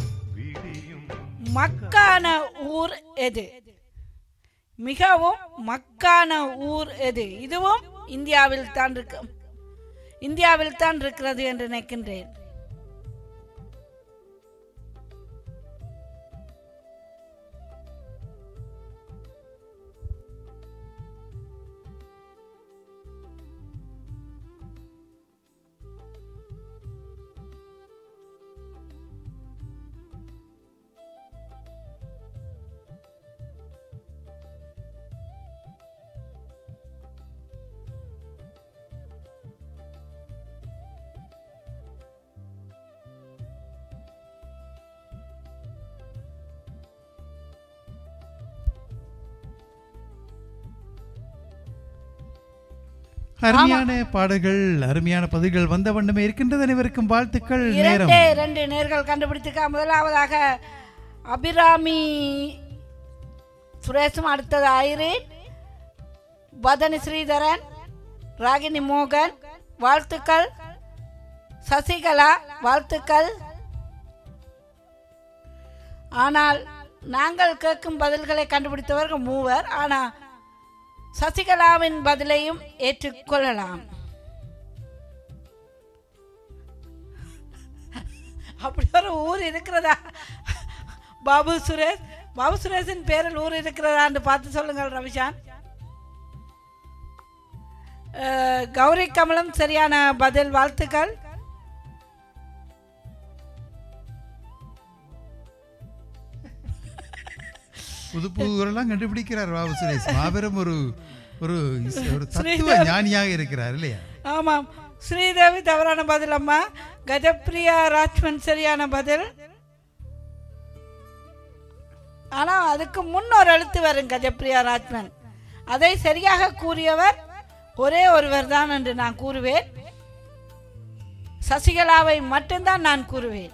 மக்கான ஊர் எது மிகவும் மக்கான ஊர் எது இதுவும் இந்தியாவில் தான் இருக்கு இந்தியாவில் தான் இருக்கிறது என்று நினைக்கின்றேன் அருமையான பாடல்கள் அருமையான பதில்கள் வந்த வண்ணமே இருக்கின்றது அனைவருக்கும் வாழ்த்துக்கள் நேரம் இரண்டே இரண்டு நேர்கள் கண்டுபிடித்துக்க முதலாவதாக அபிராமி சுரேஷும் அடுத்தது ஐரீன் பதனி ஸ்ரீதரன் ராகினி மோகன் வாழ்த்துக்கள் சசிகலா வாழ்த்துக்கள் ஆனால் நாங்கள் கேட்கும் பதில்களை கண்டுபிடித்தவர்கள் மூவர் ஆனால் சசிகலாவின் பதிலையும் ஏற்றுக்கொள்ளலாம் அப்படி ஒரு ஊர் இருக்கிறதா பாபு சுரேஷ் பாபு சுரேஷின் பேரில் ஊர் இருக்கிறதான்னு பார்த்து சொல்லுங்கள் ரவிஷான் அஹ், கௌரி கமலம் சரியான பதில் வாழ்த்துக்கள் புது புது ஊரெல்லாம் கண்டுபிடிக்கிறார் பாபு சுரேஷ் மாபெரும் ஒரு ஒரு இஸ்- ஒரு தத்துவ ஸ்ரீதர். ஞானியாக இருக்கிறார் இல்லையா ஆமாம் ஸ்ரீதேவி தவறான பதில் அம்மா கஜப்பிரியா ராஜ்மன் சரியான பதில் ஆனால் அதுக்கு முன் ஒரு எழுத்து வரும் கஜப்பிரியா ராஜ்மன் அதை சரியாக கூறியவர் ஒரே ஒருவர் தான் என்று நான் கூறுவேன் சசிகலாவை மட்டும்தான் நான் கூறுவேன்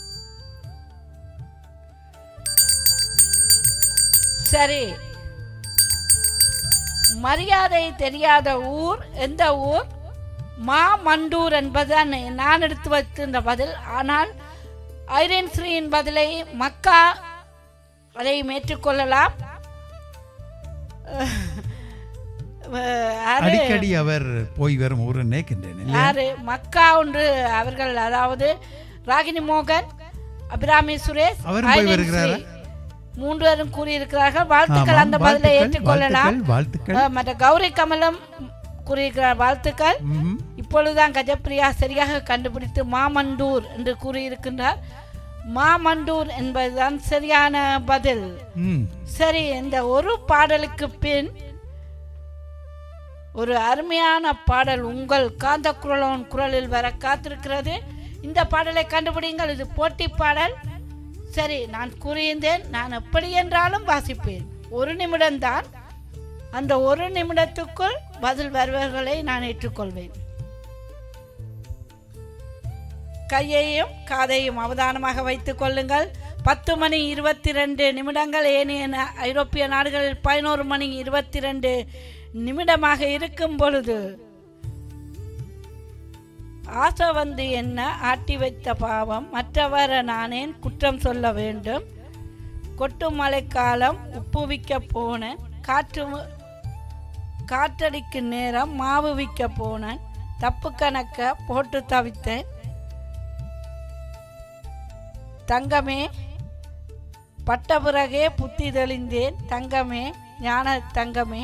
சரி மரியாதை தெரியாத ஊர் எந்த ஊர் மா மண்டூர் என்பதுதான் நான் எடுத்து வைத்திருந்த பதில் ஆனால் ஐரன் ஸ்ரீயின் பதிலை மக்கா அதையும் ஏற்றுக்கொள்ளலாம் அஹ், யாரு? அடிக்கடி அவர் போய் வரும் ஊர் நினைக்கின்றேன் இல்லையா? யாரு மக்கா ஒன்று அவர்கள் அதாவது ராகினி மோகன் அபிராமி சுரேஷ் அவரும் போய் ஐரன் வருகிறாரா? ஸ்ரீ. மூன்று பேரும் கூறியிருக்கிறார்கள் வாழ்த்துக்கள் ஆமாம், அந்த பதிலை வாழ்த்துக்கள், ஏற்றுக்கொள்ளலாம் வாழ்த்துக்கள், வாழ்த்துக்கள். அஹ், மற்ற கௌரி கமலம் கூறியிருக்கிறார் வாழ்த்துக்கள் ம்ஹும். இப்பொழுதுதான் கஜப்பிரியா சரியாக கண்டுபிடித்து மாமண்டூர் என்று கூறியிருக்கின்றார் மாமண்டூர் என்பதுதான் சரியான பதில் ம். சரி இந்த ஒரு பாடலுக்கு பின் ஒரு அருமையான பாடல் உங்கள் காந்த குரலோன் குரலில் வர காத்திருக்கிறது இந்த பாடலை கண்டுபிடிங்கள் இது போட்டி பாடல் சரி நான் கூறியிருந்தேன் நான் எப்படி என்றாலும் வாசிப்பேன் ஒரு நிமிடம்தான் அந்த ஒரு நிமிடத்துக்குள் பதில் வருவர்களை நான் ஏற்றுக்கொள்வேன் கையையும் காதையும் அவதானமாக வைத்துக் கொள்ளுங்கள் பத்து மணி இருபத்தி ரெண்டு நிமிடங்கள் ஏனைய நா- ஐரோப்பிய நாடுகளில் பதினோரு மணி இருபத்தி ரெண்டு நிமிடமாக இருக்கும் பொழுது ஆசை வந்து என்ன ஆட்டி வைத்த பாவம் மற்றவரை நானேன் குற்றம் சொல்ல வேண்டும் கொட்டும் மழைக்காலம் உப்பு விற்க போனேன் காற்று காற்றடிக்கும் நேரம் மாவு விற்க போனேன் தப்பு கணக்க போட்டு தவித்தேன் தங்கமே பட்ட பிறகே புத்தி தெளிந்தேன் தங்கமே ஞான தங்கமே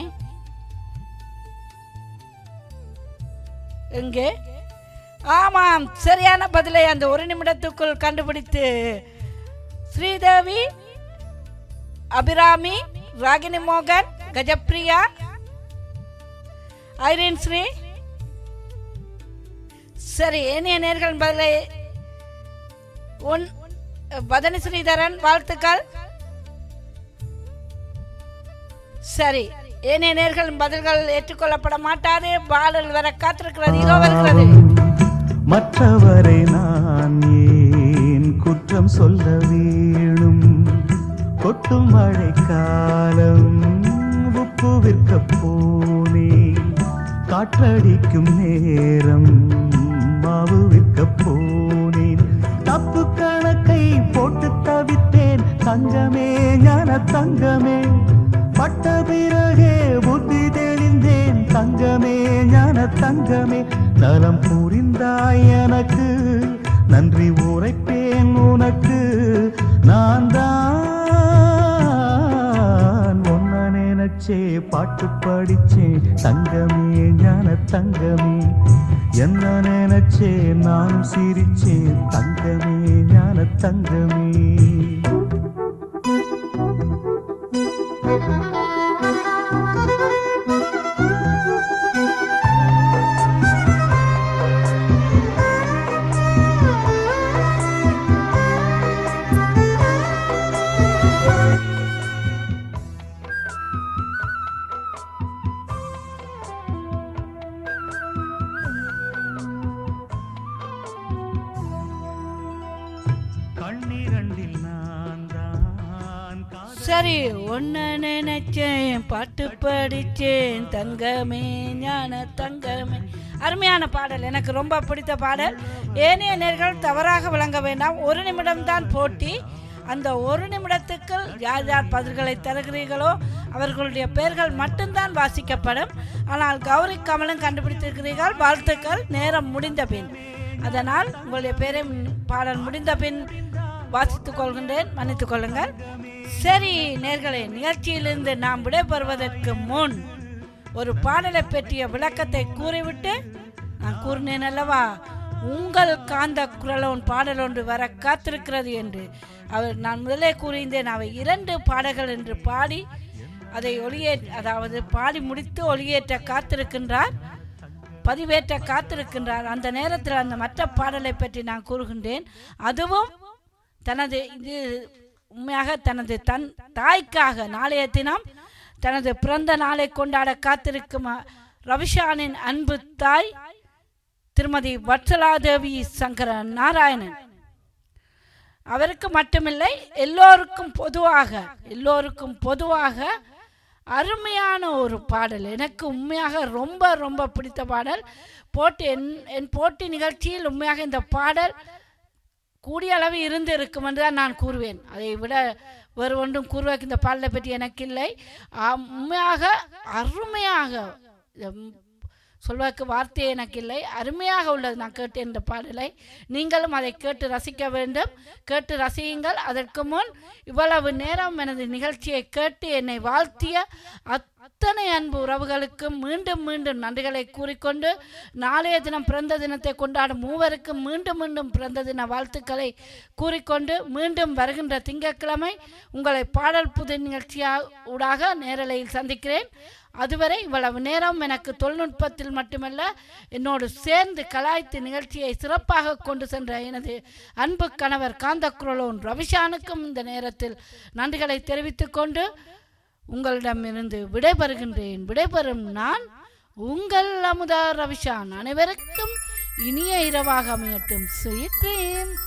எங்கே ஆமாம் சரியான பதிலை அந்த ஒரு நிமிடத்துக்குள் கண்டுபிடித்து ஸ்ரீதேவி அபிராமி ராகினி மோகன் கஜப்ரியா ஐரின் ஸ்ரீ சரி ஏனைய நேர்கள் பதிலை உன் பதனி ஸ்ரீதரன் வாழ்த்துக்கள் சரி ஏனைய நேர்கள் பதில்கள் ஏற்றுக்கொள்ளப்பட மாட்டாது பாடல் வர காத்திருக்கிறது இதோ வருகிறது மற்றவரை நான் ஏன் குற்றம் சொல்ல வேணும் கொட்டும் மழைக்காலம் உப்பு விற்க போனேன் காற்றடிக்கும் நேரம் மாவு விற்க போனேன் தப்பு கணக்கை போட்டு தவித்தேன் தங்கமே ஞான தங்கமே பட்ட பிறகே புத்தி தெளிந்தேன் தங்கமே ஞான தங்கமே நலம் புரிந்தாய் எனக்கு நன்றி உரைப்பேன் உனக்கு நான் தான் ஒன்ன நினைச்சே பாட்டு படிச்சேன் தங்கமே ஞான தங்கமே என்ன நினைச்சே நானும் சிரிச்சேன் தங்கமே ஞான தங்கமே கண்ணிரண்டில் நான் தான் காதல் சரி ஒன்ன நினைச்சேன் பாட்டு படிச்சேன் தங்கமே ஞான தங்கமே அருமையான பாடல் எனக்கு ரொம்ப பிடித்த பாடல் ஏனைய நேர்கள் தவறாக விளங்க வேண்டாம் ஒரு நிமிடம்தான் போட்டி அந்த ஒரு நிமிடத்துக்கு யார் யார் பதில்களை தருகிறீர்களோ அவர்களுடைய பெயர்கள் மட்டும்தான் வாசிக்கப்படும் ஆனால் கௌரி கமலும் கண்டுபிடித்திருக்கிறீர்கள் வாழ்த்துக்கள் நேரம் முடிந்த பின் அதனால் உங்களுடைய பேரை பாடல் முடிந்த பின் வாசித்துக் கொள்கின்றேன் மன்னித்துக் கொள்ளுங்கள் சரி நேர்களே நிகழ்ச்சியிலிருந்து நாம் விடைபெறுவதற்கு முன் ஒரு பாடலை பற்றிய விளக்கத்தை கூறிவிட்டு நான் கூறினேன் அல்லவா உங்கள் காந்த குரலோன் பாடல் ஒன்று வர காத்திருக்கிறது என்று அவர் நான் முதலே கூறியிருந்தேன் அவை இரண்டு பாடல்கள் என்று பாடி அதை ஒளியே அதாவது பாடி முடித்து ஒளியேற்ற காத்திருக்கின்றார் பதிவேற்ற காத்திருக்கின்றார் அந்த நேரத்தில் அந்த மற்ற பாடலை பற்றி நான் கூறுகின்றேன் அதுவும் தனது இது உண்மையாக தனது தன் தாய்க்காக நாளைய தினம் தனது பிறந்த நாளை கொண்டாட காத்திருக்கும் அ- ரவிஷானின் அன்பு தாய் திருமதி வத்சலாதேவி சங்கர நாராயணன் அவருக்கு மட்டுமில்லை எல்லோருக்கும் பொதுவாக எல்லோருக்கும் பொதுவாக அருமையான ஒரு பாடல் எனக்கு உண்மையாக ரொம்ப ரொம்ப பிடித்த பாடல் போட்டி என் என் போட்டி நிகழ்ச்சியில் உண்மையாக இந்த பாடல் கூடிய அளவு இருந்து இருக்கும் என்று தான் நான் கூறுவேன் அதை விட வேறு ஒன்றும் கூறுவதற்கு இந்த பாடலை பற்றி எனக்கு இல்லை ஆம், உண்மையாக அருமையாக உம், சொல்வதற்கு வார்த்தை எனக்கு இல்லை அருமையாக உள்ளது நான் கேட்டேன் இந்த பாடலை நீங்களும் அதை கேட்டு ரசிக்க வேண்டும் கேட்டு ரசியுங்கள் அதற்கு முன் இவ்வளவு நேரம் எனது நிகழ்ச்சியை கேட்டு என்னை வாழ்த்திய அத்தனை அன்பு உறவுகளுக்கும் மீண்டும் மீண்டும் நன்றிகளை கூறிக்கொண்டு நாளைய தினம் பிறந்த தினத்தை கொண்டாடும் மூவருக்கும் மீண்டும் மீண்டும் பிறந்த தின வாழ்த்துக்களை கூறிக்கொண்டு மீண்டும் வருகின்ற திங்கட்கிழமை உங்களை பாடல் புது நிகழ்ச்சியாக ஊடாக நேரலையில் சந்திக்கிறேன் அதுவரை இவ்வளவு நேரம் எனக்கு தொழில்நுட்பத்தில் மட்டுமல்ல என்னோடு சேர்ந்து கலாய்த்து நிகழ்ச்சியை சிறப்பாக கொண்டு சென்ற எனது அன்பு கணவர் காந்தக்குரலோன் ரவிஷானுக்கும் இந்த நேரத்தில் நன்றிகளை தெரிவித்துக் கொண்டு உங்களிடமிருந்து விடைபெறுகின்றேன் விடைபெறும் நான் உங்கள் அமுதா ரவிஷான் அனைவருக்கும் இனிய இரவாக அமையட்டும் ஸ்வீட் ட்ரீம்ஸ்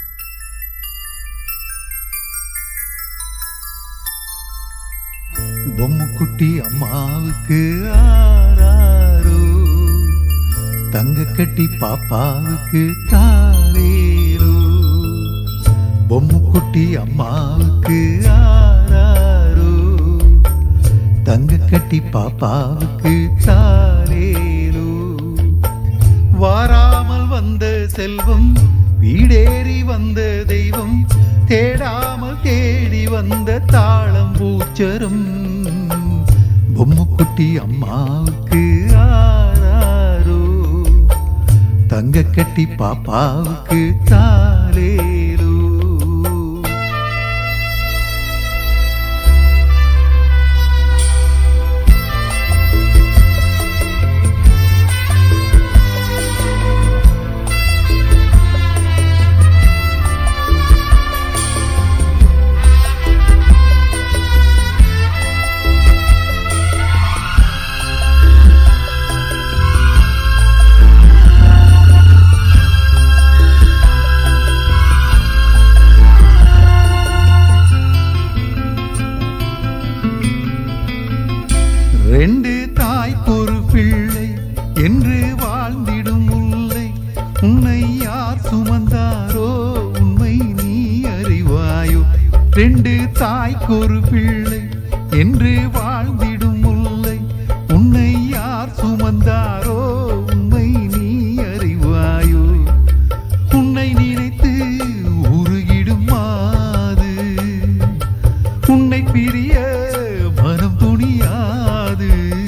பொம்முக்குட்டி அம்மாவுக்கு ஆராரோ தங்க கட்டி பாப்பாவுக்கு தாரேரோ பொம்முக்குட்டி அம்மாவுக்கு ஆராரோ தங்க கட்டி பாப்பாவுக்கு தாரேரோ வாராமல் வந்த செல்வம் வீடேறி வந்த தெய்வம் தேடாமல் தேடி வந்த தாளம் பூச்சரம் பொம்முக்குட்டி அம்மாவுக்கு ஆராரோ தங்க கட்டி பாப்பாவுக்கு தாலேரோ ரெண்டு தாய்க்கொரு பிள்ளை என்று வாழ்ந்திடும் முல்லை உன்னை யார் சுமந்தாரோ உண்மை நீ அறிவாயோ ரெண்டு தாய்க்கொரு பிள்ளை என்று வாழ்ந்திடும் முல்லை உன்னை யார் சுமந்தாரோ உண்மை நீ அறிவாயோ உன்னை நினைத்து உருகிடும் மாது உன்னை பிரிய மனம் துணியாது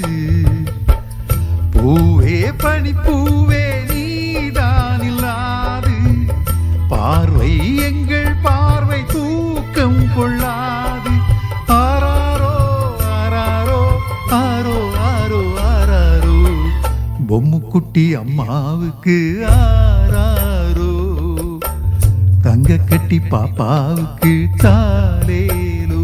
பூவே பனிப்பூவே நீதான் இல்லாது பார்வை எங்கள் பார்வை தூக்கம் கொள்ளாது ஆராரோ ஆராரோ ஆரோ ஆரோ ஆராரோ பொம்முக்குட்டி அம்மாவுக்கு ஆராரோ தங்க கட்டி பாப்பாவுக்கு தாலேலோ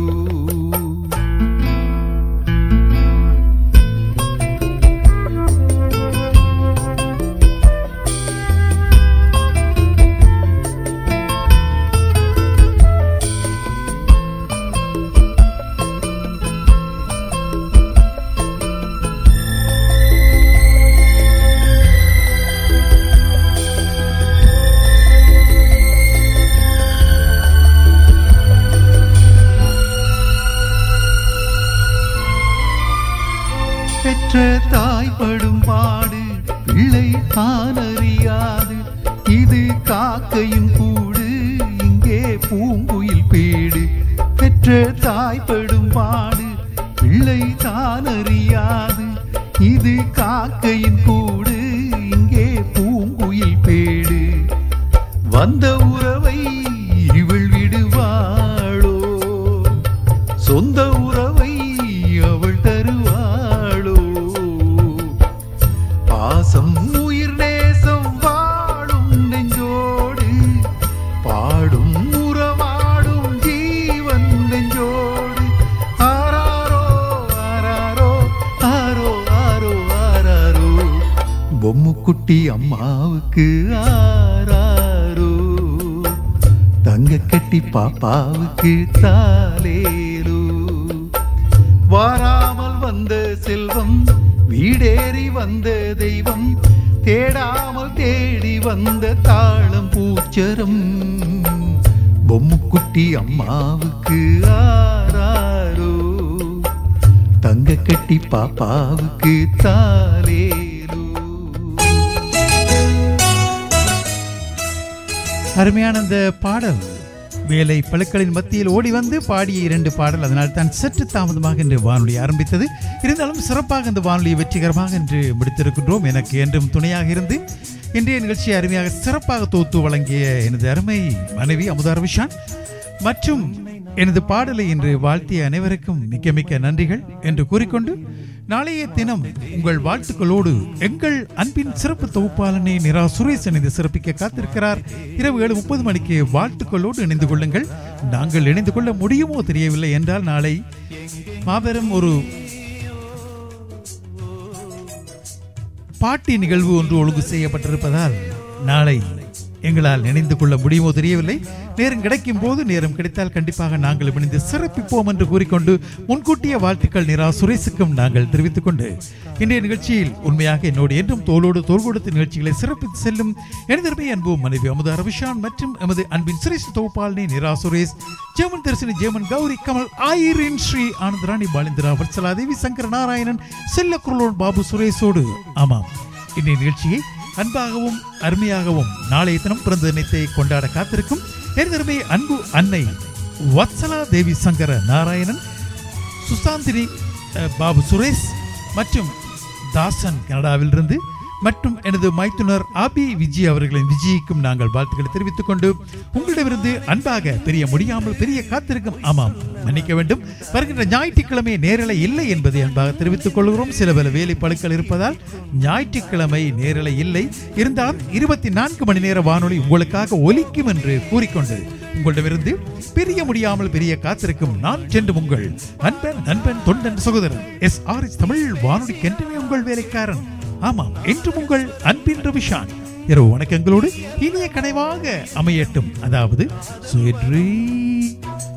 பெற்ற தாய் படும் பாடு பிள்ளை காணறியாது இது காக்கையும் கூடு இங்கே பூங்குயில் பேடு பெற்ற தாய் படும் பாடு பிள்ளை காணறியாது இது காக்கையின் கூடு இங்கே பூங்குயில் பேடு வந்த உறவை இவள் விடுவாளோ சொந்த உறவை அவள் தருவாளோ பாசம் உயிர் நேசம் வாழும் நெஞ்சோடு பாடும் உறவாடும் ஜீவன் நெஞ்சோடு ஆராரோ ஆராரோ ஆரோ ஆரோ ஆராரோ பொம்முக்குட்டி அம்மாவுக்கு ஆராரோ தங்க கட்டி பாப்பாவுக்கு தாலேலோ வாராமல் வந்த செல்வம் வீடேறி வந்த தெய்வம் தேடாமல் தேடி வந்த தாளம் பூச்சரம் பொம்முக்குட்டி அம்மாவுக்கு ஆராரோ தங்க கட்டி பாப்பாவுக்கு தாலேலோ அருமையான அந்த பாடல் வேலை பழுக்களின் மத்தியில் ஓடி வந்து பாடிய இரண்டு பாடல் அதனால் தான் சற்று தாமதமாக இன்று வானொலி ஆரம்பித்தது இருந்தாலும் சிறப்பாக இந்த வானொலியை வெற்றிகரமாக இன்று முடித்திருக்கின்றோம் எனக்கு என்றும் துணையாக இருந்து இன்றைய நிகழ்ச்சியை அருமையாக சிறப்பாக தொகுத்து வழங்கிய எனது அருமை மனைவி அமுதார் விஷான் மற்றும் எனது பாடலை இன்று வாழ்த்திய அனைவருக்கும் மிக்க மிக்க நன்றிகள் என்று கூறிக்கொண்டு நாளைய தினம் உங்கள் வாழ்த்துக்களோடு எங்கள் அன்பின் சிறப்பு தொகுப்பாளனை நிரா சுரேசன் இது சிறப்பிக்க காத்திருக்கிறார் இரவு ஏழு முப்பது மணிக்கு வாழ்த்துக்களோடு இணைந்து கொள்ளுங்கள் நாங்கள் இணைந்து கொள்ள முடியுமோ தெரியவில்லை என்றால் நாளை மாபெரும் ஒரு பாட்டி நிகழ்வு ஒன்று ஒழுங்கு செய்யப்பட்டிருப்பதால் நாளை எங்களால் நினைந்து கொள்ள முடியுமோ தெரியவில்லை நேரம் கிடைக்கும் போது நேரம் கிடைத்தால் கண்டிப்பாக நாங்கள் இணைந்து சிறப்பிப்போம் என்று கூறிக்கொண்டு முன்கூட்டிய வாழ்த்துக்கள் நிரா சுரேசுக்கும் நாங்கள் தெரிவித்துக் கொண்டு இன்றைய நிகழ்ச்சியில் உண்மையாக என்னோடு என்றும் தோளோடு தோள் கொடுத்து நிகழ்ச்சிகளை சிறப்பித்து செல்லும் எனதருமை அன்பு மனைவி அமுதா ரவிஷான் மற்றும் எமது அன்பின் சிரேஷ்ட தொகுப்பாளினி நிரா சுரேஷ் ஜெமன் தரிசனி ஜெமன் கௌரி கமல் ஆயிரின் ஸ்ரீ ஆனந்த் ராணி பாலிந்திரா வத்சலா தேவி சங்கர நாராயணன் செல்லக்குரலோன் பாபு சுரேஷோடு ஆமாம் இன்றைய நிகழ்ச்சியை அன்பாகவும் அருமையாகவும் நாளைய தினம் பிறந்த தினத்தை கொண்டாட காத்திருக்கும் எனதருமை அன்பு அன்னை வத்சலா தேவி சங்கர நாராயணன் சுசாந்தினி அஹ், பாபு சுரேஷ் மற்றும் தாசன் கனடாவிலிருந்து மற்றும் எனது மைத்துனர் ஆபி விஜய் அவர்களின் விஜய்க்கும் நாங்கள் வாழ்த்துக்களை தெரிவித்துக் கொண்டு உங்களிடமிருந்து அன்பாக பெரிய முடியாமல் பெரிய காத்திருக்கும் ஆமாம் மன்னிக்க வேண்டும் வருகின்ற ஞாயிற்றுக்கிழமை நேரலை இல்லை என்பதை அன்பாக தெரிவித்துக் கொள்கிறோம் சில பல வேலை பழுக்கள் இருப்பதால் ஞாயிற்றுக்கிழமை நேரலை இல்லை இருந்தாலும் இருபத்தி நான்கு மணி நேர வானொலி உங்களுக்காக ஒலிக்கும் என்று கூறிக்கொண்டு உங்களிடமிருந்து பெரிய முடியாமல் பெரிய காத்திருக்கும் நான் சென்று உங்கள் அன்பன் நண்பன் தொண்டன் சகோதரன் எஸ் ஆர் எஸ் தமிழ் வானொலிக்கு என்றுமே உங்கள் வேலைக்காரன் ஆமாம் என்றும் உங்கள் அன்பின் ரவிஷான் இரவு வணக்கங்களோடு இனிய கனைவாக அமையட்டும் அதாவது sweet dream.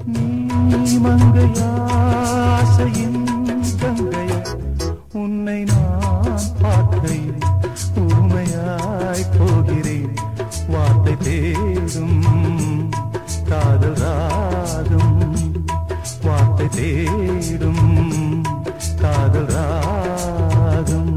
மங்கையாசையின் கங்கை உன்னை நான் பார்க்கையில் ஊமையாய் போகிறேன் வார்த்தை தேடும் காதல் ராகம் வார்த்தை தேடும் காதல் ராகம்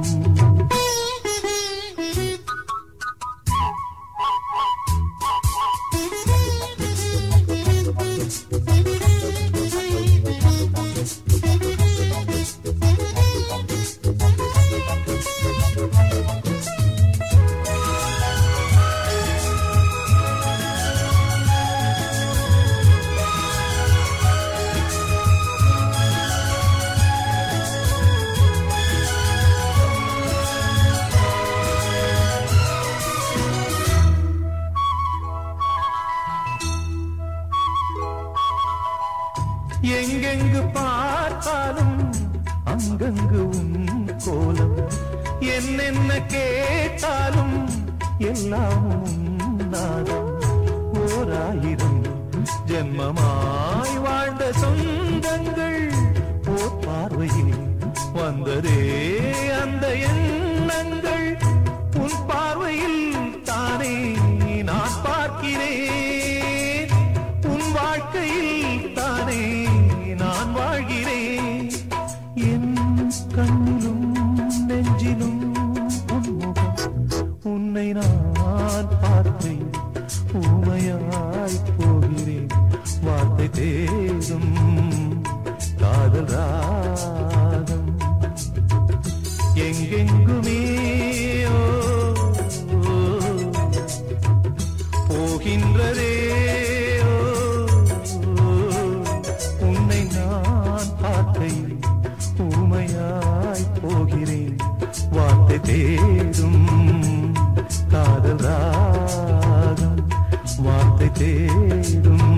எங்கெங்கு பார்த்தாலும் அங்கங்கு உன் கோலம் என்னென்ன கேட்டாலும் எல்லாம் உன் நாதம் ஓராயிரம் ஜென்மமாய் வாழ்ந்த சொந்தங்கள் ஓர் பார்வையில் வந்ததே அந்த எண்ணங்கள் உன் பார்வையில் தானே நான் பார்க்கிறேன் உன் வாழ்க்கையில் தானே நான் வாழ்கிறேன் என் கண்ணிலும் நெஞ்சிலும் உன் முகம் உன்னை நான் பார்த்தேன் ஊமையாய் போகிறேன் வார்த்தை தேடும் காதல் ராகம் எங்கெங்குமே ஓ, ஓ, போகின்றதே ஓ, ஓ, உன்னை நான் பார்க்கையில் ஊமையாய் போகிறேன் வார்த்தை தேடும் காதல் ராகம் வார்த்தை தேடும்